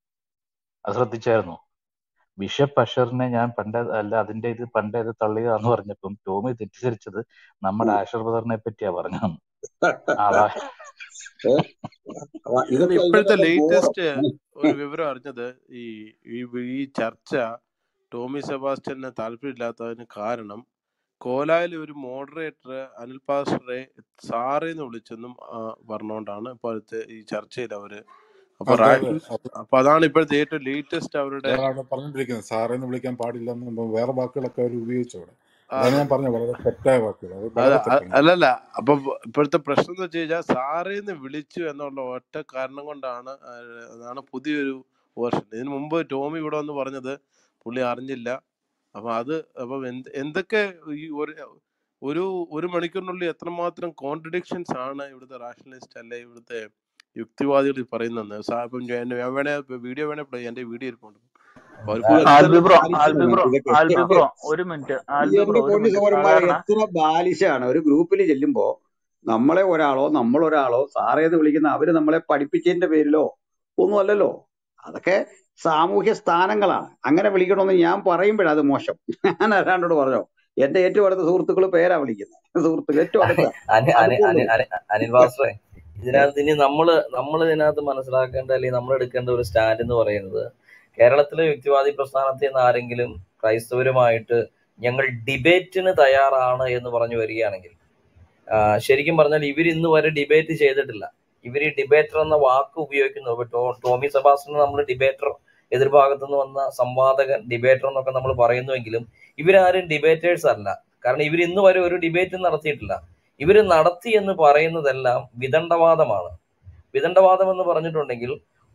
അത് ശ്രദ്ധിച്ചായിരുന്നു ബിഷപ്പ് അഷറിനെ ഞാൻ പണ്ടേ അല്ല അതിന്റെ ഇത് പണ്ടേ ഇത് തള്ളിയതാന്ന് പറഞ്ഞപ്പം ടോമി തെറ്റിദ്ധരിച്ചത് നമ്മുടെ ഉം. ആഷർ ബ്രദറിനെ പറ്റിയാ പറഞ്ഞത് അതാ ഏ? അപ്പൊ അല്ല ഇതൊക്കെ ഇപ്പോഴത്തെ ഇവരുടെ ബോധം ലേറ്റസ്റ്റ് ഒരു വിവരം അറിഞ്ഞത് ഈ ഈ ഈ ചർച്ച ടോമി സെബാസ്റ്റ്യന് താല്പര്യമില്ലാത്തതിന് കാരണം കോലായിലെ ഒരു മോഡറേറ്റർ അനിൽ പാസ്റ്ററെ സാറേന്ന് വിളിച്ചെന്നും ആ, പറഞ്ഞുകൊണ്ടാണ് ഇപ്പോഴത്തെ ഈ ചർച്ചയിൽ അവര് അപ്പൊ അതെ റാ- അതെ അത് അപ്പൊ അതാണ് ഇപ്പോഴത്തെ ഏറ്റവും ലേറ്റസ്റ്റ് അവരുടെ അയാളവിടെ പറഞ്ഞിട്ടിരിക്കുന്നത് സാറേന്ന് വിളിക്കാൻ പാടില്ല എന്ന് വേറെ വാക്കുകളൊക്കെ അവർ ഉപയോഗിച്ചു അവിടെ ആ, അതാണ് ഞാൻ പറഞ്ഞത് വളരെ തെറ്റായ വാക്കുകൾ അത് അല്ല വളരെ അ- തെറ്റാണ് അല്ലല്ല അപ്പൊ ഇപ്പോഴത്തെ പ്രശ്നം എന്ന് വെച്ച് കഴിഞ്ഞാൽ സാറേന്ന് വിളിച്ചു എന്നുള്ള ഒറ്റ കാരണം കൊണ്ടാണ് ആ, അതാണ് പുതിയൊരു വേർഷൻ ഇതിനു മുമ്പ് ടോമി ഇവിടെ വന്ന് പറഞ്ഞത് പുള്ളി അറിഞ്ഞില്ല അപ്പൊ അത് അപ്പൊ എന്ത് എന്തൊക്കെ ഈ ഒരു ഒരു ഒരു മണിക്കൂറിനുള്ളിൽ എത്രമാത്രം കോൺട്രഡിക്ഷൻസ് ആണ് ഇവിടുത്തെ റാഷണലിസ്റ്റ് അല്ലെ ഇവിടുത്തെ യുക്തിവാദികൾ ഈ പറയുന്നത് സാ- ഇപ്പം ഞാൻ ഞാൻ വേണേ വീഡിയോ വേണേ play ചെയ്യാം. എന്റെ വീഡിയോ ഇരിപ്പുണ്ട് അപ്പൊ അവർക്ക് എത്ര ആൽബി ബ്രോ ബാലിശമാണ് ആൽബി ബ്രോ ഇതൊക്കെ ആൽബി ബ്രോ ഒരു മിനിറ്റ് ആൽബി ബ്രോ എന്റെ ഒരു പൊന്നു മിനിറ്റ് സഹോദരന്മാരെ സാധാരണ എത്ര ബാലിശാണ് ഒരു ഗ്രൂപ്പിൽ ചെല്ലുമ്പോ നമ്മളെ ഒരാളോ നമ്മളൊരാളോ സാറേന്ന് വിളിക്കുന്ന അവര് നമ്മളെ പഠിപ്പിച്ചതിന്റെ പേരിലോ ഒന്നും അല്ലല്ലോ അതൊക്കെ സാമൂഹ്യ സ്ഥാനങ്ങളാണ് അങ്ങനെ വിളിക്കണമെന്ന് ഞാൻ പറയുമ്പോഴാ അത് മോശം ഞാൻ ആരാണ്ടോട് പറഞ്ഞോ എന്റെ ഏറ്റവും അടുത്ത സുഹൃത്തുക്കൾ പേരാ വിളിക്കുന്നത് സുഹൃത്തുക്കൾ ഏറ്റവും അടുത്ത അനി അനി അനി അടുപ്പമുള്ളത് അനി അനിൽ ഭാസ്കറെ ഇതിനകത്ത് ഇനി നമ്മള് നമ്മൾ ഇതിനകത്ത് മനസ്സിലാക്കേണ്ട അല്ലെങ്കിൽ നമ്മൾ എടുക്കേണ്ട ഒരു സ്റ്റാൻഡ് എന്ന് പറയുന്നത് കേരളത്തിലെ യുക്തിവാദി പ്രസ്ഥാനത്തിൽ നിന്ന് ആരെങ്കിലും ക്രൈസ്തവരുമായിട്ട് ഞങ്ങൾ ഡിബേറ്റിന് തയ്യാറാണ് എന്ന് പറഞ്ഞു വരികയാണെങ്കിൽ ആ, ശരിക്കും പറഞ്ഞാൽ ഇവർ ഇന്ന് വരെ ഡിബേറ്റ് ചെയ്തിട്ടില്ല ഇവർ ഈ ഡിബേറ്റർ എന്ന വാക്ക് ഉപയോഗിക്കുന്നു ഇപ്പൊ ടോ ടോമി സെബാസ്റ്റിന് നമ്മൾ ഡിബേറ്റർ എതിർഭാഗത്തു നിന്ന് വന്ന സംവാദകൻ ഡിബേറ്റർ എന്നൊക്കെ നമ്മൾ പറയുന്നുവെങ്കിലും ഇവരാരും ഡിബേറ്റേഴ്സ് അല്ല കാരണം ഇവർ ഇന്ന് വരെ ഒരു ഡിബേറ്റ് നടത്തിയിട്ടില്ല ഇവർ നടത്തി എന്ന് പറയുന്നതെല്ലാം വിദണ്ഡവാദമാണ് വിദണ്ഡവാദം എന്ന് പറഞ്ഞിട്ടുണ്ടെങ്കിൽ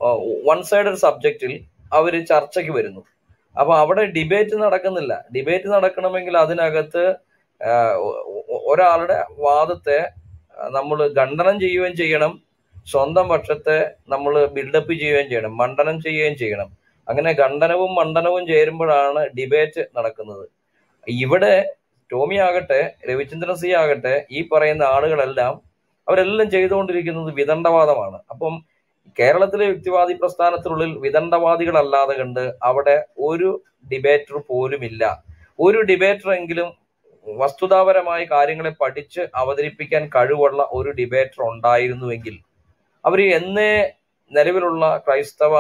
വൺ സൈഡഡ് സബ്ജക്റ്റിൽ അവർ ചർച്ചയ്ക്ക് വരുന്നു അപ്പൊ അവിടെ ഡിബേറ്റ് നടക്കുന്നില്ല ഡിബേറ്റ് നടക്കണമെങ്കിൽ അതിനകത്ത് ആഹ് ഒ- ഒ- ഒരാളുടെ വാദത്തെ നമ്മൾ ഖണ്ഡനം ചെയ്യുകയും ചെയ്യണം സ്വന്തം പക്ഷത്തെ നമ്മൾ ബിൽഡപ്പ് ചെയ്യുകയും ചെയ്യണം മണ്ഡനം ചെയ്യുകയും ചെയ്യണം അങ്ങനെ ഖണ്ഡനവും മണ്ഡനവും ചേരുമ്പോഴാണ് ഡിബേറ്റ് നടക്കുന്നത് ഇവിടെ ടോമി ആകട്ടെ രവിചന്ദ്രൻ സി ആകട്ടെ ഈ പറയുന്ന ആളുകളെല്ലാം അവരെല്ലാം ചെയ്തുകൊണ്ടിരിക്കുന്നത് വിദണ്ഡവാദമാണ് അപ്പം കേരളത്തിലെ യുക്തിവാദി പ്രസ്ഥാനത്തിനുള്ളിൽ വിദണ്ഡവാദികളല്ലാതെ കണ്ട് അവിടെ ഒരു ഡിബേറ്റർ പോലുമില്ല ഒരു ഡിബേറ്റർ എങ്കിലും വസ്തുതാപരമായ കാര്യങ്ങളെ പഠിച്ച് അവതരിപ്പിക്കാൻ കഴിവുള്ള ഒരു ഡിബേറ്റർ ഉണ്ടായിരുന്നുവെങ്കിൽ അവർ എന്നേ നിലവിലുള്ള ക്രൈസ്തവ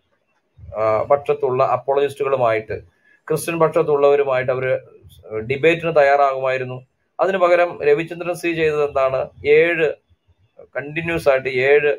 ആ, പക്ഷത്തുള്ള അപ്പോളജിസ്റ്റുകളുമായിട്ട് ക്രിസ്ത്യൻ പക്ഷത്തുള്ളവരുമായിട്ട് അവർ ഡിബേറ്റിന് തയ്യാറാകുമായിരുന്നു അതിനു പകരം രവിചന്ദ്രൻ സി ചെയ്തത് എന്താണ് ഏഴ് കണ്ടിന്യൂസ് ആയിട്ട് ഏഴ്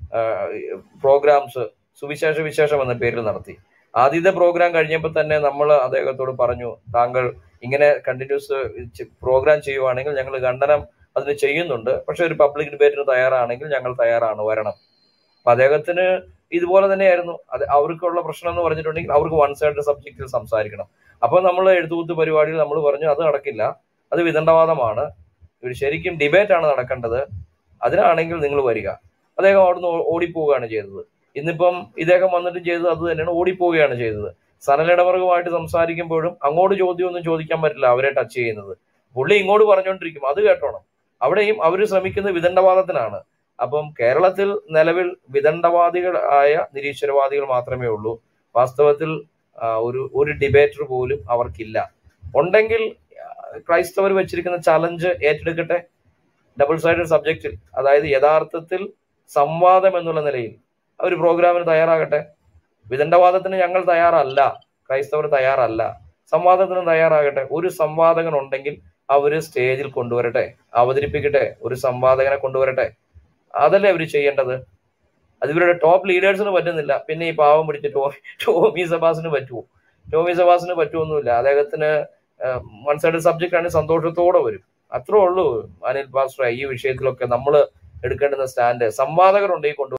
പ്രോഗ്രാംസ് സുവിശേഷ വിശേഷം എന്ന പേരിൽ നടത്തി ആദ്യത്തെ പ്രോഗ്രാം കഴിഞ്ഞപ്പോൾ തന്നെ നമ്മൾ അദ്ദേഹത്തോട് പറഞ്ഞു താങ്കൾ ഇങ്ങനെ കണ്ടിന്യൂസ് പ്രോഗ്രാം ചെയ്യുവാണെങ്കിൽ ഞങ്ങൾ ഖണ്ഡനം അതിന് ചെയ്യുന്നുണ്ട് പക്ഷെ ഒരു പബ്ലിക് ഡിബേറ്റിന് തയ്യാറാണെങ്കിൽ ഞങ്ങൾ തയ്യാറാണ് വരണം അപ്പൊ അദ്ദേഹത്തിന് ഇതുപോലെ തന്നെയായിരുന്നു അത് അവർക്കുള്ള പ്രശ്നം എന്ന് പറഞ്ഞിട്ടുണ്ടെങ്കിൽ അവർക്ക് വൺ സൈഡ് സബ്ജക്റ്റിൽ സംസാരിക്കണം അപ്പൊ നമ്മൾ എഴുത്തുകൂത്ത് പരിപാടിയിൽ നമ്മൾ പറഞ്ഞു അത് നടക്കില്ല അത് വിദണ്ഡവാദമാണ് ഒരു ശരിക്കും ഡിബേറ്റ് ആണ് നടക്കേണ്ടത് അതിനാണെങ്കിൽ നിങ്ങൾ വരിക അദ്ദേഹം അവിടുന്ന് ഓ- ഓടിപ്പോവുകയാണ് ചെയ്തത് ഇന്നിപ്പം ഇദ്ദേഹം വന്നിട്ട് ചെയ്തത് അത് തന്നെയാണ് ഓടിപ്പോവുകയാണ് ചെയ്തത് സനലിടവർഗമായിട്ട് സംസാരിക്കുമ്പോഴും അങ്ങോട്ട് ചോദ്യമൊന്നും ചോദിക്കാൻ പറ്റില്ല അവരെ ടച്ച് ചെയ്യുന്നത് പുള്ളി ഇങ്ങോട്ട് പറഞ്ഞുകൊണ്ടിരിക്കും അത് കേട്ടോണം അവിടെയും അവർ ശ്രമിക്കുന്നത് വിദണ്ഡവാദത്തിനാണ് അപ്പം കേരളത്തിൽ നിലവിൽ വിദണ്ഡവാദികൾ ആയ നിരീശ്വരവാദികൾ മാത്രമേ ഉള്ളൂ വാസ്തവത്തിൽ ആ, ഒരു ഒരു ഡിബേറ്റർ പോലും അവർക്കില്ല ഉണ്ടെങ്കിൽ ക്രൈസ്തവർ വെച്ചിരിക്കുന്ന ചലഞ്ച് ഏറ്റെടുക്കട്ടെ ഡബിൾ സൈഡഡ് സബ്ജക്റ്റിൽ അതായത് യഥാർത്ഥത്തിൽ സംവാദം എന്നുള്ള നിലയിൽ അവർ പ്രോഗ്രാമിന് തയ്യാറാകട്ടെ വിദണ്ഡവാദത്തിന് ഞങ്ങൾ തയ്യാറല്ല ക്രൈസ്തവർ തയ്യാറല്ല സംവാദത്തിന് തയ്യാറാകട്ടെ ഒരു സംവാദകൻ ഉണ്ടെങ്കിൽ അവര് സ്റ്റേജിൽ കൊണ്ടുവരട്ടെ അവതരിപ്പിക്കട്ടെ ഒരു സംവാദകനെ കൊണ്ടുവരട്ടെ അതല്ലേ അവർ ചെയ്യേണ്ടത് അത് ഇവരുടെ ടോപ്പ് ലീഡേഴ്സിന് പറ്റുന്നില്ല പിന്നെ ഈ പാവം പിടിച്ച ടോ ടോമി സബാസിന് പറ്റുമോ ടോമി സബാസിന് പറ്റുമൊന്നുമില്ല അദ്ദേഹത്തിന് വൺ സൈഡ് സബ്ജക്റ്റ് ആണ് സന്തോഷത്തോടെ വരും അത്രേ ഉള്ളൂ അനിൽ പാസ്റ്റർ ഈ വിഷയത്തിലൊക്കെ നമ്മൾ എടുക്കേണ്ടുന്ന സ്റ്റാൻഡ് സംവാദകർ ഉണ്ടെങ്കിൽ കൊണ്ടുവരും